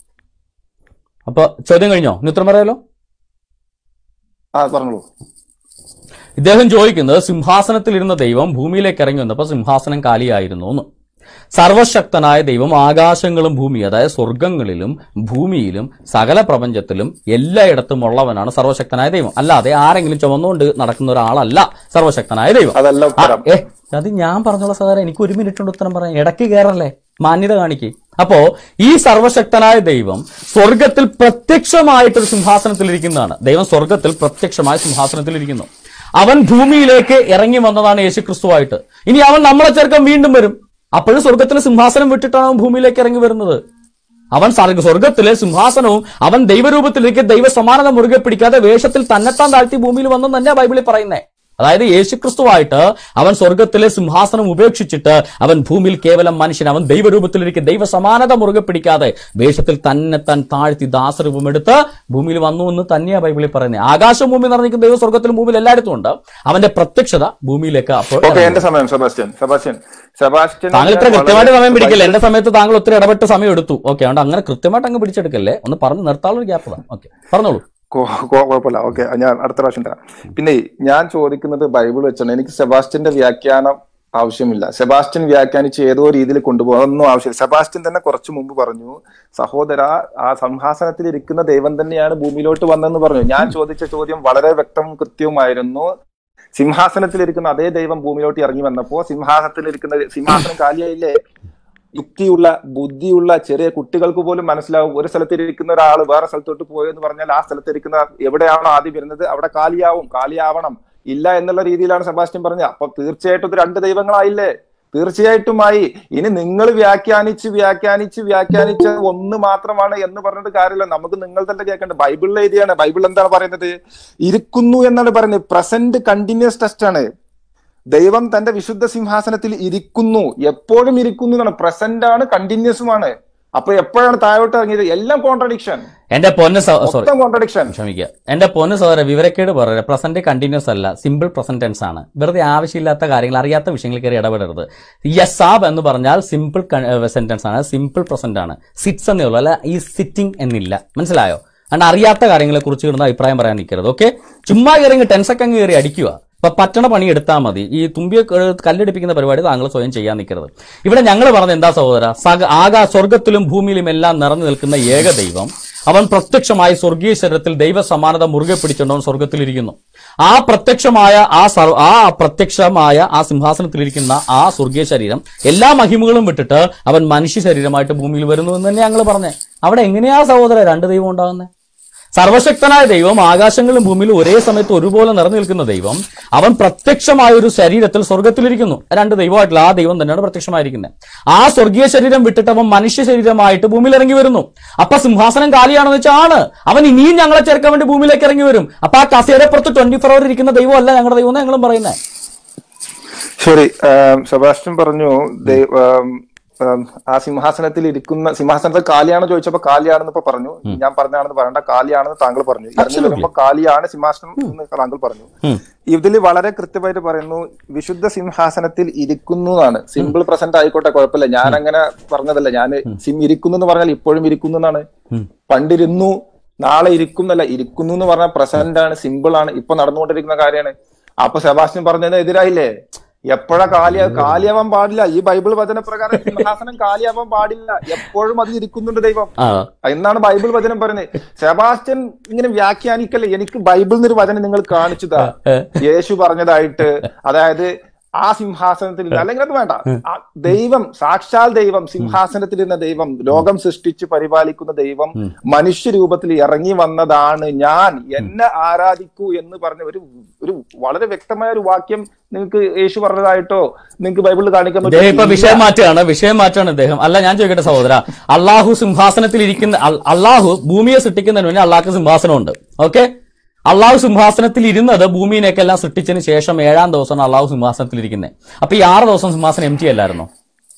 [SPEAKER 1] അപ്പൊ ചോദ്യം കഴിഞ്ഞോ ഇനി ഉത്തരം പറയാലോ
[SPEAKER 2] ആ പറഞ്ഞോളൂ
[SPEAKER 1] ഇദ്ദേഹം ചോദിക്കുന്നത് സിംഹാസനത്തിലിരുന്ന ദൈവം ഭൂമിയിലേക്ക് ഇറങ്ങി വന്നപ്പോൾ സിംഹാസനം കാലിയായിരുന്നു എന്ന് സർവശക്തനായ ദൈവം ആകാശങ്ങളും ഭൂമി അതായത് സ്വർഗങ്ങളിലും ഭൂമിയിലും സകല പ്രപഞ്ചത്തിലും എല്ലായിടത്തും ഉള്ളവനാണ് സർവശക്തനായ ദൈവം അല്ലാതെ ആരെങ്കിലും ചുമന്നുകൊണ്ട് നടക്കുന്ന ഒരാളല്ല സർവശക്തനായ ദൈവം
[SPEAKER 2] അതല്ല
[SPEAKER 1] ആ,
[SPEAKER 2] ഉത്തരം
[SPEAKER 1] ഏ അത് ഞാൻ പറഞ്ഞോളാം സാറേ എനിക്ക് ഒരു മിനിറ്റ് കൊണ്ട് ഉത്തരം പറയാം ഇടയ്ക്ക് കയറല്ലേ മാന്യത കാണിക്കേ അപ്പോ ഈ സർവശക്തനായ ദൈവം സ്വർഗത്തിൽ പ്രത്യക്ഷമായിട്ടൊരു സിംഹാസനത്തിൽ ഇരിക്കുന്നതാണ് ദൈവം സ്വർഗത്തിൽ പ്രത്യക്ഷമായ സിംഹാസനത്തിൽ ഇരിക്കുന്നു അവൻ ഭൂമിയിലേക്ക് ഇറങ്ങി വന്നതാണ് യേശു ക്രിസ്തുവായിട്ട് ഇനി അവൻ നമ്മളെ ചേർക്കാൻ വീണ്ടും വരും അപ്പോഴും സ്വർഗത്തിലെ സിംഹാസനം വിട്ടിട്ടാണ് അവൻ ഭൂമിയിലേക്ക് ഇറങ്ങി വരുന്നത് അവൻ സർഗ സ്വർഗത്തിലെ സിംഹാസനവും അവൻ ദൈവരൂപത്തിലേക്ക് ദൈവ സമാനത മുറുകെ പിടിക്കാതെ വേഷത്തിൽ തന്നെത്താൻ താഴ്ത്തി ഭൂമിയിൽ വന്നെന്ന് തന്നെയാ ബൈബിളിൽ പറയുന്നേ അതായത് യേശുക്രിസ്തുവായിട്ട് അവൻ സ്വർഗത്തിലെ സിംഹാസനം ഉപേക്ഷിച്ചിട്ട് അവൻ ഭൂമിയിൽ കേവലം മനുഷ്യൻ അവൻ ദൈവരൂപത്തിലിരിക്കെ ദൈവ സമാനത മുറുകെ പിടിക്കാതെ വേഷത്തിൽ തന്നെ താൻ താഴ്ത്തി ദാസരൂപം എടുത്ത് ഭൂമിയിൽ വന്നു എന്ന് തന്നെയാ ബൈബിളിൽ പറയുന്നത് ആകാശം ഭൂമി നിറഞ്ഞിരിക്കുന്ന ദൈവം സ്വർഗത്തിലും ഭൂമിയിൽ എല്ലായിടത്തും ഉണ്ട് അവന്റെ പ്രത്യക്ഷത ഭൂമിയിലേക്ക് അപ്പോൾ
[SPEAKER 2] ഓക്കെ എന്റെ സമയം സെബാസ്റ്റ്യൻ സെബാസ്റ്റ്യൻ സെബാസ്റ്റ്യൻ
[SPEAKER 1] താങ്കൾ ഇത്ര കൃത്യമായിട്ട് സമയം പിടിക്കല്ലേ എന്റെ സമയത്ത് താങ്കൾ ഒത്തിരി ഇടപെട്ട് സമയം എടുത്തു ഓക്കെ അതുകൊണ്ട് അങ്ങനെ കൃത്യമായിട്ട് അങ്ങ് പിടിച്ചെടുക്കല്ലേ ഒന്ന് പറഞ്ഞ് നിർത്താനുള്ള ഒരു ഗ്യാപ്പ് ഓക്കെ പറഞ്ഞോളൂ
[SPEAKER 2] കോ- കോ- കുഴപ്പമില്ല ഓക്കെ ഞാൻ അടുത്ത പ്രാവശ്യം തരാം പിന്നെ ഞാൻ ചോദിക്കുന്നത് ബൈബിൾ വെച്ചാണ് എനിക്ക് സെബാസ്റ്റ്യന്റെ വ്യാഖ്യാനം ആവശ്യമില്ല സെബാസ്റ്റ്യൻ വ്യാഖ്യാനിച്ച് ഏതോ രീതിയിൽ കൊണ്ടുപോകാൻ ഒന്നും ആവശ്യമില്ല സെബാസ്റ്റ്യൻ തന്നെ കുറച്ചു മുമ്പ് പറഞ്ഞു സഹോദര ആ സിംഹാസനത്തിൽ ഇരിക്കുന്ന ദൈവം തന്നെയാണ് ഭൂമിയിലോട്ട് വന്നതെന്ന് പറഞ്ഞു ഞാൻ ചോദിച്ച ചോദ്യം വളരെ വ്യക്തവും കൃത്യവുമായിരുന്നു സിംഹാസനത്തിൽ ഇരിക്കുന്ന അതേ ദൈവം ഭൂമിയിലോട്ട് ഇറങ്ങി വന്നപ്പോ സിംഹാസനത്തിൽ ഇരിക്കുന്ന സിംഹാസനം കാലിയായില്ലേ യുക്തിയുള്ള ബുദ്ധിയുള്ള ചെറിയ കുട്ടികൾക്ക് പോലും മനസ്സിലാവും ഒരു സ്ഥലത്ത് ഇരിക്കുന്ന ഒരാൾ വേറെ സ്ഥലത്തോട്ട് പോയെന്ന് പറഞ്ഞാൽ ആ സ്ഥലത്ത് ഇരിക്കുന്ന എവിടെയാണോ ആദ്യം വരുന്നത് അവിടെ കാലിയാവും കാലിയാവണം ഇല്ല എന്നുള്ള രീതിയിലാണ് സെബാസ്റ്റ്യൻ പറഞ്ഞത് അപ്പൊ തീർച്ചയായിട്ടും ഇത് രണ്ട് ദൈവങ്ങളായില്ലേ തീർച്ചയായിട്ടുമായി ഇനി നിങ്ങൾ വ്യാഖ്യാനിച്ച് വ്യാഖ്യാനിച്ച് വ്യാഖ്യാനിച്ച് ഒന്ന് മാത്രമാണ് എന്ന് പറഞ്ഞിട്ട് കാര്യമില്ല നമുക്ക് നിങ്ങൾ തന്നെ കേൾക്കേണ്ടത് ബൈബിളിൽ എഴുതിയാണ് ബൈബിൾ എന്താണ് പറയുന്നത് ഇരിക്കുന്നു എന്നാണ് പറയുന്നത് പ്രസന്റ് കണ്ടിന്യൂസ് ടെസ്റ്റ് ആണ് ദൈവം തന്റെ വിശുദ്ധ സിംഹാസനത്തിൽ ഇരിക്കുന്നു എപ്പോഴും ഇരിക്കുന്നു എന്നാണ് പ്രസന്റ് ആണ് കണ്ടിന്യൂസുമാണ് അപ്പൊ എപ്പോഴാണ് താഴോട്ട് ഇറങ്ങിയത് എല്ലാം കോൺട്രഡിക്ഷൻ
[SPEAKER 1] എന്റെ പൊന്ന് സോറി
[SPEAKER 2] മൊത്തം കോൺട്രഡിക്ഷൻ
[SPEAKER 1] ക്ഷമിക്കുക എന്റെ പൊന്ന് സഹോദര വിവരക്കേട് പറയുക പ്രസന്റ് കണ്ടിന്യൂസ് അല്ല സിമ്പിൾ പ്രസന്റ് ടെൻസ് ആണ് വെറുതെ ആവശ്യമില്ലാത്ത കാര്യങ്ങൾ അറിയാത്ത വിഷയങ്ങളിൽ കയറി ഇടപെടരുത് യസാബ് എന്ന് പറഞ്ഞാൽ സിമ്പിൾ സെന്റൻസ് ആണ് സിമ്പിൾ പ്രസന്റ് ആണ് സിറ്റ്സ് എന്നേ ഉള്ളൂ അല്ല ഈ സിറ്റിംഗ് എന്നില്ല മനസ്സിലായോ അതുകൊണ്ട് അറിയാത്ത കാര്യങ്ങളെ കുറിച്ച് കിടന്ന അഭിപ്രായം പറയാൻ നിൽക്കരുത് ഓക്കെ ചുമ്മാ കയറി ടെൻസൊക്കെ അങ്ങ് കയറി അടിക്കുക അപ്പൊ പറ്റണ പണി എടുത്താൽ മതി ഈ തുമ്പിയെ ക- കല്ലെടുപ്പിക്കുന്ന പരിപാടി താങ്കൾ സ്വയം ചെയ്യാൻ നിൽക്കരുത് ഇവിടെ ഞങ്ങൾ പറഞ്ഞ എന്താ സഹോദര സക ആകാ സ്വർഗത്തിലും ഭൂമിയിലും എല്ലാം നിറഞ്ഞു നിൽക്കുന്ന ഏക ദൈവം അവൻ പ്രത്യക്ഷമായി സ്വർഗീയ ശരീരത്തിൽ ദൈവ സമാനത മുറുകെ പിടിച്ചുകൊണ്ട് അവൻ സ്വർഗത്തിലിരിക്കുന്നു ആ പ്രത്യക്ഷമായ ആ സർവ ആ പ്രത്യക്ഷമായ ആ സിംഹാസനത്തിലിരിക്കുന്ന ആ സ്വർഗീയ ശരീരം എല്ലാ മഹിമകളും വിട്ടിട്ട് അവൻ മനുഷ്യ ശരീരമായിട്ട് ഭൂമിയിൽ വരുന്നു എന്ന് തന്നെ ഞങ്ങൾ പറഞ്ഞേ അവിടെ എങ്ങനെയാ സഹോദര രണ്ട് ദൈവം ഉണ്ടാകുന്നത് സർവശക്തനായ ദൈവം ആകാശങ്ങളും ഭൂമിയിലും ഒരേ സമയത്ത് ഒരുപോലെ നിറഞ്ഞു നിൽക്കുന്ന ദൈവം അവൻ പ്രത്യക്ഷമായ ഒരു ശരീരത്തിൽ സ്വർഗത്തിലിരിക്കുന്നു രണ്ട് ദൈവമായിട്ടുള്ള ആ ദൈവം തന്നെയാണ് പ്രത്യക്ഷമായിരിക്കുന്നത് ആ സ്വർഗീയ ശരീരം വിട്ടിട്ട് അവൻ മനുഷ്യ ശരീരമായിട്ട് ഭൂമിയിൽ ഇറങ്ങി വരുന്നു അപ്പൊ സിംഹാസനം കാലിയാണെന്ന് വെച്ചാൽ ആണ് അവൻ ഇനിയും ഞങ്ങളെ ചേർക്കാൻ വേണ്ടി ഭൂമിയിലേക്ക് ഇറങ്ങി വരും അപ്പൊ ആ കസേരപ്പുറത്ത് ട്വന്റി ഫോർ അവർ ഇരിക്കുന്ന ദൈവം അല്ല ഞങ്ങളുടെ ദൈവം എന്ന് ഞങ്ങളും പറയുന്നത്
[SPEAKER 2] ശരി ആം, സെബാസ്റ്റ്യൻ പറഞ്ഞു ദൈ- ആം, ആം, ആ സിംഹാസനത്തിൽ ഇരിക്കുന്ന സിംഹാസനത്തിൽ കാലിയാണെന്ന് ചോദിച്ചപ്പോ കാലിയാണെന്ന് ഇപ്പൊ പറഞ്ഞു ഞാൻ പറഞ്ഞാണെന്ന് പറയണ്ട കാലിയാണെന്ന് താങ്കൾ പറഞ്ഞു ഇറങ്ങി വരുമ്പോ കാലിയാണ് സിംഹാസനം എന്ന് താങ്കൾ പറഞ്ഞു
[SPEAKER 1] ഉം.
[SPEAKER 2] ഇതിൽ വളരെ കൃത്യമായിട്ട് പറയുന്നു വിശുദ്ധ സിംഹാസനത്തിൽ ഇരിക്കുന്നു എന്നാണ് സിമ്പിൾ പ്രസന്റ് ആയിക്കോട്ടെ കുഴപ്പമില്ല ഞാൻ അങ്ങനെ പറഞ്ഞതല്ല ഞാൻ സിം ഇരിക്കുന്നു എന്ന് പറഞ്ഞാൽ ഇപ്പോഴും ഇരിക്കുന്നു എന്നാണ്
[SPEAKER 1] ഉം.
[SPEAKER 2] പണ്ടിരുന്നു നാളെ ഇരിക്കും എന്നല്ല ഇരിക്കുന്നു എന്ന് പറഞ്ഞാൽ പ്രസന്റ് ആണ് സിമ്പിൾ ആണ് ഇപ്പൊ നടന്നുകൊണ്ടിരിക്കുന്ന കാര്യമാണ് അപ്പൊ സെബാസ്റ്റ്യൻ പറഞ്ഞതിന് എതിരായില്ലേ എപ്പോഴാ കാലിയ കാലിയാവാൻ പാടില്ല ഈ ബൈബിൾ വചന പ്രകാരം സിംഹാസനം കാലിയാവാൻ പാടില്ല എപ്പോഴും അത് ഇരിക്കുന്നുണ്ട് ദൈവം
[SPEAKER 1] ആ
[SPEAKER 2] എന്നാണ് ബൈബിൾ വചനം പറയുന്നത് സെബാസ്റ്റ്യൻ ഇങ്ങനെ വ്യാഖ്യാനിക്കല്ലേ എനിക്ക് ബൈബിളിൽ നിന്നൊരു വചനം നിങ്ങൾ കാണിച്ചതാ യേശു പറഞ്ഞതായിട്ട് അതായത് ആ സിംഹാസനത്തിൽ ഇരുന്ന് അല്ലെങ്കിൽ അത് വേണ്ട ആ ദൈവം സാക്ഷാൽ ദൈവം സിംഹാസനത്തിൽ ഇരുന്ന ദൈവം ലോകം സൃഷ്ടിച്ച് പരിപാലിക്കുന്ന ദൈവം മനുഷ്യ രൂപത്തിൽ ഇറങ്ങി വന്നതാണ് ഞാൻ എന്നെ ആരാധിക്കൂ എന്ന് പറഞ്ഞ ഒരു ഒരു വളരെ വ്യക്തമായ ഒരു വാക്യം നിങ്ങൾക്ക് യേശു പറഞ്ഞതായിട്ടോ നിങ്ങൾക്ക് ബൈബിളിൽ കാണിക്കാൻ
[SPEAKER 1] ഇദ്ദേഹം ഇപ്പൊ
[SPEAKER 2] പറ്റുമോ?
[SPEAKER 1] വിഷയം മാറ്റുകയാണ് വിഷയം മാറ്റുകയാണ് ഇദ്ദേഹം അല്ല ഞാൻ ചോദിക്കട്ടെ സഹോദര അള്ളാഹു സിംഹാസനത്തിൽ ഇരിക്കുന്ന അൽ- അള്ളാഹു ഭൂമിയെ സൃഷ്ടിക്കുന്നതിന് മുന്നേ അള്ളാഹ്ക്ക് സിംഹാസനമുണ്ട് ഓക്കെ അള്ളാഹു സിംഹാസനത്തിൽ ഇരുന്നത് ഭൂമിയിലേക്ക് എല്ലാം സൃഷ്ടിച്ചതിന് ശേഷം ഏഴാം ദിവസമാണ് അള്ളാഹു സിംഹാസനത്തിൽ ഇരിക്കുന്നത് അപ്പൊ ഈ ആറ് ദിവസം സിംഹാസനം എം ടി അല്ലായിരുന്നോ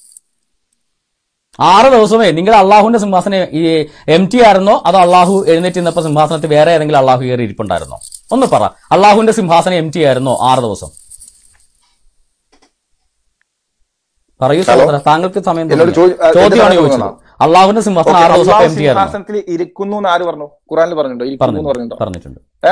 [SPEAKER 1] ആറ് ദിവസമേ നിങ്ങൾ അള്ളാഹുവിന്റെ സിംഹാസനം ഈ എം ടി ആയിരുന്നോ അതോ അള്ളാഹു എഴുന്നേറ്റ് നിന്നപ്പോ സിംഹാസനത്തിൽ വേറെ ഏതെങ്കിലും അള്ളാഹു കയറി ഇരിപ്പുണ്ടായിരുന്നോ ഒന്ന് പറ അള്ളാഹുവിന്റെ സിംഹാസനം എം ടി ആയിരുന്നോ ആറ് ദിവസം പറയൂ സഹോദര താങ്കൾക്ക് സമയം
[SPEAKER 2] എന്നോട്
[SPEAKER 1] തന്നില്ല.
[SPEAKER 2] ചോദി- ആ,
[SPEAKER 1] ചോദ്യമാണ്
[SPEAKER 2] എന്നോട്
[SPEAKER 1] ചോദിച്ചത്
[SPEAKER 2] ചോദിക്കണം.
[SPEAKER 1] അള്ളാഹുവിന്റെ സിംഹാസനം
[SPEAKER 2] ഓക്കേ,
[SPEAKER 1] ആറ് ദിവസം
[SPEAKER 2] അള്ളാഹു
[SPEAKER 1] എം ടി ആയിരുന്നു
[SPEAKER 2] സിംഹാസനത്തിൽ ഇരിക്കുന്നു എന്ന് ആര് പറഞ്ഞു ഖുറാനിൽ പറഞ്ഞിട്ടുണ്ടോ ഇരിക്കുന്നു എന്ന് പറഞ്ഞിട്ടുണ്ടോ
[SPEAKER 1] പറഞ്ഞിട്ടുണ്ട്
[SPEAKER 2] ഏ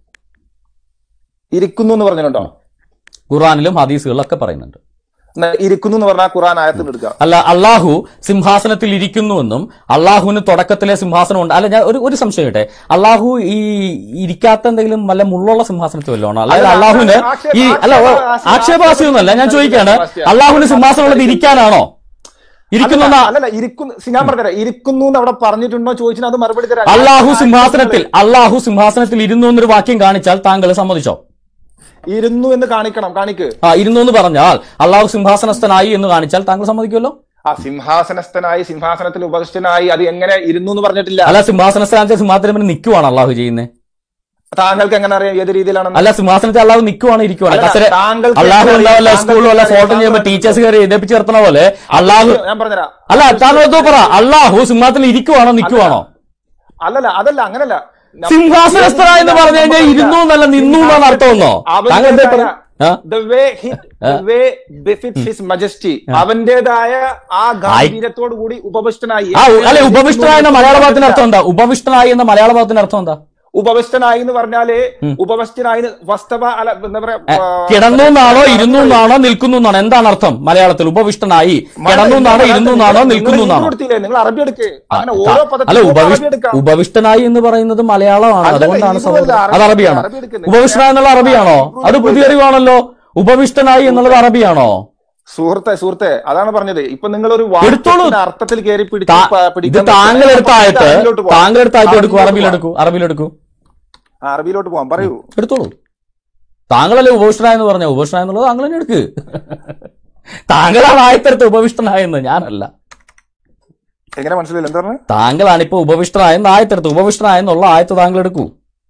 [SPEAKER 2] ഇരിക്കുന്നു എന്ന് പറഞ്ഞിട്ടുണ്ടോ
[SPEAKER 1] ഖുറാനിലും ഹദീസുകളിലൊക്കെ പറയുന്നുണ്ട്
[SPEAKER 2] എന്നാ ഇരിക്കുന്നു എന്ന് പറഞ്ഞാൽ ഖുറാൻ ആയത്തിൽ എടുക്കുക
[SPEAKER 1] അല്ല അള്ളാഹു സിംഹാസനത്തിൽ ഇരിക്കുന്നുവെന്നും അള്ളാഹുവിന് തുടക്കത്തിലെ സിംഹാസനം ഉണ്ട് അല്ല ഞാൻ ഒരു ഒരു സംശയം കേട്ടെ അള്ളാഹു ഈ ഇരിക്കാത്ത എന്തെങ്കിലും വല്ല മുള്ളുള്ള സിംഹാസനത്തിൽ വല്ലതും ആണോ അല്ലാതെ
[SPEAKER 2] അല്ല,
[SPEAKER 1] അള്ളാഹുവിന്
[SPEAKER 2] ആക്ഷേപ-
[SPEAKER 1] ഈ അല്ല ഓ,
[SPEAKER 2] ആക്ഷേപ-
[SPEAKER 1] ആക്ഷേപാസ്യമൊന്നുമല്ല ഞാൻ ചോദിക്കാണ് അള്ളാഹുവിന് സിംഹാസനം ഉള്ളത് ഇരിക്കാനാണോ ഇരിക്കുന്ന
[SPEAKER 2] അല്ലല്ല, അല്ലല്ല ഇരിക്കുന്നു സി- ഞാൻ പറഞ്ഞുതരാം ഇരിക്കുന്നു എന്ന് അവിടെ പറഞ്ഞിട്ടുണ്ടോ ചോദിച്ചാൽ അത് മറുപടി തരാം
[SPEAKER 1] അള്ളാഹു സിംഹാസനത്തിൽ അള്ളാഹു സിംഹാസനത്തിൽ ഇരുന്നു എന്നൊരു വാക്യം കാണിച്ചാൽ താങ്കൾ സമ്മതിച്ചോ
[SPEAKER 2] ഇരുന്നു എന്ന് കാണിക്കണം കാണിക്ക്
[SPEAKER 1] ആ ഇരുന്നു എന്ന് പറഞ്ഞാൽ അള്ളാഹു സിംഹാസനസ്ഥനായി എന്ന് കാണിച്ചാൽ താങ്കൾ സമ്മതിക്കുമല്ലോ
[SPEAKER 2] ആ സിംഹാസനസ്ഥനായി സിംഹാസനത്തിൽ ഉപദിഷ്ടനായി അത് എങ്ങനെ ഇരുന്നു എന്ന് പറഞ്ഞിട്ടില്ല
[SPEAKER 1] അല്ല സിംഹാസനസ്ഥനാച്ച സിംഹാസനം പിന്നെ നിൽക്കുവാണ് അള്ളാഹു ചെയ്യുന്നത്
[SPEAKER 2] താങ്കൾക്ക് എങ്ങനെ അറിയാം ഏത് രീതിയിലാണെന്ന്
[SPEAKER 1] അല്ല സിംഹാസനത്തിൽ അള്ളാഹു നിൽക്കുവാണ് ഇരിക്കുവാണ്
[SPEAKER 2] അല്ല,
[SPEAKER 1] കസര
[SPEAKER 2] താങ്കൾക്ക്
[SPEAKER 1] അള്ളാഹു
[SPEAKER 2] എങ്ങനെ
[SPEAKER 1] ഉണ്ടാവല്ല
[SPEAKER 2] അറിയാം?
[SPEAKER 1] സ്കൂളിൽ വല്ല
[SPEAKER 2] താങ്കൾക്ക്
[SPEAKER 1] ഫോട്ടോ ചെയ്യുമ്പോൾ
[SPEAKER 2] അറിയാം?
[SPEAKER 1] ടീച്ചേഴ്സ് കയറി എഴുതിപ്പിച്ച് നിർത്തണ പോലെ അള്ളാഹു
[SPEAKER 2] ഞാൻ പറഞ്ഞുതരാം
[SPEAKER 1] അല്ല താങ്കൾ എന്തോ പറ അള്ളാഹു സിംഹാസനത്തിൽ ഇരിക്കുവാണോ നിൽക്കുവാണോ
[SPEAKER 2] അല്ലല്ല അതല്ല അങ്ങനല്ല
[SPEAKER 1] സിംഹാസനസ്ഥന എന്ന് പറഞ്ഞു കഴിഞ്ഞാൽ ഇരുന്നു എന്നല്ല നിന്നു എന്നാണ് അർത്ഥമെന്നോ താങ്കൾ എന്താ പറ ആ?
[SPEAKER 2] the way he the way befits his majesty അവന്റേതായ ആ ഗാംഭീര്യത്തോടു കൂടി ഉപവിഷ്ടനായി
[SPEAKER 1] ആ ഉ- അല്ലെ ഉപവിഷ്ടനായ എന്ന മലയാള പദത്തിന്റെ അർത്ഥം എന്താ ഉപവിഷ്ടനായി എന്ന മലയാള പദത്തിന്റെ അർത്ഥം എന്താ
[SPEAKER 2] ഉപവിഷ്ടനായി എന്ന് പറഞ്ഞാല് ഉപവിഷ്ടനായി എന്ന് വസ്തവ അല്ല എന്താ പറയാ ആ,
[SPEAKER 1] കിടന്നു എന്നാണോ ഇരുന്നു എന്നാണോ നിൽക്കുന്നു എന്നാണോ എന്താണ് അർത്ഥം മലയാളത്തിൽ ഉപവിഷ്ടനായി കിടന്നു എന്നാണോ ഇരുന്നു എന്നാണോ
[SPEAKER 2] നിങ്ങൾ
[SPEAKER 1] നിൽക്കുന്നു എന്നാണോ
[SPEAKER 2] കൊടുത്തില്ലേ നിങ്ങൾ അറബി എടുക്ക് അങ്ങനെ
[SPEAKER 1] ത-
[SPEAKER 2] ഓരോ
[SPEAKER 1] അല്ല
[SPEAKER 2] പദത്തിലും അറബി
[SPEAKER 1] ഉപവിഷ്ട
[SPEAKER 2] എടുക്കാം
[SPEAKER 1] ഉപവിഷ്ടനായി എന്ന് പറയുന്നത് മലയാളമാണ്
[SPEAKER 2] അല്ലല്ല,
[SPEAKER 1] അതുകൊണ്ടാണ്
[SPEAKER 2] ഇത്
[SPEAKER 1] സഹോദരൻ
[SPEAKER 2] അറബി-
[SPEAKER 1] അത് അറബിയാണോ
[SPEAKER 2] അറബി എടുക്കുന്നത്.
[SPEAKER 1] ഉപവിഷ്ടനായി എന്നുള്ള അറബിയാണോ അത് പുതിയ അറിവാണല്ലോ ഉപവിഷ്ടനായി എന്നുള്ളത് അറബിയാണോ
[SPEAKER 2] സുഹൃത്തെ സുഹൃത്തെ അതാണ് പറഞ്ഞത് ഇപ്പൊ നിങ്ങൾ ഒരു
[SPEAKER 1] എടുത്തോളൂ.
[SPEAKER 2] വാക്യത്തിന്റെ അർത്ഥത്തിൽ കയറി പിടിച്ച്
[SPEAKER 1] താ-
[SPEAKER 2] പ-
[SPEAKER 1] ഇത്
[SPEAKER 2] പിടിക്കാൻ
[SPEAKER 1] താങ്കൾ
[SPEAKER 2] പറ്റില്ല.
[SPEAKER 1] എടുത്തായിട്ട്
[SPEAKER 2] അറബിയിലോട്ട് പോവാം.
[SPEAKER 1] താങ്കൾ എടുത്തായിട്ട് എടുക്കൂ
[SPEAKER 2] അറബിയിലോട്ട്
[SPEAKER 1] അറബിയിലെടുക്കൂ അറബിയിലെടുക്കൂ
[SPEAKER 2] ആ, അറബിയിലോട്ട് പോവാം പറയൂ
[SPEAKER 1] എടുത്തോളൂ താങ്കളല്ലേ ഉപവിഷ്ടനായ എന്ന് പറഞ്ഞ ഉപവിഷ്ടനായ എന്നുള്ളത് താങ്കൾ തന്നെ എടുക്ക് താങ്കളാണ് ആയത്തരത്തെ ഉപവിഷ്ടനായെന്ന് ഞാനല്ല
[SPEAKER 2] എങ്ങനെ മനസ്സിലായില്ല എന്താ പറഞ്ഞത്
[SPEAKER 1] താങ്കളാണ് ഇപ്പൊ ഉപവിഷ്ടനായെന്ന് ആയത്തെടുത്ത് ഉപവിഷ്ടനായെന്നുള്ള ആയത്ത് താങ്കൾ എടുക്കൂ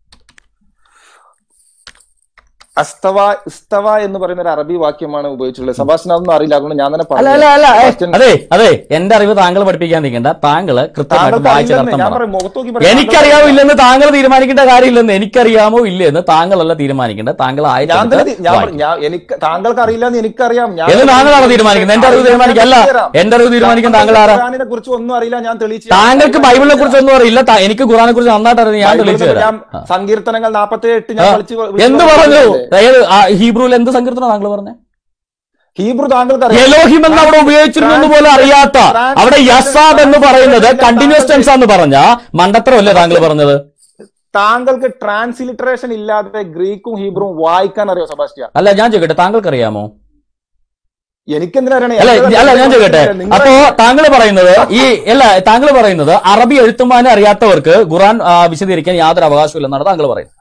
[SPEAKER 2] അസ്തവ ഇസ്തവ എന്ന് പറയുന്ന ഒരു അറബി വാക്യമാണ് ഉപയോഗിച്ചിട്ടുള്ളത് സഭാഷണം അതൊന്നും അറിയില്ല അതുകൊണ്ട് ഞാൻ തന്നെ
[SPEAKER 1] അല്ല
[SPEAKER 2] പറഞ്ഞു
[SPEAKER 1] അല്ല അല്ല ഏ,
[SPEAKER 2] സെബാസ്റ്റ്യൻ-
[SPEAKER 1] അതെ അതെ എന്റെ അറിവ് താങ്കൾ പഠിപ്പിക്കാൻ നിൽക്കണ്ട താങ്കള് കൃത്യമായിട്ട്
[SPEAKER 2] താങ്കൾക്ക്
[SPEAKER 1] വായിച്ച
[SPEAKER 2] അറിയില്ലെന്ന്
[SPEAKER 1] അർത്ഥം
[SPEAKER 2] ഞാൻ
[SPEAKER 1] പറ
[SPEAKER 2] പറയും മുഖത്ത് നോക്കി പറയാം.
[SPEAKER 1] എനിക്കറിയാമോ ഇല്ലെന്ന് താങ്കൾ തീരുമാനിക്കേണ്ട കാര്യമില്ലെന്ന് എനിക്കറിയാമോ ഇല്ലെന്ന് താങ്കളല്ല തീരുമാനിക്കേണ്ടത് താങ്കൾ
[SPEAKER 2] ഞാൻ തന്നെ
[SPEAKER 1] ആയത്തെടുത്ത്
[SPEAKER 2] തി- ഞാൻ
[SPEAKER 1] വായിക്കും.
[SPEAKER 2] ഞാൻ എനിക്ക് താങ്കൾക്ക് അറിയില്ല എന്ന് എനിക്കറിയാം ഞാൻ
[SPEAKER 1] എന്ന് താങ്കളാണോ തീരുമാനിക്കുന്നത് എന്റെ അറിവ് തീരുമാനിക്കുക അല്ല എന്റെ അറിവ് തീരുമാനിക്കാൻ താങ്കൾ ആരാ
[SPEAKER 2] ഖുർആനിനെ കുറിച്ച് ഒന്നും അറിയില്ല ഞാൻ തെളിയിച്ചു
[SPEAKER 1] താങ്കൾക്ക് ബൈബിളിനെ കുറിച്ച് ഒന്നും അറിയില്ല താ- എനിക്ക് ഖുറാനെ കുറിച്ച് നന്നായിട്ട് അറിയാം ഞാൻ തെളിയിച്ചു
[SPEAKER 2] ബൈബിളിൽ
[SPEAKER 1] തരാം
[SPEAKER 2] ഞാൻ സങ്കീർത്തനങ്ങൾ നാപ്പത്തി എട്ട് ഞാൻ
[SPEAKER 1] ആ.
[SPEAKER 2] വിളിച്ച്
[SPEAKER 1] എന്ത് പറഞ്ഞു അതായത് ആ ഹീബ്രുവിൽ എന്ത് സങ്കീർത്തനം താങ്കൾ പറഞ്ഞേ
[SPEAKER 2] ഹീബ്രു താങ്കൾക്ക് അറിയാം
[SPEAKER 1] എലോഹിം എന്ന് അവിടെ ഉപയോഗിച്ചിരുന്നു എന്ന് പോലും അറിയാത്ത അവിടെ യസാദ് എന്ന് പറയുന്നത് കണ്ടിന്യൂസ് ടെൻസ് എന്ന് പറഞ്ഞ മണ്ടത്തരമല്ലേ താങ്കൾ പറഞ്ഞത്
[SPEAKER 2] താങ്കൾക്ക് ട്രാൻസ്ലിറ്ററേഷൻ ഇല്ലാതെ ഗ്രീക്കും ഹീബ്രുവും വായിക്കാൻ അറിയോ സെബാസ്റ്റ്യ
[SPEAKER 1] അല്ല ഞാൻ ചോദിക്കട്ടെ താങ്കൾക്ക് അറിയാമോ
[SPEAKER 2] എനിക്കെന്തിനാ അറിയണേ?
[SPEAKER 1] അല്ല
[SPEAKER 2] എന്റെ
[SPEAKER 1] അല്ല ഞാൻ ചോദിക്കട്ടെ
[SPEAKER 2] നിങ്ങൾ-
[SPEAKER 1] അപ്പോ താങ്കൾ പറയുന്നത് ഈ അല്ല താങ്കൾ പറയുന്നത് അറബി എഴുത്തുമാനെ അറിയാത്തവർക്ക് ഖുറാൻ ആ, വിശദീകരിക്കാൻ യാതൊരു അവകാശമില്ലെന്നാണ് താങ്കൾ പറയുന്നത്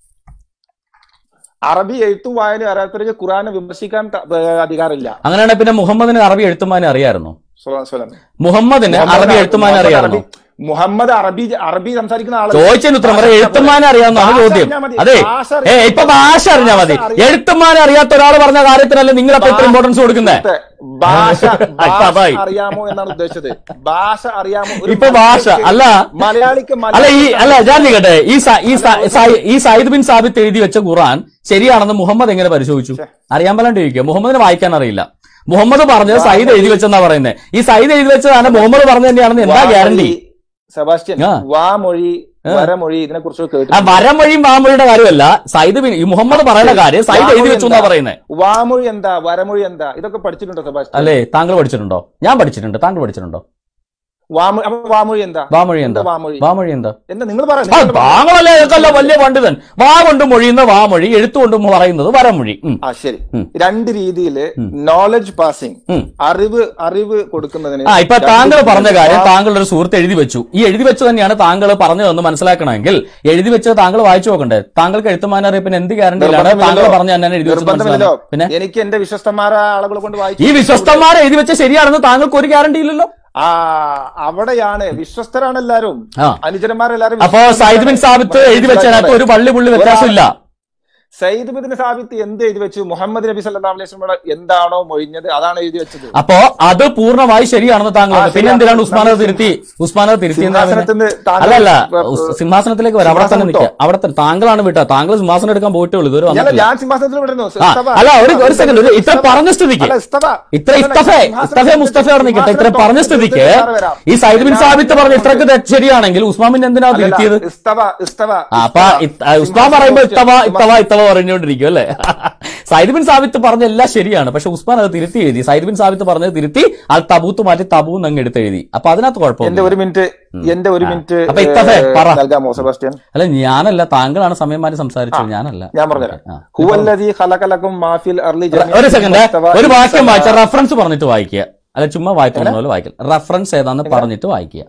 [SPEAKER 2] അറബി എഴുത്തും വായനയും അറിയാത്തവർക്ക് ഖുറാനെ വിമർശിക്കാൻ ത- ഏഹ് അധികാരമില്ല
[SPEAKER 1] അങ്ങനെയാണെങ്കിൽ പിന്നെ മുഹമ്മദിന് അറബി എഴുത്തുമാനെ അറിയായിരുന്നോ
[SPEAKER 2] സ്വ- സ്വലം.
[SPEAKER 1] മുഹമ്മദിന് അറബി എഴുത്തുമാനെ
[SPEAKER 2] മുഹമ്മദ്
[SPEAKER 1] അറിയായിരുന്നോ
[SPEAKER 2] അറബി- മുഹമ്മദ് അറബി അറബി സംസാരിക്കുന്ന ആള്
[SPEAKER 1] ചോദിച്ചതിന് ഉത്തരം പറയാം എഴുത്തുമാനെ അറിയാവുന്നതാണ്
[SPEAKER 2] ഭാഷ
[SPEAKER 1] ചോദ്യം
[SPEAKER 2] അറിഞ്ഞാ മതി.
[SPEAKER 1] അതെ
[SPEAKER 2] ഭാഷ
[SPEAKER 1] ഏ
[SPEAKER 2] അറിഞ്ഞാ
[SPEAKER 1] ഇപ്പൊ ഭാഷ അറിഞ്ഞാൽ മതി
[SPEAKER 2] ഭാഷ അറിയാം.
[SPEAKER 1] എഴുത്തുമാനെ അറിയാത്ത ഒരാൾ പറഞ്ഞ കാര്യത്തിനല്ലേ നിങ്ങൾ അപ്പൊ ഇത്ര ഇമ്പോർട്ടൻസ് കൊടുക്കുന്നത്
[SPEAKER 2] ഭാഷ ഭാഷ
[SPEAKER 1] അതായി.
[SPEAKER 2] അറിയാമോ എന്നാണ് ഉദ്ദേശിച്ചത് ഭാഷ അറിയാമോ ഒരു
[SPEAKER 1] ഇപ്പൊ ഭാഷ,
[SPEAKER 2] മലയാളിക്ക്
[SPEAKER 1] അല്ല.
[SPEAKER 2] മലയാളിക്ക്
[SPEAKER 1] അല്ല ഈ
[SPEAKER 2] മലയാളം
[SPEAKER 1] അല്ല ഞാൻ നികട്ടെ ഈ സ- ഈ സ- സ- ഈ സയ്യിദ് ബിൻ സാബിത്ത് എഴുതി വെച്ച ഖുറാൻ ശരിയാണെന്ന് മുഹമ്മദ് എങ്ങനെ പരിശോധിച്ചു അറിയാൻ പറ്റാണ്ട് ചോദിക്കുക മുഹമ്മദിന് വായിക്കാൻ അറിയില്ല മുഹമ്മദ് പറഞ്ഞത് സയ്യിദ് എഴുതി വെച്ചെന്നാ പറയുന്നത് ഈ സയ്യിദ് എഴുതി വെച്ചതാണ് മുഹമ്മദ് പറഞ്ഞത് തന്നെയാണെന്ന് എന്താ ഗ്യാരണ്ടി
[SPEAKER 2] വാമൊഴി, സെബാസ്റ്റ്യൻ
[SPEAKER 1] ആ.
[SPEAKER 2] വാമൊഴി വരമൊഴി ഇതിനെ കുറിച്ച്
[SPEAKER 1] ആ
[SPEAKER 2] കേട്ടു
[SPEAKER 1] വരമൊഴിയും വാമൊഴിയുടെ കാര്യമല്ല സയ്യിദ് ബിൻ ഈ മുഹമ്മദ് പറയുന്ന കാര്യം സയ്യിദ് എഴുതി വെച്ചു എന്നാ പറയുന്നത്
[SPEAKER 2] വാമൊഴി എന്താ വരമൊഴി എന്താ ഇതൊക്കെ പഠിച്ചിട്ടുണ്ടോ സെബാസ്റ്റ്യൻ
[SPEAKER 1] അല്ലേ താങ്കൾ പഠിച്ചിട്ടുണ്ടോ ഞാൻ പഠിച്ചിട്ടുണ്ട് താങ്കൾ പഠിച്ചിട്ടുണ്ടോ
[SPEAKER 2] വാമൊഴി അപ്പൊ വാമൊഴി എന്താ
[SPEAKER 1] വാമൊഴി എന്താ
[SPEAKER 2] എന്താ വാമൊഴി
[SPEAKER 1] വാമൊഴി എന്താ
[SPEAKER 2] എന്താ നിങ്ങൾ പറയാം
[SPEAKER 1] ആ, താങ്കളല്ലേ ഇതൊക്കെയല്ല വലിയ പണ്ഡിതൻ വാ കൊണ്ട് മൊഴിയുന്ന വാമൊഴി എഴുത്തുകൊണ്ട് പറയുന്നത് വരമൊഴി ഉം.
[SPEAKER 2] ആ ശരി
[SPEAKER 1] ഉം.
[SPEAKER 2] രണ്ട് രീതിയില് നോളജ് പാസിംഗ്
[SPEAKER 1] ഉം.
[SPEAKER 2] അറിവ് അറിവ് കൊടുക്കുന്നതിന്
[SPEAKER 1] ആ ഇപ്പൊ
[SPEAKER 2] രണ്ട്
[SPEAKER 1] താങ്കൾ പറഞ്ഞ
[SPEAKER 2] രീതിയില്
[SPEAKER 1] കാര്യം
[SPEAKER 2] വാ-
[SPEAKER 1] താങ്കളുടെ ഒരു സുഹൃത്ത് എഴുതി വെച്ചു ഈ എഴുതി വെച്ചു തന്നെയാണ് താങ്കൾ പറഞ്ഞതെന്ന് മനസ്സിലാക്കണമെങ്കിൽ എഴുതി വെച്ചത് താങ്കൾ വായിച്ചു നോക്കണ്ടേ താങ്കൾക്ക് എഴുത്തുമാൻ അറിയപ്പിന് എന്ത് ഗ്യാരണ്ടിയിലാണ് താങ്കൾ
[SPEAKER 2] നിർബന്ധമില്ലല്ലോ.
[SPEAKER 1] പറഞ്ഞ തന്നെ എഴുതി വെച്ചത്
[SPEAKER 2] നിർബന്ധമില്ലല്ലോ
[SPEAKER 1] മനസ്സിലാക്കണം പിന്നെ
[SPEAKER 2] എനിക്ക് എന്റെ വിശ്വസ്തന്മാരായ ആളുകളെ കൊണ്ട് വായിച്ചു
[SPEAKER 1] ഈ വിശ്വസ്തന്മാരെ എഴുതി വെച്ച ശരിയാണെന്ന് താങ്കൾക്ക് ഒരു ഗ്യാരണ്ടി ഇല്ലല്ലോ
[SPEAKER 2] ആ അവിടെയാണ് വിശ്വസ്തരാണ് എല്ലാരും
[SPEAKER 1] ആ.
[SPEAKER 2] അനുചരന്മാരെല്ലാരും
[SPEAKER 1] അപ്പോ സയ്യിദ് ബിൻ സാബിത്ത് എഴുതി വെച്ചതിനകത്ത് ഒരു പള്ളി പുള്ളി വ്യത്യാസമില്ല
[SPEAKER 2] സയ്യിദ് ബിൻ സാബിത്ത് എന്ത് എഴുതി വെച്ചു മുഹമ്മദ് നബി സല്ലല്ലാഹു അലൈഹി വസല്ലം എന്താണോ മൊഴിഞ്ഞത് അതാണ് എഴുതി വെച്ചത്
[SPEAKER 1] അപ്പോ അത് പൂർണ്ണമായി ശരിയാണെന്ന് താങ്കൾ
[SPEAKER 2] ആ,
[SPEAKER 1] പറഞ്ഞു. പിന്നെ
[SPEAKER 2] ശരിയാണ്.
[SPEAKER 1] എന്തിനാണ് ഉസ്മാനത് തിരുത്തി ഉസ്മാനത് തിരുത്തി എന്നാ പിന്നെ?
[SPEAKER 2] സിംഹാസനത്തിന് താങ്കൾ-
[SPEAKER 1] അല്ലല്ല
[SPEAKER 2] ഏ,
[SPEAKER 1] ഉസ് സിംഹാസനത്തിലേക്ക് വരാം അവിടെ തന്നെ
[SPEAKER 2] സിംഹാസനം
[SPEAKER 1] നിൽക്കുക അവിടെ തന്നെ താങ്കളാണ് വിട്ട താങ്കൾ സിംഹാസനം എടുക്കാൻ പോയിട്ടേ ഉള്ളൂ ഇതുവരെ
[SPEAKER 2] അല്ല
[SPEAKER 1] വന്നിട്ടില്ല
[SPEAKER 2] ഞാൻ സിംഹാസനത്തിൽ വിടുന്നു
[SPEAKER 1] ആ, അല്ല ഒരു ഒരു സെക്കൻഡ് ഒരു ഇത്ര പറഞ്ഞ സ്ഥിതിക്ക്
[SPEAKER 2] അല്ല, ഇസ്തഫ.
[SPEAKER 1] ഇത്ര ഇസ്തഫെ ഇസ്തഫെ മുസ്തഫ അവിടെ നിൽക്കട്ടെ ഇത്ര പറഞ്ഞ സ്ഥിതിക്ക് ഈ സൈദ് ബിൻ സാബിത്ത് പറഞ്ഞ ഇത്രക്ക് തെറ്റ് ശരിയാണെങ്കിൽ ഉസ്മാമിൻ എന്തിനാ തിരുത്തിയത്
[SPEAKER 2] ഇസ്തവ ഇസ്തവ
[SPEAKER 1] ആ, അപ്പൊ ഇത്- ആ, ഉസ്മാൻ പറയുമ്പോ ഇത്തവ ഇത്തവ ഇത്തവ പറഞ്ഞുകൊണ്ടിരിക്കും അല്ലേ സൈദ് ബിൻ സാബിത്ത് പറഞ്ഞ എല്ലാം ശരിയാണ് പക്ഷെ ഉസ്മാൻ അത് തിരുത്തി എഴുതി സൈദ് ബിൻ സാബിത്ത് പറഞ്ഞത് തിരുത്തി അത് തബൂത്ത് മാറ്റി തബൂ അങ്ങ് എടുത്ത് എഴുതി അപ്പൊ അതിനകത്ത്
[SPEAKER 2] എന്റെ
[SPEAKER 1] കുഴപ്പമില്ല
[SPEAKER 2] ഒരു മിനിറ്റ് എന്റെ ഒരു മിനിറ്റ്
[SPEAKER 1] അപ്പൊ ഇത്തഫെ,
[SPEAKER 2] ഏ,
[SPEAKER 1] പറ.
[SPEAKER 2] നൽകാമോ സെബാസ്റ്റ്യൻ
[SPEAKER 1] അല്ല ഞാനല്ല താങ്കളാണ് സമയം മാറ്റി സംസാരിച്ചത് ഞാനല്ല
[SPEAKER 2] ഞാൻ പറഞ്ഞുതരാം
[SPEAKER 1] ആ.
[SPEAKER 2] ഹുവല്ലദീ ഖലഖലക്കും മാഫിൽ അർളി
[SPEAKER 1] ഒരു സെക്കൻഡ്
[SPEAKER 2] ഇസ്തവ
[SPEAKER 1] ഒരു വാക്യം
[SPEAKER 2] ഇസ്തവ.
[SPEAKER 1] വായിച്ച റെഫറൻസ് പറഞ്ഞിട്ട് വായിക്കുക അല്ല ചുമ്മാ വായിക്കുന്ന പോലെ വായിക്കുക റെഫറൻസ് ഏതാന്ന് പറഞ്ഞിട്ട് വായിക്കുക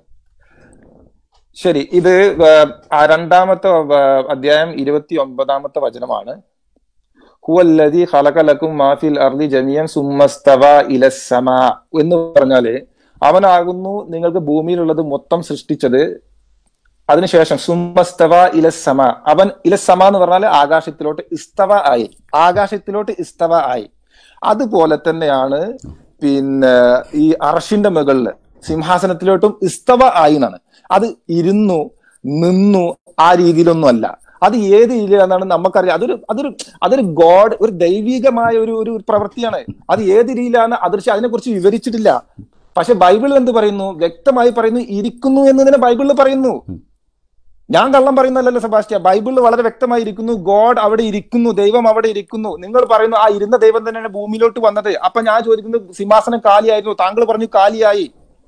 [SPEAKER 2] ശരി ഇത് ഏ, ആ രണ്ടാമത്തെ ഏ, അധ്യായം ഇരുപത്തി ഒമ്പതാമത്തെ വചനമാണ് ഹുവല്ലദീ ഖലഖലക്കും മാഫിൽ അർളി ജമിയൻ സുമ്മസ്തവ ഇലസ്സമാ എന്ന് പറഞ്ഞാല് അവനാകുന്നു നിങ്ങൾക്ക് ഭൂമിയിലുള്ളത് മൊത്തം സൃഷ്ടിച്ചത് അതിനുശേഷം സുമ്മസ്തവ ഇലസ്സമ അവൻ ഇലസ്സമ എന്ന് പറഞ്ഞാൽ ആകാശത്തിലോട്ട് ഇസ്തവ ആയി ആകാശത്തിലോട്ട് ഇസ്തവ ആയി അതുപോലെ തന്നെയാണ് പിന്നെ ഈ അർഷിന്റെ മുകളില് സിംഹാസനത്തിലോട്ടും ഇസ്തവ ആയി എന്നാണ് അത് ഇരുന്നു നിന്നു ആ രീതിയിലൊന്നും അല്ല അത് ഏത് രീതിയിലാണെന്നാണ് നമുക്കറിയാം അതൊരു അതൊരു അതൊരു ഗോഡ് ഒരു ദൈവികമായ ഒരു ഒരു പ്രവൃത്തിയാണ് അത് ഏത് രീതിയിലാണ് അദൃശ്യം അതിനെക്കുറിച്ച് വിവരിച്ചിട്ടില്ല പക്ഷെ ബൈബിൾ എന്ത് പറയുന്നു വ്യക്തമായി പറയുന്നു ഇരിക്കുന്നു എന്നതിനെ ബൈബിളിൽ പറയുന്നു ഞാൻ കള്ളം പറയുന്നല്ലോ സെബാസ്റ്റ്യ ബൈബിളിൽ വളരെ വ്യക്തമായി ഇരിക്കുന്നു ഗോഡ് അവിടെ ഇരിക്കുന്നു ദൈവം അവിടെ ഇരിക്കുന്നു നിങ്ങൾ പറയുന്നു ആ ഇരുന്ന ദൈവം തന്നെയാണ് ഭൂമിയിലോട്ട് വന്നത് അപ്പൊ ഞാൻ ചോദിക്കുന്നു സിംഹാസനം കാലിയായിരുന്നു താങ്കൾ പറഞ്ഞു കാലിയായി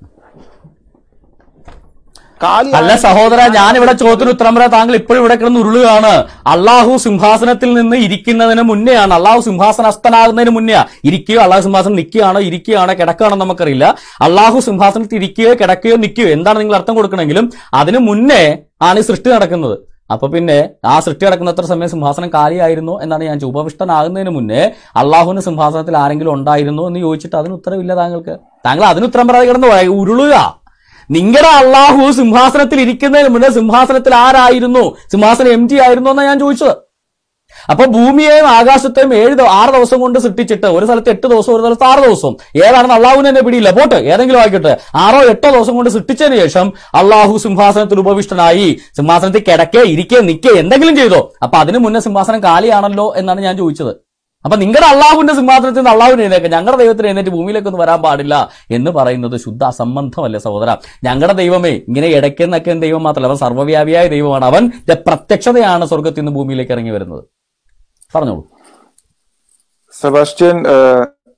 [SPEAKER 2] കാലി
[SPEAKER 1] അല്ല സഹോദര ഞാൻ ഇവിടെ ചോദ്യത്തിന് ഉത്തരം പറയാൻ താങ്കൾ ഇപ്പോഴും ഇവിടെ കിടന്ന് ഉരുളുകയാണ് അള്ളാഹു സിംഹാസനത്തിൽ നിന്ന് ഇരിക്കുന്നതിന് മുന്നെയാണ് അള്ളാഹു സിംഹാസനസ്ഥനാകുന്നതിന് മുന്നേ ഇരിക്കുകയോ അള്ളാഹു സിംഹാസനം നിൽക്കുകയാണോ ഇരിക്കുകയാണോ കിടക്കുകയാണോ നമുക്കറിയില്ല അള്ളാഹു സിംഹാസനത്തിൽ ഇരിക്കുകയോ കിടക്കുകയോ നിൽക്കുകയോ എന്താണ് നിങ്ങൾ അർത്ഥം കൊടുക്കണമെങ്കിലും അതിന് മുന്നേ ആണ് ഈ സൃഷ്ടി നടക്കുന്നത് അപ്പൊ പിന്നെ ആ സൃഷ്ടി നടക്കുന്നത്ര സമയം സിംഹാസനം കാലിയായിരുന്നു എന്നാണ് ഞാൻ ചോദിച്ചത്. ഉപവിഷ്ടനാകുന്നതിന് മുന്നേ അള്ളാഹുവിന്റെ സിംഹാസനത്തിൽ ആരെങ്കിലും ഉണ്ടായിരുന്നോ എന്ന് ചോദിച്ചിട്ട് അതിന് ഉത്തരവില്ല താങ്കൾക്ക് താങ്കൾ അതിന് ഉത്തരം പറയാതെ കിടന്ന് ഉരുളുക നിങ്ങളുടെ അള്ളാഹു സിംഹാസനത്തിൽ ഇരിക്കുന്നതിന് മുന്നേ സിംഹാസനത്തിൽ ആരായിരുന്നു സിംഹാസനം എം ടി ആയിരുന്നു എന്നാണ് ഞാൻ ചോദിച്ചത് അപ്പൊ ഭൂമിയെയും ആകാശത്തെയും ഏഴ് ദ- ആറ് ദിവസം കൊണ്ട് സൃഷ്ടിച്ചിട്ട് ഒരു സ്ഥലത്ത് എട്ട് ദിവസം ഒരു സ്ഥലത്ത് ആറ് ദിവസം ഏതാണെന്ന് അള്ളാഹുവിന് തന്നെ പിടിയില്ല പോട്ട് ഏതെങ്കിലും ആയിക്കോട്ടെ ആറോ എട്ടോ ദിവസം കൊണ്ട് സൃഷ്ടിച്ചതിന് ശേഷം അള്ളാഹു സിംഹാസനത്തിൽ ഉപവിഷ്ടനായി സിംഹാസനത്തിൽ കിടക്കേ ഇരിക്കേ നിക്കേ എന്തെങ്കിലും ചെയ്തോ അപ്പൊ അതിനു മുന്നേ സിംഹാസനം കാലിയാണല്ലോ എന്നാണ് ഞാൻ ചോദിച്ചത് അപ്പൊ നിങ്ങളുടെ അള്ളാഹുവിന്റെ സിംഹാസനത്തിൽ നിന്ന് അള്ളാഹുവിന് എഴുന്നേക്ക് ഞങ്ങളുടെ ദൈവത്തിന് എഴുന്നേറ്റ് ഭൂമിയിലേക്കൊന്നും വരാൻ പാടില്ല എന്ന് പറയുന്നത് ശുദ്ധ അസംബന്ധമല്ലേ സഹോദര ഞങ്ങളുടെ ദൈവമേ ഇങ്ങനെ ഇടയ്ക്കെന്നൊക്കെ ദൈവം മാത്രമല്ല അവൻ സർവ്വവ്യാപിയായ ദൈവമാണ് അവൻ പ്രത്യക്ഷതയാണ് സ്വർഗത്തിൽ നിന്ന് ഭൂമിയിലേക്ക് ഇറങ്ങി വരുന്നത് പറഞ്ഞോളൂ
[SPEAKER 2] സെബാസ്റ്റ്യൻ ഏഹ്,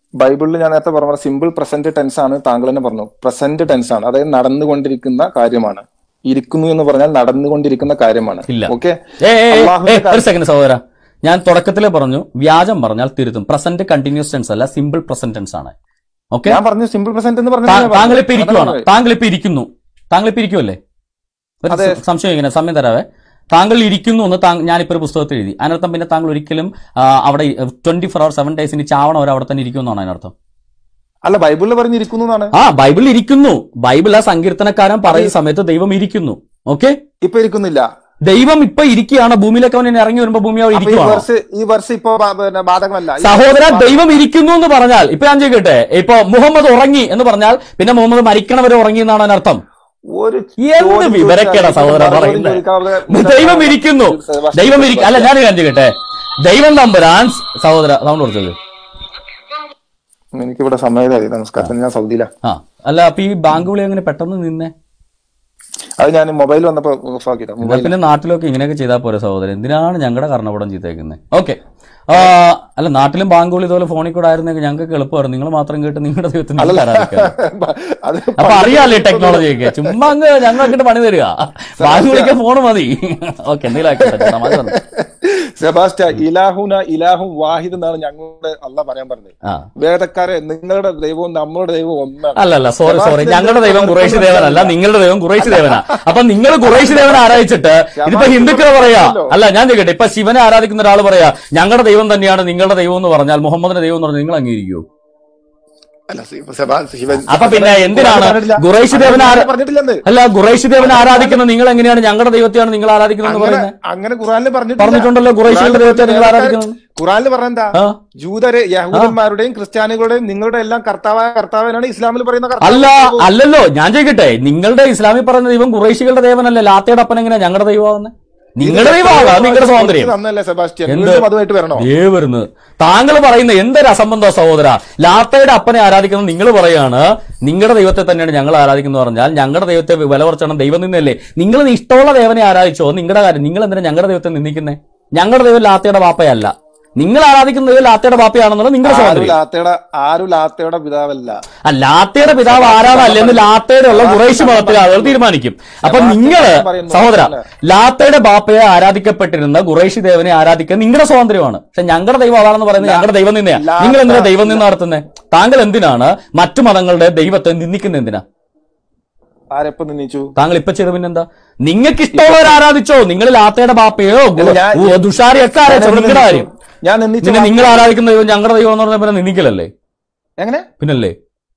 [SPEAKER 2] ബൈബിളിൽ ഞാൻ നേരത്തെ പറഞ്ഞ സിമ്പിൾ പ്രസന്റ് ടെൻസ് ആണ് താങ്കൾ തന്നെ പറഞ്ഞു പ്രസന്റ് ടെൻസ് ആണ് അതായത് നടന്നുകൊണ്ടിരിക്കുന്ന കാര്യമാണ് ഇരിക്കുന്നു എന്ന് പറഞ്ഞാൽ നടന്നുകൊണ്ടിരിക്കുന്ന കാര്യമാണ്
[SPEAKER 1] ഇല്ല.
[SPEAKER 2] ഓക്കെ
[SPEAKER 1] ഏ, ഏ, ഏ,
[SPEAKER 2] അള്ളാഹുവിന്റെ
[SPEAKER 1] ഏ, ഒരു സെക്കൻഡ് സഹോദര ഞാൻ തുടക്കത്തിലെ പറഞ്ഞു വ്യാജം പറഞ്ഞാൽ തിരുത്തും പ്രസന്റ് കണ്ടിന്യൂസ് ടെൻസ് അല്ല സിമ്പിൾ പ്രസന്റ് ടെൻസ് ആണ് ഓക്കെ
[SPEAKER 2] ഞാൻ പറഞ്ഞു സിമ്പിൾ പ്രസന്റ് എന്ന് പറഞ്ഞു
[SPEAKER 1] താങ്കൾ ഇപ്പൊ ഇരിക്കുവാണ് താങ്കൾ ഇപ്പൊ ഇരിക്കുന്നു താങ്കൾ ഇപ്പൊ ഇരിക്കുമല്ലേ ഒരു
[SPEAKER 2] അതെ.
[SPEAKER 1] സ- സംശയം ഇങ്ങനെ സമയം തരാവേ താങ്കൾ ഇരിക്കുന്നു എന്ന് താങ്കൾ ഞാനിപ്പോ ഒരു പുസ്തകത്തിൽ എഴുതി അതിനർത്ഥം പിന്നെ താങ്കൾ ഒരിക്കലും ആ, അവിടെ ട്വന്റി ഫോർ അവർ സെവൻ ഡേയ്സിന് ചാവണം അവർ അവിടെ തന്നെ ഇരിക്കുമെന്നാണ് അതിനർത്ഥം
[SPEAKER 2] അല്ല ബൈബിളിൽ പറഞ്ഞിരിക്കുന്നു എന്നാണ്
[SPEAKER 1] ആ ബൈബിൾ ഇരിക്കുന്നു ബൈബിൾ ആ സങ്കീർത്തനക്കാരൻ പറയുന്ന സമയത്ത് ദൈവം ഇരിക്കുന്നു ഓക്കെ
[SPEAKER 2] ഇപ്പൊ ഇരിക്കുന്നില്ല
[SPEAKER 1] ദൈവം ഇപ്പൊ ഇരിക്കുകയാണ് ഭൂമിയിലേക്ക് അവൻ ഇനി ഇറങ്ങി വരുമ്പോ ഭൂമി അവിടെ
[SPEAKER 2] അപ്പൊ ഈ
[SPEAKER 1] ഇരിക്കുവാണ്
[SPEAKER 2] വർഷം ഈ വർഷം ഇപ്പൊ ബാ- പിന്നെ ബാധകമല്ല ഈ
[SPEAKER 1] സഹോദര
[SPEAKER 2] വർഷം
[SPEAKER 1] ദൈവം ഇരിക്കുന്നു എന്ന് പറഞ്ഞാൽ ഇപ്പൊ ഞാൻ ചോദിക്കട്ടെ ഇപ്പൊ മുഹമ്മദ് ഉറങ്ങി എന്ന് പറഞ്ഞാൽ പിന്നെ മുഹമ്മദ് മരിക്കണവരെ ഉറങ്ങി എന്നാണ് അതിനർത്ഥം
[SPEAKER 2] ഒരു
[SPEAKER 1] എന്ത്
[SPEAKER 2] ചോദ്യം
[SPEAKER 1] വിവരക്കേടാ
[SPEAKER 2] ചോദിച്ചാൽ
[SPEAKER 1] സഹോദര
[SPEAKER 2] മറുപടി
[SPEAKER 1] പറയുന്നത്
[SPEAKER 2] ചോദിക്കാതെ
[SPEAKER 1] ദൈവം ഇരിക്കുന്നു ദൈവം ഇരിക്കും അല്ല ഞാൻ കാര്യം ചോദിക്കട്ടെ ദൈവം തമ്പുരാൻ സഹോദര സൗണ്ട് കുറച്ചത്
[SPEAKER 2] എനിക്കിവിടെ സമയമായി നമസ്കാരം ഞാൻ സൗദിയിലാ
[SPEAKER 1] ആ അല്ല അപ്പൊ ഈ ബാങ്ക് വിളി അങ്ങനെ പെട്ടെന്ന് നിന്നേ
[SPEAKER 2] അത് ഞാൻ മൊബൈൽ വന്നപ്പോ ഓഫ് ആക്കിയതാ
[SPEAKER 1] എന്നാ
[SPEAKER 2] മൊബൈൽ
[SPEAKER 1] പിന്നെ നാട്ടിലൊക്കെ ഇങ്ങനെയൊക്കെ ചെയ്താൽ പോരെ സഹോദരൻ എന്തിനാണ് ഞങ്ങളുടെ കർണപടം ചെയ്തേക്കുന്നത് ഓക്കെ അല്ല നാട്ടിലും ബാങ്ക് വിളി ഇതുപോലെ ഫോണിൽ കൂടെ ആയിരുന്നെങ്കിൽ ഞങ്ങൾക്ക് എളുപ്പമായിരുന്നു നിങ്ങൾ മാത്രം കേട്ട് നിങ്ങളുടെ ദൈവത്തിന് നിങ്ങൾ ആരാധിക്കാം
[SPEAKER 2] അത്
[SPEAKER 1] അപ്പൊ അറിയാല്ലേ ടെക്നോളജി ഒക്കെ ചുമ്മാ അങ്ങ് ഞങ്ങൾക്ക് പണി തരിക ബാങ്ക് വിളിക്കാൻ ഫോൺ മതി ഓക്കെ എന്തെങ്കിലും ആയിക്കോട്ടെ ചേട്ടാ, മതി പറഞ്ഞു.
[SPEAKER 2] സെബാസ്റ്റ്യ ഇലാഹുന ഇലാഹും വാഹിദ് എന്നാണ് ഞങ്ങളുടെ അല്ല പറയാൻ പറഞ്ഞത്
[SPEAKER 1] ആ
[SPEAKER 2] വേദക്കാരെ നിങ്ങളുടെ ദൈവവും നമ്മുടെ ദൈവവും ഒന്നാണ്
[SPEAKER 1] അല്ല അല്ല സോറി സോറി ഞങ്ങളുടെ ദൈവം കുറേശ് ദേവനല്ല നിങ്ങളുടെ ദൈവം കുറേശ് ദേവനാ അപ്പൊ നിങ്ങൾ കുറേശ് ദേവനെ ആരാധിച്ചിട്ട് ഇതിപ്പോ ഹിന്ദുക്കൾ പറയാ അല്ല ഞാൻ ചോദിക്കട്ടെ ഇപ്പൊ ശിവനെ ആരാധിക്കുന്ന ഒരാൾ പറയാ ഞങ്ങളുടെ ദൈവം തന്നെയാണ് നിങ്ങളുടെ ദൈവം എന്ന് പറഞ്ഞാൽ മുഹമ്മദിന്റെ ദൈവം എന്ന് പറഞ്ഞാൽ നിങ്ങൾ അംഗീകരിക്കുമോ
[SPEAKER 2] അല്ല സി- സെബാ- ശിവൻ-
[SPEAKER 1] അപ്പൊ പിന്നെ എന്തിനാണ്
[SPEAKER 2] പറഞ്ഞിട്ടില്ല.
[SPEAKER 1] ഖുറൈശ് ദേവനെ ആരാ-
[SPEAKER 2] പറഞ്ഞിട്ടില്ലെന്ന്
[SPEAKER 1] അല്ല ഖുറൈശ് ദേവനെ ആരാധിക്കുന്ന നിങ്ങൾ എങ്ങനെയാണ് ഞങ്ങളുടെ ദൈവത്തെയാണ് നിങ്ങൾ ആരാധിക്കുന്നത് എന്ന്
[SPEAKER 2] അങ്ങനെ
[SPEAKER 1] പറയുന്നത്
[SPEAKER 2] അങ്ങനെ ഖുറാനിൽ പറഞ്ഞിട്ടില്ല.
[SPEAKER 1] പറഞ്ഞിട്ടുണ്ടല്ലോ ഖുറൈശിയുടെ
[SPEAKER 2] ഖുറാനിൽ
[SPEAKER 1] ദൈവത്തെ നിങ്ങൾ
[SPEAKER 2] വേദക്കാർ-
[SPEAKER 1] ആരാധിക്കുന്നത്
[SPEAKER 2] ഖുറാനിൽ പറഞ്ഞെന്താ
[SPEAKER 1] ആ
[SPEAKER 2] ജൂതര് യഹൂദന്മാരുടെയും ക്രിസ്ത്യാനികളുടെയും നിങ്ങളുടെ എല്ലാം കർത്താവായ കർത്താവിനാണ് ഇസ്ലാമിൽ പറയുന്ന കർത്താവ്
[SPEAKER 1] അല്ല അല്ലല്ലോ ഞാൻ ചോദിക്കട്ടെ നിങ്ങളുടെ ഇസ്ലാമിൽ പറയുന്ന ദൈവം കുറേശികളുടെ ദൈവനല്ലേ ലാത്തയുടെ അപ്പൻ എങ്ങനെയാ ഞങ്ങളുടെ ദൈവമാവുന്നത് നിങ്ങളുടെ ദൈവമാകാം അത് നിങ്ങളുടെ സ്വാതന്ത്ര്യം
[SPEAKER 2] നന്നല്ലേ സെബാസ്റ്റ്യൻ
[SPEAKER 1] എന്ത്?
[SPEAKER 2] വീണ്ടും അതുമായിട്ട് വരണോ
[SPEAKER 1] ദേ വരുന്നത് താങ്കൾ പറയുന്ന എന്തൊരു അസംബന്ധ സഹോദര ലാത്തയുടെ അപ്പനെ ആരാധിക്കുന്നത് നിങ്ങൾ പറയാണ് നിങ്ങളുടെ ദൈവത്തെ തന്നെയാണ് ഞങ്ങൾ ആരാധിക്കുന്നത് പറഞ്ഞാൽ ഞങ്ങളുടെ ദൈവത്തെ വില കുറച്ചാണ് ദൈവം നിന്നല്ലേ നിങ്ങൾ ഇഷ്ടമുള്ള ദേവനെ ആരാധിച്ചോ നിങ്ങളുടെ കാര്യം നിങ്ങൾ എന്തിനാ ഞങ്ങളുടെ ദൈവത്തെ നിന്ദിക്കുന്നേ ഞങ്ങളുടെ ദൈവം ലാത്തയുടെ ബാപ്പയല്ല നിങ്ങൾ ആരാധിക്കുന്ന ദൈവം ലാത്തയുടെ ബാപ്പയാണെന്നുള്ള നിങ്ങളുടെ
[SPEAKER 2] ആരു
[SPEAKER 1] സ്വാതന്ത്ര്യം
[SPEAKER 2] ലാത്തയുടെ ആരു ലാത്തയുടെ പിതാവല്ല
[SPEAKER 1] ആ ലാത്തയുടെ പിതാവ് ആരാധനല്ല എന്ന് ലാത്തയുടെ ഉള്ള കുറേശ്ശ് മതത്തിലെ ആളുകൾ തീരുമാനിക്കും അപ്പൊ നിങ്ങള്
[SPEAKER 2] പറയുന്നു.
[SPEAKER 1] സഹോദര ലാത്തയുടെ ബാപ്പയെ ആരാധിക്കപ്പെട്ടിരുന്ന ഖുറൈശി ദേവനെ ആരാധിക്കാൻ നിങ്ങളുടെ സ്വാതന്ത്ര്യമാണ് പക്ഷെ ഞങ്ങളുടെ ദൈവം അതാണെന്ന് പറയുന്നത് ഞങ്ങളുടെ ദൈവം നിന്നെയാ
[SPEAKER 2] ലാത്ത-
[SPEAKER 1] നിങ്ങൾ എന്തിനാ ദൈവം നിന്ന് നടത്തുന്നത് താങ്കൾ എന്തിനാണ് മറ്റു മതങ്ങളുടെ ദൈവത്തെ നിന്ദിക്കുന്നത് എന്തിനാ
[SPEAKER 2] ആരെപ്പോ നിന്നിച്ചു
[SPEAKER 1] താങ്കൾ ഇപ്പൊ ചെയ്ത പിന്നെന്താ നിങ്ങൾക്ക് ഇഷ്ടമുള്ളവർ ആരാധിച്ചോ നിങ്ങൾ ലാത്തയുടെ ബാപ്പയോ
[SPEAKER 2] അല്ല, ഞാൻ-
[SPEAKER 1] ഗു- ദുഷാരി ഒക്കെ ആരാധിച്ചോ നിങ്ങളുടെ കാര്യം
[SPEAKER 2] ഞാൻ നിന്നിച്ചു
[SPEAKER 1] പിന്നെ നിങ്ങൾ ആരാധിക്കുന്ന ദൈവം ഞങ്ങളുടെ ദൈവം എന്ന് പറഞ്ഞാൽ പിന്നെ നിന്ദിക്കലല്ലേ
[SPEAKER 2] എങ്ങനെ
[SPEAKER 1] പിന്നല്ലേ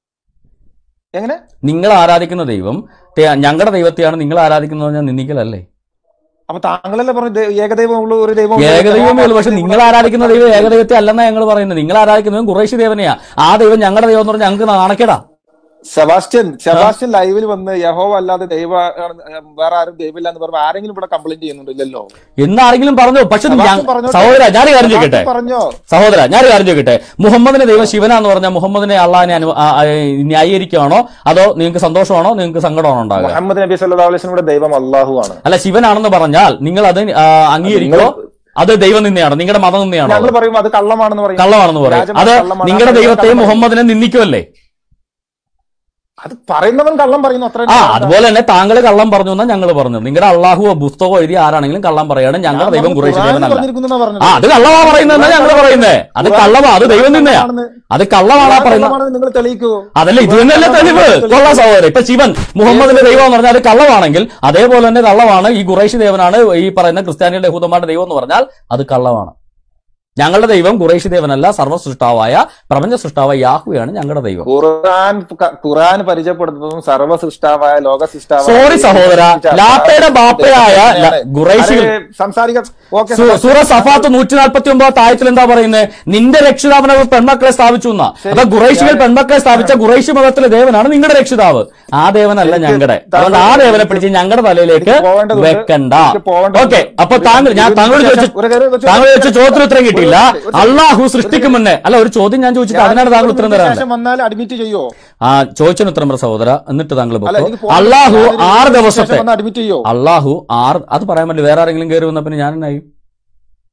[SPEAKER 2] എങ്ങനെ
[SPEAKER 1] നിങ്ങൾ ആരാധിക്കുന്ന ദൈവം തെ- ഞങ്ങളുടെ ദൈവത്തെയാണ് നിങ്ങൾ ആരാധിക്കുന്നത് ഞാൻ നിന്ദിക്കലല്ലേ
[SPEAKER 2] അപ്പൊ താങ്കളല്ലേ പറഞ്ഞു ദൈ- ഏകദൈവം ഉള്ള ഒരു ദൈവം
[SPEAKER 1] ഏകദൈവമേ ഉള്ളൂ പക്ഷെ നിങ്ങൾ ആരാധിക്കുന്ന ദൈവം ഏകദൈവത്തെ അല്ലെന്നാ ഞങ്ങൾ പറയുന്നത് നിങ്ങൾ ആരാധിക്കുന്നത് കുറേശ്ശി ദേവനെയാ ആ ദൈവം ഞങ്ങളുടെ ദൈവം എന്ന് പറഞ്ഞാൽ ഞങ്ങൾക്ക് നാണക്കേടാ
[SPEAKER 2] സെബാസ്റ്റ്യൻ സെബാസ്റ്റ്യൻ ലൈവിൽ വന്ന് യഹോവ അല്ലാതെ ദൈവ വേറെ ആരും ദൈവമില്ല എന്ന് പറയുമ്പോ ആരെങ്കിലും ഇവിടെ കംപ്ലൈന്റ് ചെയ്യുന്നുണ്ടല്ലോ
[SPEAKER 1] എന്നാരെങ്കിലും പറഞ്ഞു പക്ഷെ ഞാൻ
[SPEAKER 2] സെബാസ്റ്റ്യൻ പറഞ്ഞോട്ടെ.
[SPEAKER 1] സഹോദര ഞാൻ കാര്യം ചോദിക്കട്ടെ
[SPEAKER 2] സെബാസ്റ്റ്യൻ പറഞ്ഞോ
[SPEAKER 1] സഹോദര ഞാൻ കാര്യം ചോദിക്കട്ടെ മുഹമ്മദിനെ ദൈവം ശിവനാന്ന് പറഞ്ഞാൽ മുഹമ്മദിനെ അള്ളാഹിനെ അനു ആ, ആ, ന്യായീകരിക്കുകയാണോ അതോ നിങ്ങൾക്ക് സന്തോഷമാണോ നിങ്ങൾക്ക് സങ്കടമാണോ ഉണ്ടാകുക
[SPEAKER 2] മുഹമ്മദ് നബി സല്ലല്ലാഹു അലൈഹി വസല്ലമയുടെ ദൈവം അള്ളാഹു ആണ്
[SPEAKER 1] അല്ല ശിവനാണെന്ന് പറഞ്ഞാൽ നിങ്ങൾ അത് ആ, അംഗീകരിക്കോ അത് ദൈവം നിന്നെയാണോ നിങ്ങളുടെ മതം നിന്നെയാണോ
[SPEAKER 2] ഞങ്ങൾ പറയും അത് കള്ളമാണെന്ന് പറയും
[SPEAKER 1] കള്ളമാണെന്ന് പറയും
[SPEAKER 2] വ്യാജമാണ്,
[SPEAKER 1] അത്
[SPEAKER 2] കള്ളമാണ്.
[SPEAKER 1] നിങ്ങളുടെ
[SPEAKER 2] അത്
[SPEAKER 1] ദൈവത്തെയും
[SPEAKER 2] കള്ളം
[SPEAKER 1] മുഹമ്മദിനെ നിന്ദിക്കുമല്ലേ
[SPEAKER 2] അത് പറയുന്നവൻ കള്ളം പറയുന്നു അത്ര
[SPEAKER 1] ആ അതുപോലെ തന്നെ താങ്കൾ കള്ളം പറഞ്ഞു എന്നാ ഞങ്ങൾ പറഞ്ഞു നിങ്ങളുടെ അള്ളാഹു പുസ്തകം എഴുതി ആരാണെങ്കിലും കള്ളം പറയാണ് ഞങ്ങളുടെ ദൈവം കുറേശ്ശി ദൈവനല്ല ആ അത് കള്ളമാ പറയുന്നതെന്നാ ഞങ്ങൾ പറയുന്നേ അത് കള്ളമാ അത് ദൈവം നിന്നെയാ അത് കള്ളമാണാ പറയുന്നത്
[SPEAKER 2] നിങ്ങൾ തെളിയിക്കൂ
[SPEAKER 1] അതല്ല ഇത് തന്നെയല്ലേ തെളിവ് കൊള്ള സഹോദരൻ ഇപ്പൊ ശിവൻ മുഹമ്മദിന്റെ ദൈവം എന്ന് പറഞ്ഞാൽ അത് കള്ളമാണെങ്കിൽ അതേപോലെ തന്നെ കള്ളമാണ് ഈ ഖുറൈശി ദേവനാണ് ഈ പറയുന്ന ക്രിസ്ത്യാനിയുടെ യഹൂദന്മാരുടെ ദൈവം എന്ന് പറഞ്ഞാൽ അത് കള്ളമാണ് ഞങ്ങളുടെ ദൈവം ഖുറൈശി ദേവനല്ല സർവ്വ സൃഷ്ടാവായ പ്രപഞ്ച സൃഷ്ടാവായ യാഹുയാണ് ഞങ്ങളുടെ ദൈവം
[SPEAKER 2] ഖുർആൻ ഖുർആൻ പരിചയപ്പെടുത്തുന്നതും സർവ്വ സൃഷ്ടാവായ ലോക സൃഷ്ടാവായ
[SPEAKER 1] സോറി സഹോദര ലാത്തയുടെ ബാപ്പയായ ല- ഖുറൈശികൾ
[SPEAKER 2] അരെ, സംസാരിക്കാം ഓക്കെ
[SPEAKER 1] സു- സൂറ സഫാത്ത് നൂറ്റി നാൽപ്പത്തി ഒമ്പത് താഴത്തിൽ എന്താ പറയുന്നത് നിന്റെ രക്ഷിതാവിനെ അവർ പെൺമക്കളെ സ്ഥാപിച്ചു എന്നാ അപ്പൊ ഖുറൈശികൾ പെൺമക്കളെ സ്ഥാപിച്ച ഖുറൈശി മതത്തിലെ ദേവനാണ് നിങ്ങളുടെ രക്ഷിതാവ് ആ ദേവനല്ല ഞങ്ങളുടെ അതുകൊണ്ട് ആ ദേവനെ പിടിച്ച് ഞങ്ങളുടെ തലയിലേക്ക്
[SPEAKER 2] എനിക്ക് പോവേണ്ടതുണ്ട്.
[SPEAKER 1] വെക്കണ്ട
[SPEAKER 2] എനിക്ക് പോവേണ്ടതുണ്ട്.
[SPEAKER 1] ഓക്കെ അപ്പൊ താങ്കൾ ഞാൻ താങ്കളോട് ചോദിച്ചു
[SPEAKER 2] ഒരു കാര്യം വെച്ച്
[SPEAKER 1] താങ്കൾ ചോദിച്ച ചോദ്യത്തിന് ഉത്തരം കിട്ടിയില്ല
[SPEAKER 2] ഒരു കാര്യം-
[SPEAKER 1] അള്ളാഹു സൃഷ്ടിക്കും മുന്നേ അല്ല ഒരു ചോദ്യം ഞാൻ ചോദിച്ചിട്ട് അതിനാണ് താങ്കൾ ഉത്തരം തരാൻ
[SPEAKER 2] ശേഷം വന്നാൽ അഡ്മിറ്റ് ചെയ്യോ
[SPEAKER 1] ആ ചോദിച്ചതിന് ഉത്തരം പറ സഹോദര എന്നിട്ട് താങ്കൾ
[SPEAKER 2] അല്ല
[SPEAKER 1] പൊക്കോ.
[SPEAKER 2] എനിക്ക് പോകാൻ
[SPEAKER 1] അള്ളാഹു
[SPEAKER 2] ഞാനൊരു
[SPEAKER 1] ആറ്
[SPEAKER 2] ശേഷം
[SPEAKER 1] ദിവസത്തെ
[SPEAKER 2] വന്ന് അഡ്മിറ്റ് ചെയ്യോ
[SPEAKER 1] അള്ളാഹു ആറ് അത് പറയാൻ പറ്റില്ല വേറെ ആരെങ്കിലും കയറി വന്ന പിന്നെ ഞാൻ എന്നായി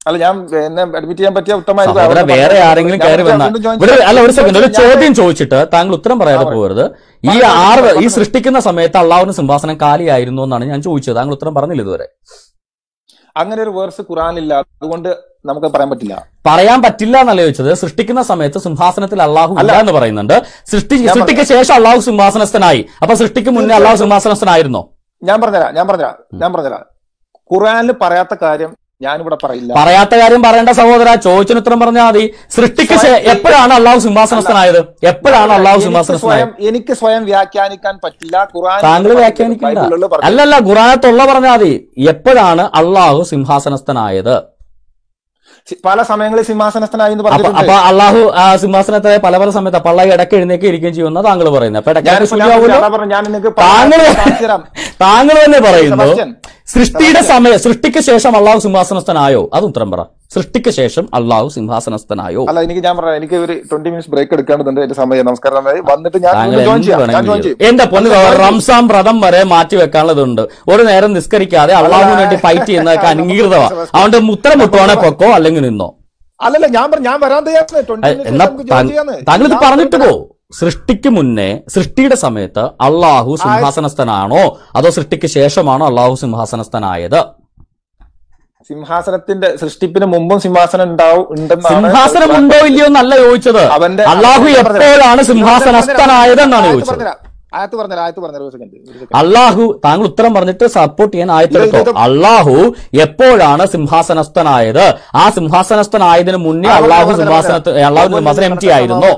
[SPEAKER 2] അല്ല ഞാൻ എന്നെ അഡ്മിറ്റ് ചെയ്യാൻ പറ്റിയ ഉത്തമമായിരിക്കും
[SPEAKER 1] സഹോദര
[SPEAKER 2] അതുകൊണ്ട്
[SPEAKER 1] വേറെ
[SPEAKER 2] പറഞ്ഞത്.
[SPEAKER 1] ആരെങ്കിലും
[SPEAKER 2] ഞാൻ
[SPEAKER 1] കയറി
[SPEAKER 2] വീണ്ടും
[SPEAKER 1] വന്ന
[SPEAKER 2] join
[SPEAKER 1] ഇവിടെ
[SPEAKER 2] ചെയ്യാം.
[SPEAKER 1] അല്ല ഒരു സെക്കൻഡ് ഒരു
[SPEAKER 2] ഞാൻ-
[SPEAKER 1] ചോദ്യം ചോദിച്ചിട്ട് താങ്കൾ ഉത്തരം പറയാതെ
[SPEAKER 2] ആ,
[SPEAKER 1] പോകരുത് ഈ
[SPEAKER 2] പറഞ്ഞോ,
[SPEAKER 1] ആറ്
[SPEAKER 2] പറഞ്ഞോ,
[SPEAKER 1] ഈ
[SPEAKER 2] പറഞ്ഞോ.
[SPEAKER 1] സൃഷ്ടിക്കുന്ന സമയത്ത് അള്ളാഹുവിന് സിംഹാസനം കാലിയായിരുന്നു എന്നാണ് ഞാൻ ചോദിച്ചത് താങ്കൾ ഉത്തരം പറഞ്ഞില്ല ഇതുവരെ
[SPEAKER 2] അങ്ങനെ ഒരു വേർസ് ഖുറാനില്ല അതുകൊണ്ട് നമുക്ക് പറയാൻ പറ്റില്ല
[SPEAKER 1] പറയാൻ പറ്റില്ല എന്നല്ല ചോദിച്ചത് സൃഷ്ടിക്കുന്ന സമയത്ത് സിംഹാസനത്തിൽ അള്ളാഹു ഇല്ല എന്ന് പറയുന്നുണ്ട് സൃഷ്ടി
[SPEAKER 2] ഞാൻ
[SPEAKER 1] സൃഷ്ടിക്ക് ശേഷം അള്ളാഹു സിംഹാസനസ്ഥനായി അപ്പൊ സൃഷ്ടിക്ക് മുന്നേ അള്ളാഹു സിംഹാസനസ്ഥനായിരുന്നോ
[SPEAKER 2] ഞാൻ പറഞ്ഞുതരാം ഞാൻ പറഞ്ഞുതരാം ഞാൻ പറഞ്ഞുതരാം ഖുറാനിൽ പറയാത്ത കാര്യം ഞാനിവിടെ പറയില്ല
[SPEAKER 1] പറയാത്ത കാര്യം പറയേണ്ട സഹോദര ചോദിച്ചതിന് ഉത്തരം പറഞ്ഞാൽ മതി സൃഷ്ടിക്ക് ശേ- എപ്പോഴാണ് അള്ളാഹു സിംഹാസനസ്ഥനായത് എപ്പോഴാണ് അള്ളാഹു
[SPEAKER 2] എനിക്ക്
[SPEAKER 1] സിംഹാസനസ്ഥനായത്
[SPEAKER 2] സ്വയം എനിക്ക് സ്വയം വ്യാഖ്യാനിക്കാൻ പറ്റില്ല ഖുറാൻ
[SPEAKER 1] താങ്കൾ വ്യാഖ്യാനിക്കണ്ട
[SPEAKER 2] ബൈബിളിൽ പറഞ്ഞു.
[SPEAKER 1] അല്ലല്ല ഖുറാനത്തുള്ള പറഞ്ഞാൽ മതി എപ്പോഴാണ് അള്ളാഹു സിംഹാസനസ്ഥനായത്
[SPEAKER 2] സി- പല സമയങ്ങളിൽ സിംഹാസനസ്ഥനായി എന്ന്
[SPEAKER 1] അപ്പൊ
[SPEAKER 2] പറഞ്ഞിട്ടുണ്ട്
[SPEAKER 1] അപ്പൊ അള്ളാഹു ആ സിംഹാസനത്തെ പല പല സമയത്ത് അപ്പൊ അള്ളാഹു ഇടയ്ക്ക് എഴുന്നേക്ക് ഇരിക്കുകയും ചെയ്യുമെന്നാ താങ്കൾ പറയുന്നത് അപ്പൊ ഇടയ്ക്ക്
[SPEAKER 2] ഞാനിപ്പോ ഞാൻ
[SPEAKER 1] ശരിയാവൂലോ
[SPEAKER 2] അതാ പറഞ്ഞെ, ഞാൻ നിങ്ങൾക്ക്
[SPEAKER 1] താങ്കൾ
[SPEAKER 2] കാണിച്ചു തരാം.
[SPEAKER 1] താങ്കൾ തന്നെ പറയുന്നു
[SPEAKER 2] സെബാസ്റ്റ്യൻ,
[SPEAKER 1] സൃഷ്ടിയുടെ സമയം സൃഷ്ടിക്ക് ശേഷം അള്ളാഹു സിംഹാസനസ്ഥനായോ അത് ഉത്തരം പറ സൃഷ്ടിക്ക് ശേഷം അള്ളാഹു സിംഹാസനസ്ഥനായോ
[SPEAKER 2] അല്ല എനിക്ക് ഞാൻ പറയാം എനിക്ക് ഒരു ട്വന്റി മിനിറ്റ്സ് ബ്രേക്ക് എടുക്കേണ്ടതുണ്ട് എന്റെ സമയം നമസ്കാരം നന്നായി. വന്നിട്ട് ഞാൻ
[SPEAKER 1] താങ്കൾ
[SPEAKER 2] ജോയിൻ
[SPEAKER 1] എന്ത്
[SPEAKER 2] ചെയ്യാം ഞാൻ
[SPEAKER 1] വേണമെങ്കിലും
[SPEAKER 2] ജോയിൻ
[SPEAKER 1] ചെയ്യും.
[SPEAKER 2] ചെയ്യും
[SPEAKER 1] എന്റെ പൊന്നു സഹോദരൻ, റംസാൻ വ്രതം വരെ മാറ്റി വെക്കാനുള്ളതുണ്ട് ഒരു നേരം നിസ്കരിക്കാതെ അള്ളാഹുവിന് വേണ്ടി ഫൈറ്റ് ചെയ്യുന്നതൊക്കെ അംഗീകൃതമാണ് അതുകൊണ്ട് ഉത്തരം മുട്ടുവാണെ പൊക്കോ അല്ലെങ്കിൽ നിന്നോ
[SPEAKER 2] അല്ലല്ല ഞാൻ പറ- ഞാൻ വരാൻ തയ്യാറാണ് ട്വന്റി
[SPEAKER 1] അഹ് എന്നാ താങ്കൾ ഇത്
[SPEAKER 2] മിനിറ്റ്സ്
[SPEAKER 1] പറഞ്ഞിട്ട് പോ സൃഷ്ടിക്ക് മുന്നേ സൃഷ്ടിയുടെ സമയത്ത് അള്ളാഹു സിംഹാസനസ്ഥനാണോ അതോ സൃഷ്ടിക്ക് ശേഷമാണോ അള്ളാഹു സിംഹാസനസ്ഥനായത്
[SPEAKER 2] സിംഹാസനത്തിന്റെ സൃഷ്ടിപ്പിന് മുമ്പും സിംഹാസനം ഉണ്ടാവും ഉണ്ടെന്നാണ്
[SPEAKER 1] സിംഹാസനം ഉണ്ടോ ഇല്ലയോ എന്നല്ല ചോദിച്ചത്
[SPEAKER 2] അവന്റെ
[SPEAKER 1] അള്ളാഹു എപ്പോഴാണ് സിംഹാസനസ്ഥനായത് എന്നാണ് ചോദിച്ചത്
[SPEAKER 2] ആയത്ത് പറഞ്ഞ ആയത്ത് പറഞ്ഞ ഒരു സെക്കൻഡ് ഒരു സെക്കൻഡ്
[SPEAKER 1] അള്ളാഹു താങ്കൾ ഉത്തരം പറഞ്ഞിട്ട് സപ്പോർട്ട് ചെയ്യാൻ ആയത്തെടുത്തോ
[SPEAKER 2] ഇത് ഇത്
[SPEAKER 1] അള്ളാഹു എപ്പോഴാണ് സിംഹാസനസ്ഥനായത് ആ സിംഹാസനസ്ഥനായതിനു മുന്നേ അള്ളാഹു സിംഹാസനത്ത് അള്ളാഹു സിംഹാസനം എം ടി ആയിരുന്നു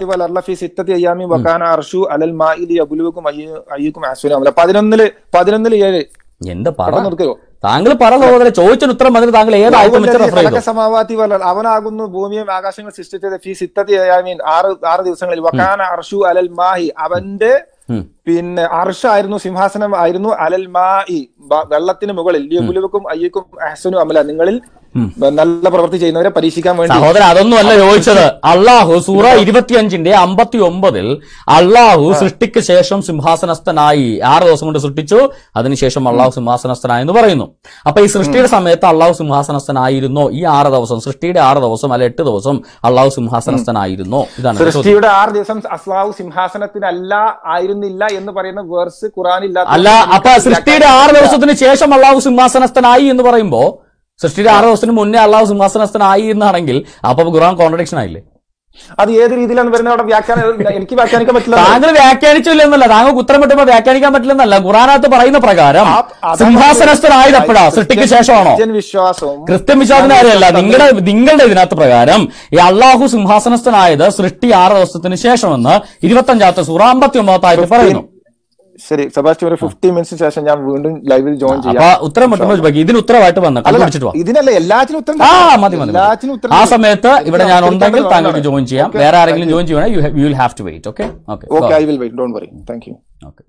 [SPEAKER 2] പതിനൊന്നില് പതിനൊന്നില് ഏഴ്
[SPEAKER 1] എന്ത് പറ
[SPEAKER 2] പെട്ടെന്ന് നിർത്തിയോ
[SPEAKER 1] താങ്കൾ പറ സഹോദരൻ ചോദിച്ചതിന് ഉത്തരം പറഞ്ഞിട്ട് താങ്കൾ ഏത് ആയത്തും വെച്ച് റെഫർ ചെയ്തു
[SPEAKER 2] സമാവാത്തി വല്ല അവനാകുന്നു ഭൂമിയും ആകാശങ്ങളും സൃഷ്ടിച്ചത് ഫി സിത്തത്തി അയ്യാമീൻ ആറ് ആറ് ദിവസങ്ങളിൽ വക്കാന അർഷു അലൽ മാഹി അവന്റെ
[SPEAKER 1] ഉം.
[SPEAKER 2] പിന്നെ അർഷായിരുന്നു സിംഹാസനം ആയിരുന്നു അലൽ മാഹി ബ- വെള്ളത്തിന് മുകളിൽ ലിയബുലുവക്കും അയ്യക്കും അഹ്സനും അമല നിങ്ങളിൽ
[SPEAKER 1] ഉം.
[SPEAKER 2] നല്ല പ്രവൃത്തി ചെയ്യുന്നവരെ പരീക്ഷിക്കാൻ വേണ്ടി
[SPEAKER 1] സഹോദരൻ അതൊന്നും അല്ല ചോദിച്ചത് അള്ളാഹു സൂറ ഇരുപത്തിയഞ്ചിന്റെ അമ്പത്തി ഒമ്പതിൽ അള്ളാഹു സൃഷ്ടിക്ക് ശേഷം സിംഹാസനസ്ഥനായി ആറ് ദിവസം കൊണ്ട് സൃഷ്ടിച്ചു അതിനുശേഷം അള്ളാഹു സിംഹാസനസ്ഥനായി എന്ന് പറയുന്നു അപ്പൊ ഈ സൃഷ്ടിയുടെ സമയത്ത് അള്ളാഹു സിംഹാസനസ്ഥനായിരുന്നോ ഈ ആറ് ദിവസം സൃഷ്ടിയുടെ ആറ് ദിവസം അല്ല എട്ട് ദിവസം അള്ളാഹു സിംഹാസനസ്ഥനായിരുന്നോ ഇതാണ് എന്റെ ചോദ്യം.
[SPEAKER 2] സൃഷ്ടിയുടെ ആറ് ദിവസം അസ്ലാഹു സിംഹാസനത്തിനല്ല ആയിരുന്നില്ല എന്ന് പറയുന്ന വേർസ് ഖുറാനില്ലാത്ത
[SPEAKER 1] അല്ല അപ്പൊ സൃഷ്ടിയുടെ ആറ് ദിവസത്തിന് ശേഷം അള്ളാഹു സിംഹാസനസ്ഥനായി എന്ന് പറയുമ്പോ സൃഷ്ടിയുടെ ആറ് ദിവസത്തിന് മുന്നേ അള്ളാഹു സിംഹാസനസ്ഥനായി എന്നാണെങ്കിൽ അപ്പൊ ഖുറാൻ കോൺട്രഡിക്ഷൻ ആയില്ലേ
[SPEAKER 2] അത് ഏത് രീതിയിലാണ് വരുന്നത് അവിടെ വ്യാഖ്യാനം എനിക്ക് വ്യാഖ്യാനിക്കാൻ പറ്റില്ല
[SPEAKER 1] താങ്കൾ വ്യാഖ്യാനിച്ചില്ല എന്നല്ല താങ്കൾക്ക് ഉത്തരം കിട്ടുമ്പോൾ വ്യാഖ്യാനിക്കാൻ പറ്റില്ലെന്നല്ല ഖുറാനകത്ത് പറയുന്ന പ്രകാരം
[SPEAKER 2] ആ- അതാണ്
[SPEAKER 1] സിംഹാസനസ്ഥനായത് എപ്പോഴാ സൃഷ്ടിക്ക് ശേഷമാണോ
[SPEAKER 2] ക്രിസ്ത്യൻ വിശ്വാസവും
[SPEAKER 1] ക്രിസ്ത്യൻ വിശ്വാസത്തിന്റെ കാര്യമല്ല നിങ്ങളുടെ നിങ്ങളുടെ ഇതിനകത്ത് പ്രകാരം ഈ അള്ളാഹു സിംഹാസനസ്ഥനായത് സൃഷ്ടി ആറ് ദിവസത്തിന് ശേഷമെന്ന് ഇരുപത്തി അഞ്ചാമത്തെ സൂറ അമ്പത്തി ഒമ്പതായിട്ട് പറയുന്നു
[SPEAKER 2] ശരി സെബാസ്റ്റ്യൻ ഒരു ഫിഫ്റ്റി മിനിറ്റ്സിന് ശേഷം ഞാൻ വീണ്ടും ലൈവിൽ ജോയിൻ
[SPEAKER 1] അപ്പൊ
[SPEAKER 2] ചെയ്യാം
[SPEAKER 1] ഉത്തരം കിട്ടുമ്പോൾ ബാക്കി ഇതിന് ഉത്തരവായിട്ട് വന്ന്
[SPEAKER 2] അല്ല,
[SPEAKER 1] കണ്ടുപിടിച്ചിട്ട് വാ
[SPEAKER 2] ഇതിനല്ല എല്ലാത്തിനും ഉത്തരം
[SPEAKER 1] ആ
[SPEAKER 2] തരണം.
[SPEAKER 1] മതി മതി
[SPEAKER 2] എല്ലാത്തിനും
[SPEAKER 1] മതി.
[SPEAKER 2] ഉത്തരം
[SPEAKER 1] ആ
[SPEAKER 2] തരണം.
[SPEAKER 1] സമയത്ത് ഇവിടെ ഞാൻ
[SPEAKER 2] ഉത്തരം
[SPEAKER 1] ഉണ്ടെങ്കിൽ
[SPEAKER 2] തരണം.
[SPEAKER 1] താങ്കൾക്ക് ജോയിൻ ചെയ്യാം
[SPEAKER 2] Okay,
[SPEAKER 1] വേറെ
[SPEAKER 2] thank
[SPEAKER 1] ആരെങ്കിലും
[SPEAKER 2] you.
[SPEAKER 1] ജോയിൻ ചെയ്യണേ you will have to wait okay okay
[SPEAKER 2] okay I will wait don't worry thank you
[SPEAKER 1] okay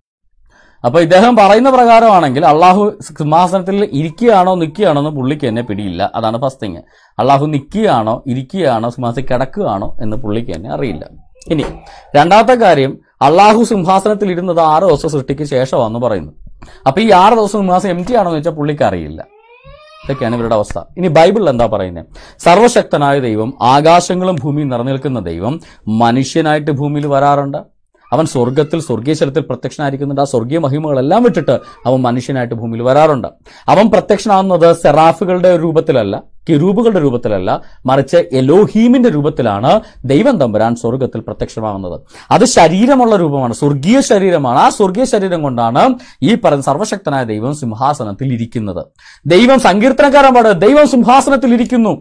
[SPEAKER 1] അപ്പൊ ഇദ്ദേഹം പറയുന്ന പ്രകാരമാണെങ്കിൽ അള്ളാഹു സിംഹാസനത്തിൽ ഇരിക്കുകയാണോ നിൽക്കുകയാണോ എന്ന് പുള്ളിക്ക് തന്നെ പിടിയില്ല അതാണ് ഫസ്റ്റ് തിങ് അള്ളാഹു നിൽക്കുകയാണോ ഇരിക്കുകയാണോ സിംഹാസനത്തിൽ കിടക്കുകയാണോ എന്ന് പുള്ളിക്ക് തന്നെ അറിയില്ല ഇനി രണ്ടാമത്തെ കാര്യം അള്ളാഹു സിംഹാസനത്തിൽ ഇരുന്നത് ആറ് ദിവസം സൃഷ്ടിക്ക് ശേഷമാണെന്ന് പറയുന്നു അപ്പൊ ഈ ആറ് ദിവസം സിംഹാസനം എം ടി ആണോ എന്ന് വെച്ചാൽ പുള്ളിക്ക് അറിയില്ല ഇതൊക്കെയാണ് ഇവരുടെ അവസ്ഥ ഇനി ബൈബിളിൽ എന്താ പറയുന്നത് സർവശക്തനായ ദൈവം ആകാശങ്ങളും ഭൂമിയും നിറനിൽക്കുന്ന ദൈവം മനുഷ്യനായിട്ട് ഭൂമിയിൽ വരാറുണ്ട് അവൻ സ്വർഗത്തിൽ സ്വർഗീയശലത്തിൽ പ്രത്യക്ഷനായിരിക്കുന്നുണ്ട് ആ സ്വർഗീയ മഹിമകളെല്ലാം വിട്ടിട്ട് അവൻ മനുഷ്യനായിട്ട് ഭൂമിയിൽ വരാറുണ്ട് അവൻ പ്രത്യക്ഷനാകുന്നത് സെറാഫുകളുടെ രൂപത്തിലല്ല കിരൂബുകളുടെ രൂപത്തിലല്ല മറിച്ച് എലോഹീമിന്റെ രൂപത്തിലാണ് ദൈവം തമ്പുരാൻ സ്വർഗത്തിൽ പ്രത്യക്ഷമാകുന്നത് അത് ശരീരമുള്ള രൂപമാണ് സ്വർഗീയ ശരീരമാണ് ആ സ്വർഗീയ ശരീരം കൊണ്ടാണ് ഈ പറയുന്ന സർവശക്തനായ ദൈവം സിംഹാസനത്തിൽ ഇരിക്കുന്നത് ദൈവം സങ്കീർത്തനക്കാരൻ പാട് ദൈവം സിംഹാസനത്തിൽ ഇരിക്കുന്നു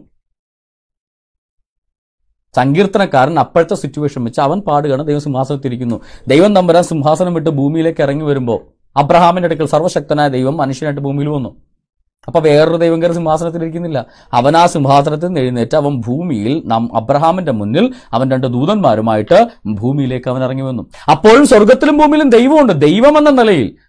[SPEAKER 1] സങ്കീർത്തനക്കാരൻ അപ്പോഴത്തെ സിറ്റുവേഷൻ വെച്ച് അവൻ പാടുകയാണ് ദൈവം സിംഹാസനത്തിരിക്കുന്നു ദൈവം തമ്പുരാൻ സിംഹാസനം വിട്ട് ഭൂമിയിലേക്ക് ഇറങ്ങി വരുമ്പോൾ അബ്രഹാമിന്റെ അടുക്കൽ സർവശക്തനായ ദൈവം മനുഷ്യനായിട്ട് ഭൂമിയിൽ വന്നു അപ്പൊ വേറൊരു ദൈവം കയറി സിംഹാസനത്തിൽ ഇരിക്കുന്നില്ല അവൻ ആ സിംഹാസനത്തിൽ നിന്ന് എഴുന്നേറ്റ് അവൻ ഭൂമിയിൽ നാം അബ്രഹാമിന്റെ മുന്നിൽ അവൻ രണ്ട് ദൂതന്മാരുമായിട്ട് ഭൂമിയിലേക്ക് അവൻ ഇറങ്ങി വന്നു അപ്പോഴും സ്വർഗത്തിലും ഭൂമിയിലും ദൈവമുണ്ട് ദൈവം എന്ന നിലയിൽ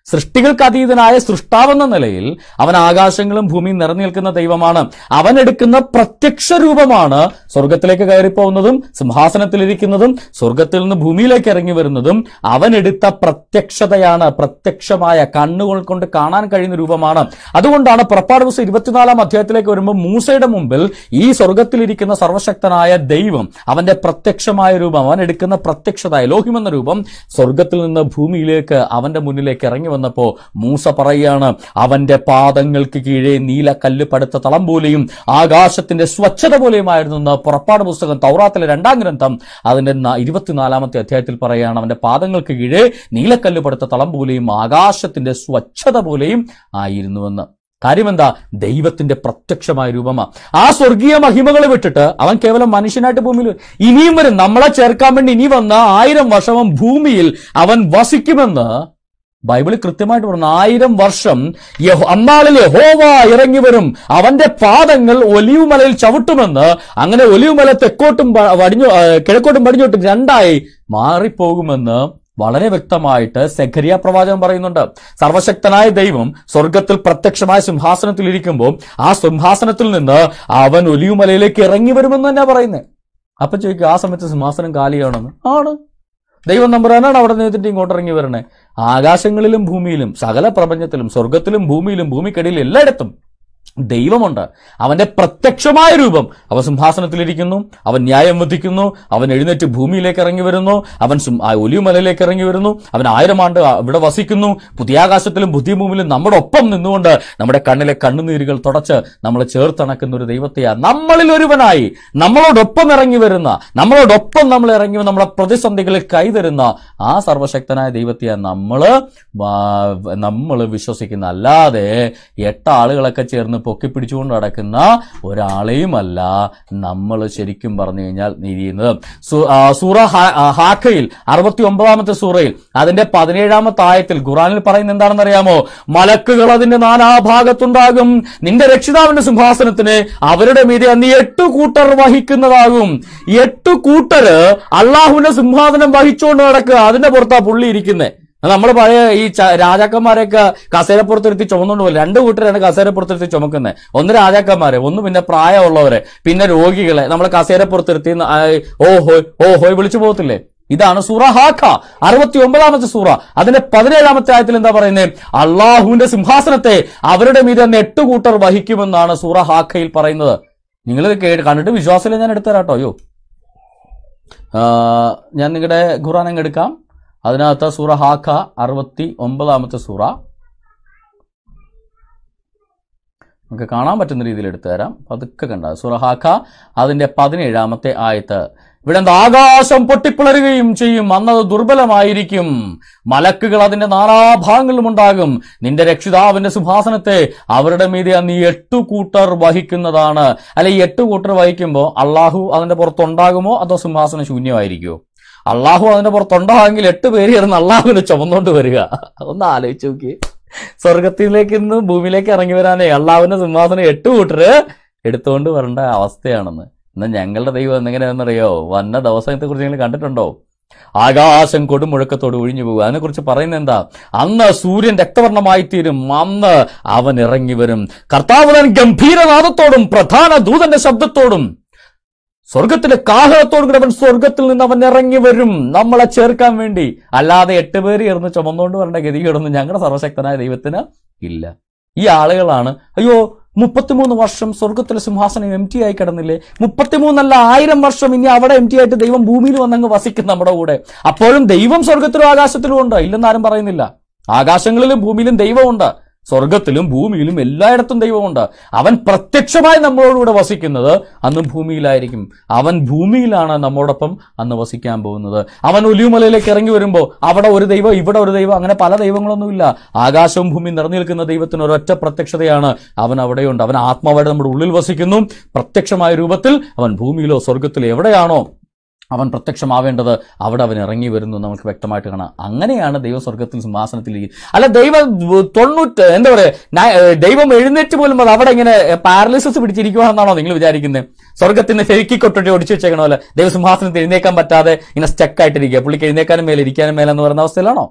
[SPEAKER 1] സൃഷ്ടികൾക്ക് അതീതനായ സൃഷ്ടാവെന്ന നിലയിൽ അവൻ ആകാശങ്ങളും ഭൂമിയും നിറഞ്ഞു നിൽക്കുന്ന ദൈവമാണ് അവൻ എടുക്കുന്ന പ്രത്യക്ഷ രൂപമാണ് സ്വർഗത്തിലേക്ക് കയറിപ്പോകുന്നതും സിംഹാസനത്തിലിരിക്കുന്നതും സ്വർഗത്തിൽ നിന്ന് ഭൂമിയിലേക്ക് ഇറങ്ങി വരുന്നതും അവൻ എടുത്ത പ്രത്യക്ഷതയാണ് പ്രത്യക്ഷമായ കണ്ണുകൾ കൊണ്ട് കാണാൻ കഴിയുന്ന രൂപമാണ് അതുകൊണ്ടാണ് പുറപ്പാട് ദിവസം ഇരുപത്തിനാലാം അധ്യായത്തിലേക്ക് വരുമ്പോൾ മൂസയുടെ മുമ്പിൽ ഈ സ്വർഗത്തിലിരിക്കുന്ന സർവശക്തനായ ദൈവം അവന്റെ പ്രത്യക്ഷമായ രൂപം അവൻ എടുക്കുന്ന പ്രത്യക്ഷത ലോഹിം എന്ന രൂപം സ്വർഗത്തിൽ നിന്ന് ഭൂമിയിലേക്ക് അവന്റെ മുന്നിലേക്ക് ഇറങ്ങി വന്നപ്പോ മൂസ പറയുകയാണ് അവന്റെ പാദങ്ങൾക്ക് കീഴെ നീലക്കല്ല് പടുത്ത തളം പോലെയും ആകാശത്തിന്റെ സ്വച്ഛത പോലെയുമായിരുന്നു എന്ന് പുറപ്പാട് പുസ്തകം തൗറാത്തിലെ രണ്ടാം ഗ്രന്ഥം അതിന്റെ ന- ഇരുപത്തിനാലാമത്തെ അധ്യായത്തിൽ പറയുകയാണ് അവന്റെ പാദങ്ങൾക്ക് കീഴെ നീലക്കല്ല് പടുത്ത തളം പോലെയും ആകാശത്തിന്റെ സ്വച്ഛത പോലെയും ആയിരുന്നുവെന്ന് കാര്യമെന്താ ദൈവത്തിന്റെ പ്രത്യക്ഷമായ രൂപമാ ആ സ്വർഗീയ മഹിമകൾ വിട്ടിട്ട് അവൻ കേവലം മനുഷ്യനായിട്ട് ഭൂമിയിൽ ഇനിയും വരും നമ്മളെ ചേർക്കാൻ വേണ്ടി ഇനി വന്ന ആയിരം വർഷം ഭൂമിയിൽ അവൻ വസിക്കുമെന്ന് ബൈബിളിൽ കൃത്യമായിട്ട് പറഞ്ഞു ആയിരം വർഷം യഹോ- അന്നാളിൽ യഹോവ ഇറങ്ങി വരും അവന്റെ പാദങ്ങൾ ഒലിവുമലയിൽ ചവിട്ടുമെന്ന് അങ്ങനെ ഒലിവുമല തെക്കോട്ടും പ- വടിഞ്ഞു ആ, കിഴക്കോട്ടും പടിഞ്ഞോട്ടും രണ്ടായി മാറിപ്പോകുമെന്ന് വളരെ വ്യക്തമായിട്ട് സെഖരിയ പ്രവാചകൻ പറയുന്നുണ്ട് സർവശക്തനായ ദൈവം സ്വർഗത്തിൽ പ്രത്യക്ഷമായ സിംഹാസനത്തിൽ ഇരിക്കുമ്പോൾ ആ സിംഹാസനത്തിൽ നിന്ന് അവൻ ഒലിവുമലയിലേക്ക് ഇറങ്ങി വരുമെന്ന് തന്നെ പറയുന്നത് അപ്പൊ ചോദിക്കും ആ സമയത്ത് സിംഹാസനം കാലിയാണെന്ന് ആണ് ദൈവം നമ്പുരാനാണ് അവിടെ നിന്നിട്ട് ഇങ്ങോട്ട് ഇറങ്ങി വരണേ ആകാശങ്ങളിലും ഭൂമിയിലും സകല പ്രപഞ്ചത്തിലും സ്വർഗത്തിലും ഭൂമിയിലും ഭൂമിക്കടിയിൽ എല്ലായിടത്തും ദൈവമുണ്ട് അവന്റെ പ്രത്യക്ഷമായ രൂപം അവൻ സിംഹാസനത്തിലിരിക്കുന്നു അവൻ ന്യായം വധിക്കുന്നു അവൻ എഴുന്നേറ്റ് ഭൂമിയിലേക്ക് ഇറങ്ങി വരുന്നു അവൻ സിം- ആ ഒലിവുമലയിലേക്ക് ഇറങ്ങി വരുന്നു അവൻ ആയിരം ആണ്ട് ഇവിടെ വസിക്കുന്നു പുതിയ ആകാശത്തിലും ബുദ്ധിഭൂമിയിലും നമ്മുടെ ഒപ്പം നിന്നുകൊണ്ട് നമ്മുടെ കണ്ണിലെ കണ്ണുനീരുകൾ തുടച്ച് നമ്മളെ ചേർത്തണക്കുന്ന ഒരു ദൈവത്തെയാ നമ്മളിൽ ഒരുവനായി നമ്മളോടൊപ്പം ഇറങ്ങി വരുന്ന നമ്മളോടൊപ്പം നമ്മൾ ഇറങ്ങി വന്ന് നമ്മളെ പ്രതിസന്ധികളിൽ കൈതരുന്ന ആ സർവശക്തനായ ദൈവത്തെയാ നമ്മള് നമ്മൾ വിശ്വസിക്കുന്ന അല്ലാതെ എട്ട് ആളുകളൊക്കെ ചേർന്ന് പൊക്കി പിടിച്ചുകൊണ്ട് നടക്കുന്ന ഒരാളെയുമല്ല നമ്മൾ ശരിക്കും പറഞ്ഞു കഴിഞ്ഞാൽ നിരിയുന്നത് സു- ആ, സൂറ ഹാ- ആ, ഹാഖയിൽ അറുപത്തി ഒമ്പതാമത്തെ സൂറയിൽ അതിന്റെ പതിനേഴാമത്തെ ആയത്തിൽ ഖുറാനിൽ പറയുന്നത് എന്താണെന്ന് അറിയാമോ മലക്കുകൾ അതിന്റെ നാനാഭാഗത്തുണ്ടാകും നിന്റെ രക്ഷിതാവിന്റെ സിംഹാസനത്തിന് അവരുടെ മീതെ നീ എട്ടു കൂട്ടർ വഹിക്കുന്നതാകും എട്ടു കൂട്ടര് അള്ളാഹുവിന്റെ സിംഹാസനം വഹിച്ചുകൊണ്ട് നടക്കുക അതിന്റെ പുറത്താ പുള്ളി ഇരിക്കുന്നത് നമ്മൾ പഴയ ഈ ച- രാജാക്കന്മാരെയൊക്കെ കസേരപ്പുറത്തിരുത്തി ചുമന്നുകൊണ്ട് പോലെ രണ്ട് കൂട്ടരാണ് കസേരപ്പുറത്തിരുത്തി ചുമക്കുന്നത് ഒന്ന് രാജാക്കന്മാരെ ഒന്ന് പിന്നെ പ്രായമുള്ളവരെ പിന്നെ രോഗികളെ നമ്മൾ കസേരപ്പുറത്തിരുത്തി ന- ആ, ഓ ഹോയ് ഓ ഹോയ് വിളിച്ചു പോകത്തില്ലേ ഇതാണ് സൂറ ഹാഖ അറുപത്തി ഒമ്പതാമത്തെ സൂറ അതിന്റെ പതിനേഴാമത്തെ ആയത്തിൽ എന്താ പറയുന്നത് അള്ളാഹുവിന്റെ സിംഹാസനത്തെ അവരുടെ മീതെ അന്ന് എട്ട് കൂട്ടർ വഹിക്കുമെന്നാണ് സൂറ ഹാഖയിൽ പറയുന്നത് നിങ്ങൾ കേട്ട് കണ്ടിട്ട് വിശ്വാസമില്ല ഞാൻ എടുത്തരാട്ടോ അയ്യോ ആ, ഞാൻ നിങ്ങളുടെ ഖുറാൻ അങ്ങ് എടുക്കാം അതിനകത്ത് സൂറ ഹാഖ അറുപത്തി ഒമ്പതാമത്തെ സൂറ നമുക്ക് കാണാൻ പറ്റുന്ന രീതിയിൽ എടുത്തു തരാം പതുക്കെ കണ്ട സൂറ ഹാഖ അതിന്റെ പതിനേഴാമത്തെ ആയത്ത് ഇവിടെ എന്താ ആകാശം പൊട്ടിപ്പിളരുകയും ചെയ്യും അന്നത് ദുർബലമായിരിക്കും മലക്കുകൾ അതിന്റെ നാനാഭാഗങ്ങളിലും ഉണ്ടാകും നിന്റെ രക്ഷിതാവിന്റെ സിംഹാസനത്തെ അവരുടെ മീതെ നീ എട്ടു കൂട്ടർ വഹിക്കുന്നതാണ് അല്ലെ ഈ എട്ട് കൂട്ടർ വഹിക്കുമ്പോൾ അള്ളാഹു അതിന്റെ പുറത്തുണ്ടാകുമോ അതോ സിംഹാസനം ശൂന്യമായിരിക്കുമോ അള്ളാഹു അതിന്റെ പുറത്തുണ്ടാകുമെങ്കിൽ എട്ട് പേര് ചേർന്ന് അള്ളാഹുവിനെ ചുമന്നുകൊണ്ട് വരിക ഒന്ന് ആലോചിച്ച് നോക്കി സ്വർഗത്തിലേക്ക് നിന്ന് ഭൂമിയിലേക്ക് ഇറങ്ങി വരാനേ അള്ളാഹുവിന്റെ സിംഹാസനം എട്ട് കൂട്ടര് എടുത്തുകൊണ്ട് വരേണ്ട അവസ്ഥയാണെന്ന് എന്നാൽ ഞങ്ങളുടെ ദൈവം എന്നെങ്ങനെയാണെന്നറിയോ വന്ന ദിവസത്തെ കുറിച്ച് നിങ്ങൾ കണ്ടിട്ടുണ്ടോ ആകാശം കൊടുമുഴക്കത്തോട് ഒഴിഞ്ഞു പോകുക അതിനെക്കുറിച്ച് പറയുന്നത് എന്താ അന്ന് സൂര്യൻ രക്തവർണ്ണമായി തീരും അന്ന് അവൻ ഇറങ്ങി വരും കർത്താവ് താൻ ഗംഭീരനാദത്തോടും പ്രധാന ദൂതന്റെ ശബ്ദത്തോടും സ്വർഗത്തിലെ കാഹളത്തോടു കൂടി അവൻ സ്വർഗത്തിൽ നിന്ന് അവൻ ഇറങ്ങി വരും നമ്മളെ ചേർക്കാൻ വേണ്ടി അല്ലാതെ എട്ട് പേര് ചേർന്ന് ചുമന്നുകൊണ്ട് വരേണ്ട ഗതികേടൊന്നും ഞങ്ങളുടെ സർവശക്തനായ ദൈവത്തിന് ഇല്ല ഈ ആളുകളാണ് അയ്യോ മുപ്പത്തിമൂന്ന് വർഷം സ്വർഗത്തിലെ സിംഹാസനം എം ടി ആയി കിടന്നില്ലേ മുപ്പത്തിമൂന്നല്ല ആയിരം വർഷം ഇനി അവിടെ എം ടി ആയിട്ട് ദൈവം ഭൂമിയിൽ വന്നങ്ങ് വസിക്കും നമ്മുടെ കൂടെ അപ്പോഴും ദൈവം സ്വർഗത്തിലും ആകാശത്തിലും ഉണ്ട് ഇല്ലെന്നാരും പറയുന്നില്ല ആകാശങ്ങളിലും ഭൂമിയിലും ദൈവമുണ്ട് സ്വർഗത്തിലും ഭൂമിയിലും എല്ലായിടത്തും ദൈവമുണ്ട് അവൻ പ്രത്യക്ഷമായി നമ്മളോടുകൂടെ വസിക്കുന്നത് അന്ന് ഭൂമിയിലായിരിക്കും അവൻ ഭൂമിയിലാണ് നമ്മോടൊപ്പം അന്ന് വസിക്കാൻ പോകുന്നത് അവൻ ഒലിവുമലയിലേക്ക് ഇറങ്ങി വരുമ്പോൾ അവിടെ ഒരു ദൈവം ഇവിടെ ഒരു ദൈവം അങ്ങനെ പല ദൈവങ്ങളൊന്നുമില്ല ആകാശവും ഭൂമിയും നിറഞ്ഞു നിൽക്കുന്ന ദൈവത്തിന് ഒരൊറ്റ പ്രത്യക്ഷതയാണ് അവൻ അവിടെയുണ്ട് അവൻ ആത്മാവായിട്ട് നമ്മുടെ ഉള്ളിൽ വസിക്കുന്നു പ്രത്യക്ഷമായ രൂപത്തിൽ അവൻ ഭൂമിയിലോ സ്വർഗത്തിലോ എവിടെയാണോ അവൻ പ്രത്യക്ഷമാവേണ്ടത് അവിടെ അവൻ ഇറങ്ങി വരുന്നു എന്ന് നമുക്ക് വ്യക്തമായിട്ട് കാണാം അങ്ങനെയാണ് ദൈവം സ്വർഗത്തിൽ സിംഹാസനത്തിൽ ഇരിക്കുന്നത് അല്ല ദൈവം തൊണ്ണൂറ്റ് എന്താ പറയുക ന- ഏഹ് ദൈവം എഴുന്നേറ്റ് പോലും അത് അവിടെ ഇങ്ങനെ പാരലിസിസ് പിടിച്ചിരിക്കുകയാണെന്നാണോ നിങ്ങൾ വിചാരിക്കുന്നത് സ്വർഗത്തിന് ശരിക്കി കൊട്ടിട്ട് ഒടിച്ചു വെച്ചേക്കണോ അല്ലെ ദൈവസിംഹാസനത്തിൽ എഴുന്നേക്കാൻ പറ്റാതെ ഇങ്ങനെ സ്റ്റക്ക് ആയിട്ടിരിക്കുക പുള്ളിക്ക് എഴുന്നേക്കാനും മേലെ ഇരിക്കാനും മേലെ എന്ന് പറയുന്ന അവസ്ഥയിലാണോ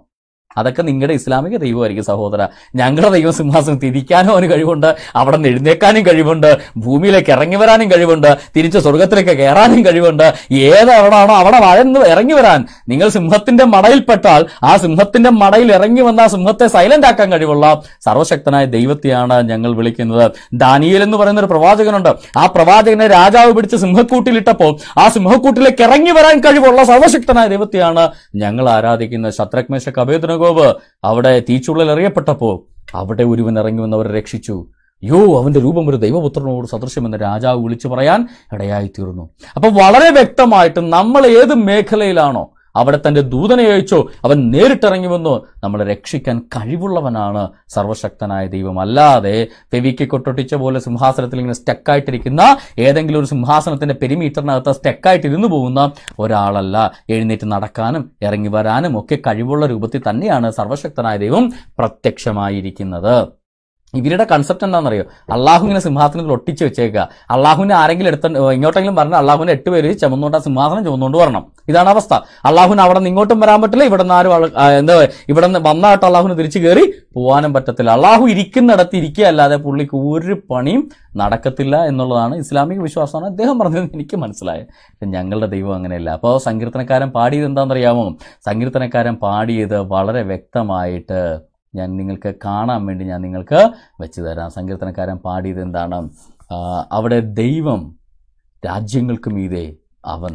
[SPEAKER 1] അതൊക്കെ നിങ്ങളുടെ ഇസ്ലാമിക ദൈവമായിരിക്കും സഹോദര ഞങ്ങളുടെ ദൈവം സിംഹാസനം തിരിക്കാനും അവന് കഴിവുണ്ട് അവിടെ നിന്ന് എഴുന്നേക്കാനും കഴിവുണ്ട് ഭൂമിയിലേക്ക് ഇറങ്ങി വരാനും കഴിവുണ്ട് തിരിച്ച് സ്വർഗത്തിലേക്ക് കയറാനും കഴിവുണ്ട് ഏത് എവിടാണോ അവിടെ വഴന്ന് ഇറങ്ങി വരാൻ നിങ്ങൾ സിംഹത്തിന്റെ മടയിൽപ്പെട്ടാൽ ആ സിംഹത്തിന്റെ മടയിൽ ഇറങ്ങി വന്ന ആ സിംഹത്തെ സൈലന്റ് ആക്കാൻ കഴിവുള്ള സർവശക്തനായ ദൈവത്തെയാണ് ഞങ്ങൾ വിളിക്കുന്നത് ദാനിയേൽ എന്ന് പറയുന്ന ഒരു പ്രവാചകനുണ്ട് ആ പ്രവാചകനെ രാജാവ് പിടിച്ച് സിംഹക്കൂട്ടിലിട്ടപ്പോൾ ആ സിംഹക്കൂട്ടിലേക്ക് ഇറങ്ങി വരാൻ കഴിവുള്ള സർവശക്തനായ ദൈവത്തെയാണ് ഞങ്ങൾ ആരാധിക്കുന്ന ശത്രക്മേശ കബേദനഗോപ് അവിടെ തീച്ചുള്ളിൽ എറിയപ്പെട്ടപ്പോൾ അവിടെ ഒരുവൻ ഇറങ്ങി വന്നവരെ രക്ഷിച്ചു യോ അവന്റെ രൂപം ഒരു ദൈവപുത്രനോട് സദൃശ്യമെന്ന് രാജാവ് വിളിച്ചു പറയാൻ ഇടയായി തീർന്നു അപ്പൊ വളരെ വ്യക്തമായിട്ട് നമ്മൾ ഏത് മേഖലയിലാണോ അവിടെ തന്റെ ദൂതനെ അയച്ചോ അവൻ നേരിട്ടിറങ്ങി വന്നു നമ്മളെ രക്ഷിക്കാൻ കഴിവുള്ളവനാണ് സർവശക്തനായ ദൈവം അല്ലാതെ ഫെവിക്ക് കൊട്ടൊട്ടിച്ച പോലെ സിംഹാസനത്തിൽ ഇങ്ങനെ സ്റ്റക്കായിട്ടിരിക്കുന്ന ഏതെങ്കിലും ഒരു സിംഹാസനത്തിന്റെ പെരിമീറ്ററിനകത്ത് സ്റ്റക്കായിട്ട് ഇരുന്നു പോകുന്ന ഒരാളല്ല എഴുന്നേറ്റ് നടക്കാനും ഇറങ്ങി വരാനും ഒക്കെ കഴിവുള്ള രൂപത്തിൽ തന്നെയാണ് സർവശക്തനായ ദൈവം പ്രത്യക്ഷമായിരിക്കുന്നത് ഇവരുടെ കൺസെപ്റ്റ് എന്താണെന്നറിയോ അള്ളാഹു ഇങ്ങനെ സിംഹാസനത്തിൽ ഒട്ടിച്ച് വെച്ചേക്കുക അള്ളാഹുവിനെ ആരെങ്കിലും എടുത്ത ഇങ്ങോട്ടെങ്കിലും പറഞ്ഞാൽ അള്ളാഹുവിനെ എട്ട് പേര് ചുമന്നുകൊണ്ട് ആ സിംഹാസനം ചുമന്നുകൊണ്ട് വരണം ഇതാണ് അവസ്ഥ അള്ളാഹുവിന് അവിടെ നിന്ന് ഇങ്ങോട്ടും വരാൻ പറ്റില്ല ഇവിടെ നിന്ന് ആരും ആള്- ആ, എന്താ ഇവിടെ നിന്ന് വന്നായിട്ട് അള്ളാഹുവിന് തിരിച്ചു കയറി പോകാനും പറ്റത്തില്ല അള്ളാഹു ഇരിക്കുന്നിടത്ത് ഇരിക്കുക അല്ലാതെ പുള്ളിക്ക് ഒരു പണിയും നടക്കത്തില്ല എന്നുള്ളതാണ് ഇസ്ലാമിക വിശ്വാസമാണ് അദ്ദേഹം പറഞ്ഞത് എനിക്ക് മനസ്സിലായത് പക്ഷെ ഞങ്ങളുടെ ദൈവം അങ്ങനെയല്ല അപ്പോൾ സങ്കീർത്തനക്കാരൻ പാടിയത് എന്താണെന്നറിയാമോ സങ്കീർത്തനക്കാരൻ പാടിയത് വളരെ വ്യക്തമായിട്ട് ഞാൻ നിങ്ങൾക്ക് കാണാൻ വേണ്ടി ഞാൻ നിങ്ങൾക്ക് വെച്ചു തരാം സങ്കീർത്തനക്കാരൻ പാടിയത് എന്താണ് ആ, അവിടെ ദൈവം രാജ്യങ്ങൾക്ക് മീതെ അവൻ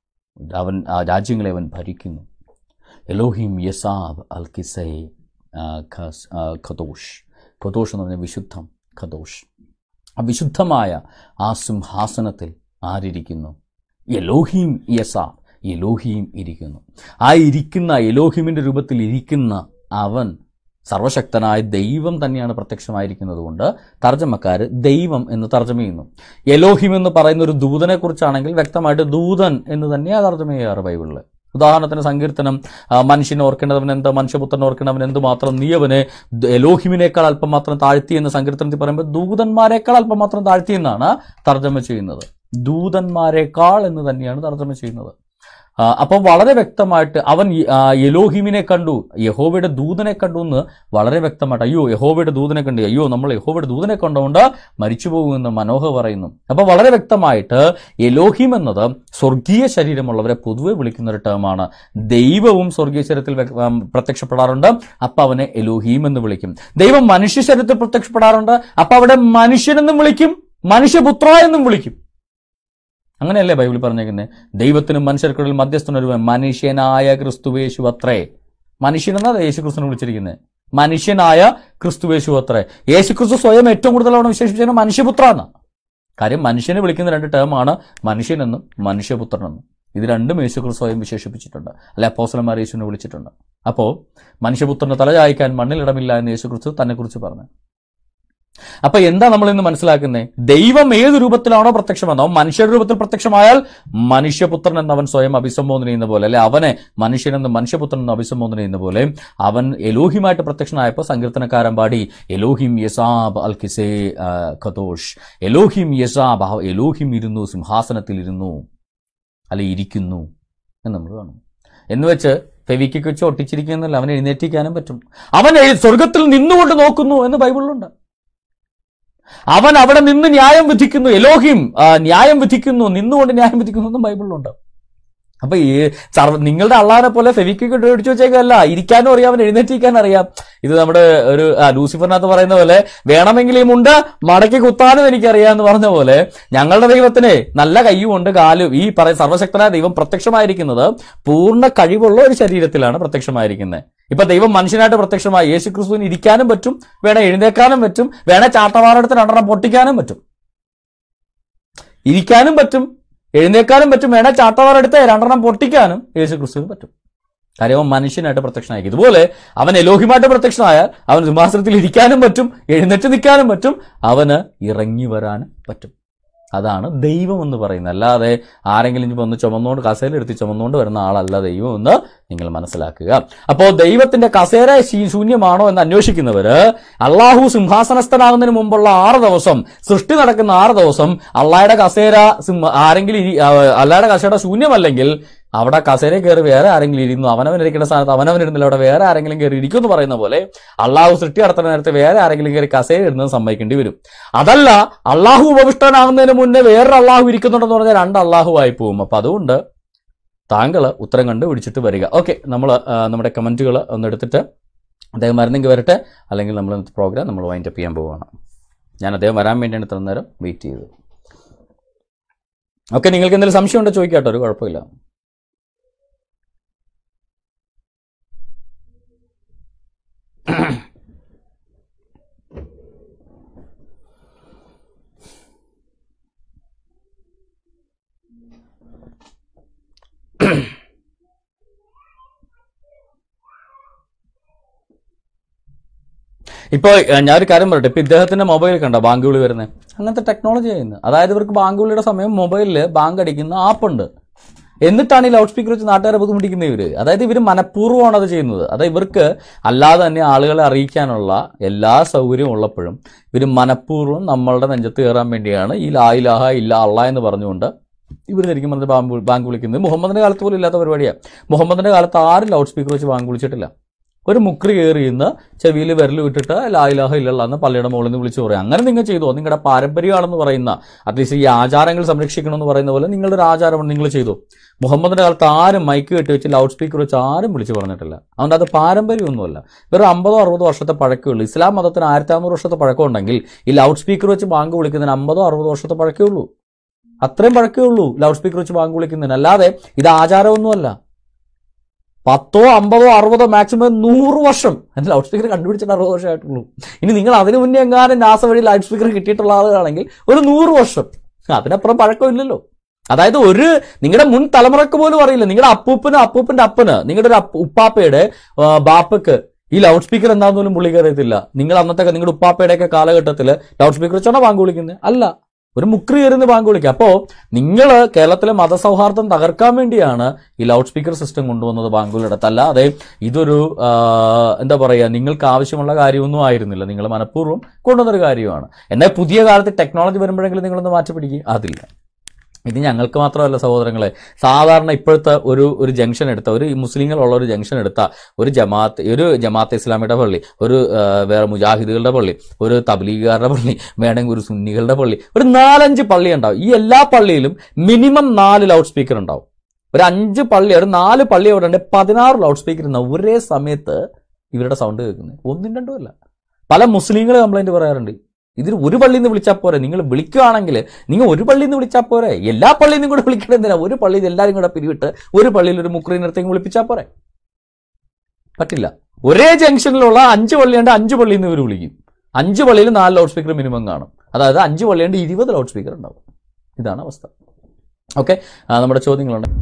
[SPEAKER 1] അവൻ ആ രാജ്യങ്ങളെ അവൻ ഭരിക്കുന്നു എലോഹിം യസാബ് അൽ കിസൈ ആ, ഖസ്- ആ, ഖദോഷ് ഖദോഷ് എന്ന് പറഞ്ഞാൽ വിശുദ്ധം ഖദോഷ് ആ വിശുദ്ധമായ ആ സിംഹാസനത്തിൽ ആരിയ്ക്കുന്നു എലോഹീം യസാബ് എലോഹീം ഇരിക്കുന്നു ആ ഇരിക്കുന്ന എലോഹിമിന്റെ രൂപത്തിൽ ഇരിക്കുന്ന അവൻ സർവശക്തനായ ദൈവം തന്നെയാണ് പ്രത്യക്ഷമായിരിക്കുന്നത് കൊണ്ട് തർജ്ജമക്കാർ ദൈവം എന്ന് തർജ്ജമ ചെയ്യുന്നു എലോഹിം എന്ന് പറയുന്ന ഒരു ദൂതനെ കുറിച്ചാണെങ്കിൽ വ്യക്തമായിട്ട് ദൂതൻ എന്ന് തന്നെയാണ് തർജ്ജമ ചെയ്യാറ് ബൈബിളിൽ ഉദാഹരണത്തിന് സങ്കീർത്തനം ആ, മനുഷ്യനെ ഓർക്കേണ്ടവൻ എന്ത് മനുഷ്യപുത്രനെ ഓർക്കേണ്ടവൻ എന്ത് മാത്രം നീ അവനെ ദ- എലോഹിമിനേക്കാൾ അല്പം മാത്രം താഴ്ത്തി എന്ന് സങ്കീർത്തനത്തിൽ പറയുമ്പോൾ ദൂതന്മാരെക്കാൾ അല്പം മാത്രം താഴ്ത്തി എന്നാണ് തർജ്ജമ ചെയ്യുന്നത് ദൂതന്മാരെക്കാൾ എന്ന് തന്നെയാണ് തർജ്ജമ ചെയ്യുന്നത് ആ, അപ്പോൾ വളരെ വ്യക്തമായിട്ട് അവൻ ഈ, ആ, എലോഹിമിനെ കണ്ടു യഹോവയുടെ ദൂതനെ കണ്ടു എന്ന് വളരെ വ്യക്തമായിട്ട് അയ്യോ യഹോവയുടെ ദൂതനെ കണ്ടു അയ്യോ നമ്മൾ യഹോവയുടെ ദൂതനെ കണ്ടുകൊണ്ട് മരിച്ചു പോകുമെന്ന് മനോഹ പറയുന്നു അപ്പോൾ വളരെ വ്യക്തമായിട്ട് എലോഹിം എന്നത് സ്വർഗീയ ശരീരമുള്ളവരെ പൊതുവെ വിളിക്കുന്ന ഒരു ടേമാണ് ദൈവവും സ്വർഗീയ ശരീരത്തിൽ വ്യ- ഉം, പ്രത്യക്ഷപ്പെടാറുണ്ട് അപ്പൊ അവനെ എലോഹീം എന്ന് വിളിക്കും ദൈവം മനുഷ്യ ശരീരത്തിൽ പ്രത്യക്ഷപ്പെടാറുണ്ട് അപ്പൊ അവിടെ മനുഷ്യനെന്നും വിളിക്കും മനുഷ്യപുത്ര എന്നും വിളിക്കും അങ്ങനെയല്ലേ ബൈബിൾ പറഞ്ഞേക്കുന്നത് ദൈവത്തിനും മനുഷ്യർക്കിടയിൽ മധ്യസ്ഥനൊരു മനുഷ്യനായ ക്രിസ്തുവേശു അത്രേ മനുഷ്യനെന്നാ യേശു ക്രിസ്തുവിനെ വിളിച്ചിരിക്കുന്നത് മനുഷ്യനായ ക്രിസ്തുവേശു അത്രേ യേശു ക്രിസ്തു സ്വയം ഏറ്റവും കൂടുതൽ അവിടെ വിശേഷിപ്പിച്ചത് മനുഷ്യപുത്ര എന്ന കാര്യം മനുഷ്യനെ വിളിക്കുന്ന രണ്ട് ടേമാണ് മനുഷ്യനെന്നും മനുഷ്യപുത്രനെന്നും ഇത് രണ്ടും യേശു ക്രിസ്തു സ്വയം വിശേഷിപ്പിച്ചിട്ടുണ്ട് അല്ലെ അപ്പോസലന്മാർ യേശുവിനെ വിളിച്ചിട്ടുണ്ട് അപ്പോൾ മനുഷ്യപുത്രന് തല ചായ്ക്കാൻ മണ്ണിലിടമില്ല എന്ന് യേശു ക്രിസ്തു തന്നെ കുറിച്ച് പറഞ്ഞു അപ്പൊ എന്താ നമ്മൾ ഇന്ന് മനസ്സിലാക്കുന്നത് ദൈവം ഏത് രൂപത്തിലാണോ പ്രത്യക്ഷമെന്നോ മനുഷ്യരുടെ രൂപത്തിൽ പ്രത്യക്ഷമായാൽ മനുഷ്യപുത്രൻ എന്ന് അവൻ സ്വയം അഭിസംബോധന ചെയ്യുന്ന പോലെ അല്ലെ അവനെ മനുഷ്യനെന്ന് മനുഷ്യപുത്രൻ എന്ന് അഭിസംബോധന ചെയ്യുന്ന പോലെ അവൻ എലോഹിമായിട്ട് പ്രത്യക്ഷനായപ്പോൾ സങ്കീർത്തനക്കാരൻ പാടി എലോഹിം യസാബ് അൽ കിസേ ആ, ഖദോഷ് എലോഹിം യസാബ് ആ എലോഹിം ഇരുന്നു സിംഹാസനത്തിൽ ഇരുന്നു അല്ലെ ഇരിക്കുന്നു എന്ന് നമ്മൾ കാണും എന്ന് വെച്ച് ഫെവിക്ക് വെച്ച് ഒട്ടിച്ചിരിക്കുന്നില്ല അവൻ എഴുന്നേറ്റിക്കാനും പറ്റും അവൻ എഴു- സ്വർഗത്തിൽ നിന്നുകൊണ്ട് നോക്കുന്നു എന്ന് ബൈബിളിലുണ്ട് അവൻ അവിടെ നിന്ന് ന്യായം വിധിക്കുന്നു എലോഹിം ആ, ന്യായം വിധിക്കുന്നു നിന്നുകൊണ്ട് ന്യായം വിധിക്കുന്നു എന്നും ബൈബിളിലുണ്ട് അപ്പൊ ഈ സർവ നിങ്ങളുടെ അള്ളാനെ പോലെ ഫെവിക്വിക്ക് ഒടിച്ചു വെച്ചേക്കല്ല ഇരിക്കാനും അറിയാം അവൻ എഴുന്നേറ്റിരിക്കാനും അറിയാം ഇത് നമ്മുടെ ഒരു ആ, ലൂസിഫറിനകത്ത് പറയുന്ന പോലെ വേണമെങ്കിൽ ഈ മുണ്ട് മടക്കി കുത്താനും എനിക്കറിയാം എന്ന് പറഞ്ഞ പോലെ ഞങ്ങളുടെ ദൈവത്തിന് നല്ല കയ്യുമുണ്ട് കാലും ഈ പറയ സർവശക്തനായ ദൈവം പ്രത്യക്ഷമായിരിക്കുന്നത് പൂർണ്ണ കഴിവുള്ള ഒരു ശരീരത്തിലാണ് പ്രത്യക്ഷമായിരിക്കുന്നത് ഇപ്പൊ ദൈവം മനുഷ്യനായിട്ട് പ്രത്യക്ഷമായി യേശു ക്രിസ്തുവിന് ഇരിക്കാനും പറ്റും വേണേ എഴുന്നേക്കാനും പറ്റും വേണേ ചാട്ടവാറെടുത്ത് രണ്ടെണ്ണം പൊട്ടിക്കാനും പറ്റും ഇരിക്കാനും പറ്റും എഴുന്നേക്കാനും പറ്റും വേണേ ചാട്ടവാറെടുത്ത് രണ്ടെണ്ണം പൊട്ടിക്കാനും യേശു ക്രിസ്തുവിന് പറ്റും കാര്യം അവൻ മനുഷ്യനായിട്ട് പ്രത്യക്ഷനായി ഇതുപോലെ അവൻ എലോഹിമായിട്ട് പ്രത്യക്ഷനായാൽ അവൻ സിംഹാസനത്തിൽ ഇരിക്കാനും പറ്റും എഴുന്നേറ്റ് നിൽക്കാനും പറ്റും അവന് ഇറങ്ങി വരാനും പറ്റും അതാണ് ദൈവം എന്ന് പറയുന്നത് അല്ലാതെ ആരെങ്കിലും ഇനി വന്ന് ചുമന്നുകൊണ്ട് കസേര എടുത്ത് ചുമന്നുകൊണ്ട് വരുന്ന ആളല്ല ദൈവം എന്ന് നിങ്ങൾ മനസ്സിലാക്കുക അപ്പോൾ ദൈവത്തിന്റെ കസേര ശീ- ശൂന്യമാണോ എന്ന് അന്വേഷിക്കുന്നവര് അള്ളാഹു സിംഹാസനസ്ഥനാകുന്നതിന് മുമ്പുള്ള ആറ് ദിവസം സൃഷ്ടി നടക്കുന്ന ആറ് ദിവസം അള്ളായുടെ കസേര സിംഹ ആരെങ്കിലും ഇരി- ആ, അള്ളായുടെ കസേര ശൂന്യമല്ലെങ്കിൽ അവിടെ കസേര കയറി വേറെ ആരെങ്കിലും ഇരുന്നു അവനവൻ ഇരിക്കുന്ന സ്ഥാനത്ത് അവനവൻ ഇരുന്നില്ല അവിടെ വേറെ ആരെങ്കിലും കയറി ഇരിക്കും എന്ന് പറയുന്ന പോലെ അള്ളാഹു സൃഷ്ടി നടത്തുന്ന നേരത്തെ വേറെ ആരെങ്കിലും കയറി കസേര ഇരുന്നത് സമ്മതിക്കേണ്ടി വരും അതല്ല അള്ളാഹു ഉപവിഷ്ടനാകുന്നതിന് മുന്നേ വേറൊരു അള്ളാഹു ഇരിക്കുന്നുണ്ടെന്ന് പറഞ്ഞാൽ രണ്ട് അള്ളാഹു ആയി പോകും അപ്പൊ അതുകൊണ്ട് താങ്കൾ ഉത്തരം കണ്ട് പിടിച്ചിട്ട് വരിക ഓക്കെ നമ്മൾ നമ്മുടെ കമന്റുകൾ ഒന്ന് എടുത്തിട്ട് അദ്ദേഹം വരുന്നെങ്കിൽ വരട്ടെ അല്ലെങ്കിൽ നമ്മൾ ഇന്നത്തെ പ്രോഗ്രാം നമ്മൾ വൈൻഡപ്പ് ചെയ്യാൻ പോവുകയാണ് ഞാൻ അദ്ദേഹം വരാൻ വേണ്ടിയാണ് ഇത്ര നേരം വെയിറ്റ് ചെയ്തത് ഓക്കെ നിങ്ങൾക്ക് എന്തെങ്കിലും സംശയം ഉണ്ടോ ചോദിക്കാട്ടോ ഒരു കുഴപ്പമില്ല ഇപ്പോൾ ഞാൻ ഒരു കാര്യം പറയട്ടെ ഇപ്പൊ ഇദ്ദേഹത്തിന്റെ മൊബൈൽ കണ്ട ബാങ്ക് വിളി വരുന്നത് അങ്ങനത്തെ ടെക്നോളജി ചെയ്യുന്നത് അതായത് ഇവർക്ക് ബാങ്ക് വിളിയുടെ സമയം മൊബൈലിൽ ബാങ്ക് അടിക്കുന്ന ആപ്പ് ഉണ്ട് എന്നിട്ടാണ് ഈ ലൗഡ് സ്പീക്കർ വെച്ച് നാട്ടുകാരെ ബുദ്ധിമുട്ടിക്കുന്ന ഇവര് അതായത് ഇവർ മനഃപൂർവ്വമാണ് അത് ചെയ്യുന്നത് അതായത് ഇവർക്ക് അല്ലാതെ തന്നെ ആളുകളെ അറിയിക്കാനുള്ള എല്ലാ സൗകര്യവും ഉള്ളപ്പോഴും ഇവർ മനഃപൂർവ്വം നമ്മളുടെ നെഞ്ചത്ത് കയറാൻ വേണ്ടിയാണ് ഈ ലാ ഇലാഹ ഇല്ല അള്ള എന്ന് പറഞ്ഞുകൊണ്ട് ഇവർ ശരിക്കും പറഞ്ഞത് ബാങ്ക് വിളി- ബാങ്ക് വിളിക്കുന്നത് മുഹമ്മദിന്റെ കാലത്ത് പോലും ഇല്ലാത്ത പരിപാടിയാണ് മുഹമ്മദിന്റെ കാലത്ത് ആരും ലൗഡ് സ്പീക്കർ വെച്ച് ബാങ്ക് വിളിച്ചിട്ടില്ല ഒരു മുക്രി കയറി ഇന്ന് ചെവിയിൽ വിരൽ വിട്ടിട്ട് ലായിലാഹ ഇല്ലല്ല എന്ന് പള്ളിയുടെ മുകളിൽ നിന്ന് വിളിച്ചു പറയും അങ്ങനെ നിങ്ങൾ ചെയ്തോ നിങ്ങളുടെ പാരമ്പര്യമാണെന്ന് പറയുന്ന അറ്റ്ലീസ്റ്റ് ഈ ആചാരങ്ങൾ സംരക്ഷിക്കണമെന്ന് പറയുന്ന പോലെ നിങ്ങളുടെ ഒരു ആചാരമാണ് നിങ്ങൾ ചെയ്തു മുഹമ്മദിന്റെ കാലത്ത് ആരും മൈക്ക് കെട്ടി വെച്ച് ലൗഡ് സ്പീക്കർ വെച്ച് ആരും വിളിച്ചു പറഞ്ഞിട്ടില്ല അതുകൊണ്ട് അത് പാരമ്പര്യമൊന്നുമല്ല വെറും അമ്പതോ അറുപതോ വർഷത്തെ പഴക്കമുള്ളൂ ഇസ്ലാം മതത്തിന് ആയിരത്തി അറുന്നൂറ് വർഷത്തെ പഴക്കം ഉണ്ടെങ്കിൽ ഈ ലൗഡ് സ്പീക്കർ വെച്ച് ബാങ്ക് വിളിക്കുന്നതിന് അമ്പതോ അറുപതോ വർഷത്തെ പഴക്കേ ഉള്ളൂ അത്രയും പഴക്കേ ഉള്ളൂ ലൗഡ് സ്പീക്കർ വെച്ച് ബാങ്ക് വിളിക്കുന്നതിന് അല്ലാതെ ഇത് ആചാരമൊന്നുമല്ല പത്തോ അമ്പതോ അറുപതോ മാക്സിമം നൂറ് വർഷം എൻ്റെ ലൗഡ് സ്പീക്കർ കണ്ടുപിടിച്ചിട്ട് അറുപത് വർഷമായിട്ടുള്ളൂ ഇനി നിങ്ങൾ അതിനു മുന്നേ എങ്ങാനും നാസ വഴി ലൗഡ് സ്പീക്കർ കിട്ടിയിട്ടുള്ള ആളുകളാണെങ്കിൽ ഒരു നൂറ് വർഷം അതിനപ്പുറം പഴക്കമില്ലല്ലോ അതായത് ഒരു നിങ്ങളുടെ മുൻ തലമുറക്ക് പോലും അറിയില്ല നിങ്ങളുടെ അപ്പൂപ്പന് അപ്പൂപ്പന്റെ അപ്പന് നിങ്ങളുടെ ഒരു അപ്പ- ഉപ്പാപ്പയുടെ ആ, ബാപ്പക്ക് ഈ ലൗഡ് സ്പീക്കർ എന്താണെന്ന് പോലും പുള്ളി അറിയത്തില്ല നിങ്ങൾ അന്നത്തെ നിങ്ങളുടെ ഉപ്പാപ്പയുടെ ഒക്കെ കാലഘട്ടത്തിൽ ലൗഡ് സ്പീക്കർ വെച്ചാണോ ബാങ്ക് വിളിക്കുന്നത് അല്ല ഒരു മുക്രി കയറുന്ന ബാങ്ക് വിളിക്കുക അപ്പോ നിങ്ങൾ കേരളത്തിലെ മതസൗഹാർദ്ദം തകർക്കാൻ വേണ്ടിയാണ് ഈ ലൗഡ് സ്പീക്കർ സിസ്റ്റം കൊണ്ടുവന്നത് ബാങ്കുകളിടത്ത് അല്ലാതെ ഇതൊരു ആ, എന്താ പറയുക നിങ്ങൾക്ക് ആവശ്യമുള്ള കാര്യമൊന്നും ആയിരുന്നില്ല നിങ്ങൾ മനഃപൂർവ്വം കൊണ്ടുവന്നൊരു കാര്യമാണ് എന്നാൽ പുതിയ കാലത്ത് ടെക്നോളജി വരുമ്പോഴെങ്കിലും നിങ്ങളൊന്ന് മാറ്റി പിടിക്കുക അതില്ല ഇത് ഞങ്ങൾക്ക് മാത്രമല്ല സഹോദരങ്ങളെ സാധാരണ ഇപ്പോഴത്തെ ഒരു ഒരു ജംഗ്ഷൻ എടുത്ത ഒരു മുസ്ലിങ്ങളുള്ള ഒരു ജംഗ്ഷൻ എടുത്ത ഒരു ജമാഅത്ത് ഒരു ജമാഅത്ത് ഇസ്ലാമിയുടെ പള്ളി ഒരു ആ, വേറെ മുജാഹിദുകളുടെ പള്ളി ഒരു തബ്ലീഗുകാരുടെ പള്ളി വേണമെങ്കിൽ ഒരു സുന്നികളുടെ പള്ളി ഒരു നാലഞ്ച് പള്ളി ഉണ്ടാവും ഈ എല്ലാ പള്ളിയിലും മിനിമം നാല് ലൗഡ് സ്പീക്കർ ഉണ്ടാവും ഒരു അഞ്ച് പള്ളി ഒരു നാല് പള്ളി അവിടെ ഉണ്ട് പതിനാറ് ലൗഡ് സ്പീക്കർ ഉണ്ടാവും ഒരേ സമയത്ത് ഇവരുടെ സൗണ്ട് കേൾക്കുന്നത് ഒന്നും രണ്ടും അല്ല പല മുസ്ലിങ്ങൾ കംപ്ലൈന്റ് പറയാറുണ്ട് ഇതിൽ ഒരു പള്ളിയിൽ നിന്ന് വിളിച്ചാൽ പോരെ നിങ്ങൾ വിളിക്കുകയാണെങ്കിൽ നിങ്ങൾ ഒരു പള്ളിയിൽ നിന്ന് വിളിച്ചാൽ പോരെ എല്ലാ പള്ളിയിൽ നിന്നും കൂടെ വിളിക്കണം എന്തിനാ ഒരു പള്ളിയിൽ എല്ലാവരും കൂടെ പിരിവിട്ട് ഒരു പള്ളിയിൽ ഒരു മുക്രീനടുത്തേക്ക് വിളിപ്പിച്ചാൽ പോരെ പറ്റില്ല ഒരേ ജംഗ്ഷനിലുള്ള അഞ്ച് പള്ളിയുണ്ട് അഞ്ച് പള്ളിയിൽ നിന്ന് ഇവർ വിളിക്കും അഞ്ച് പള്ളിയിൽ നാല് ലൗഡ് സ്പീക്കർ മിനിമം കാണും അതായത് അഞ്ച് പള്ളിയുണ്ട് ഇരുപത് ലൗഡ് സ്പീക്കർ ഉണ്ടാവും ഇതാണ് അവസ്ഥ ഓക്കെ നമ്മുടെ ചോദ്യങ്ങളുണ്ട്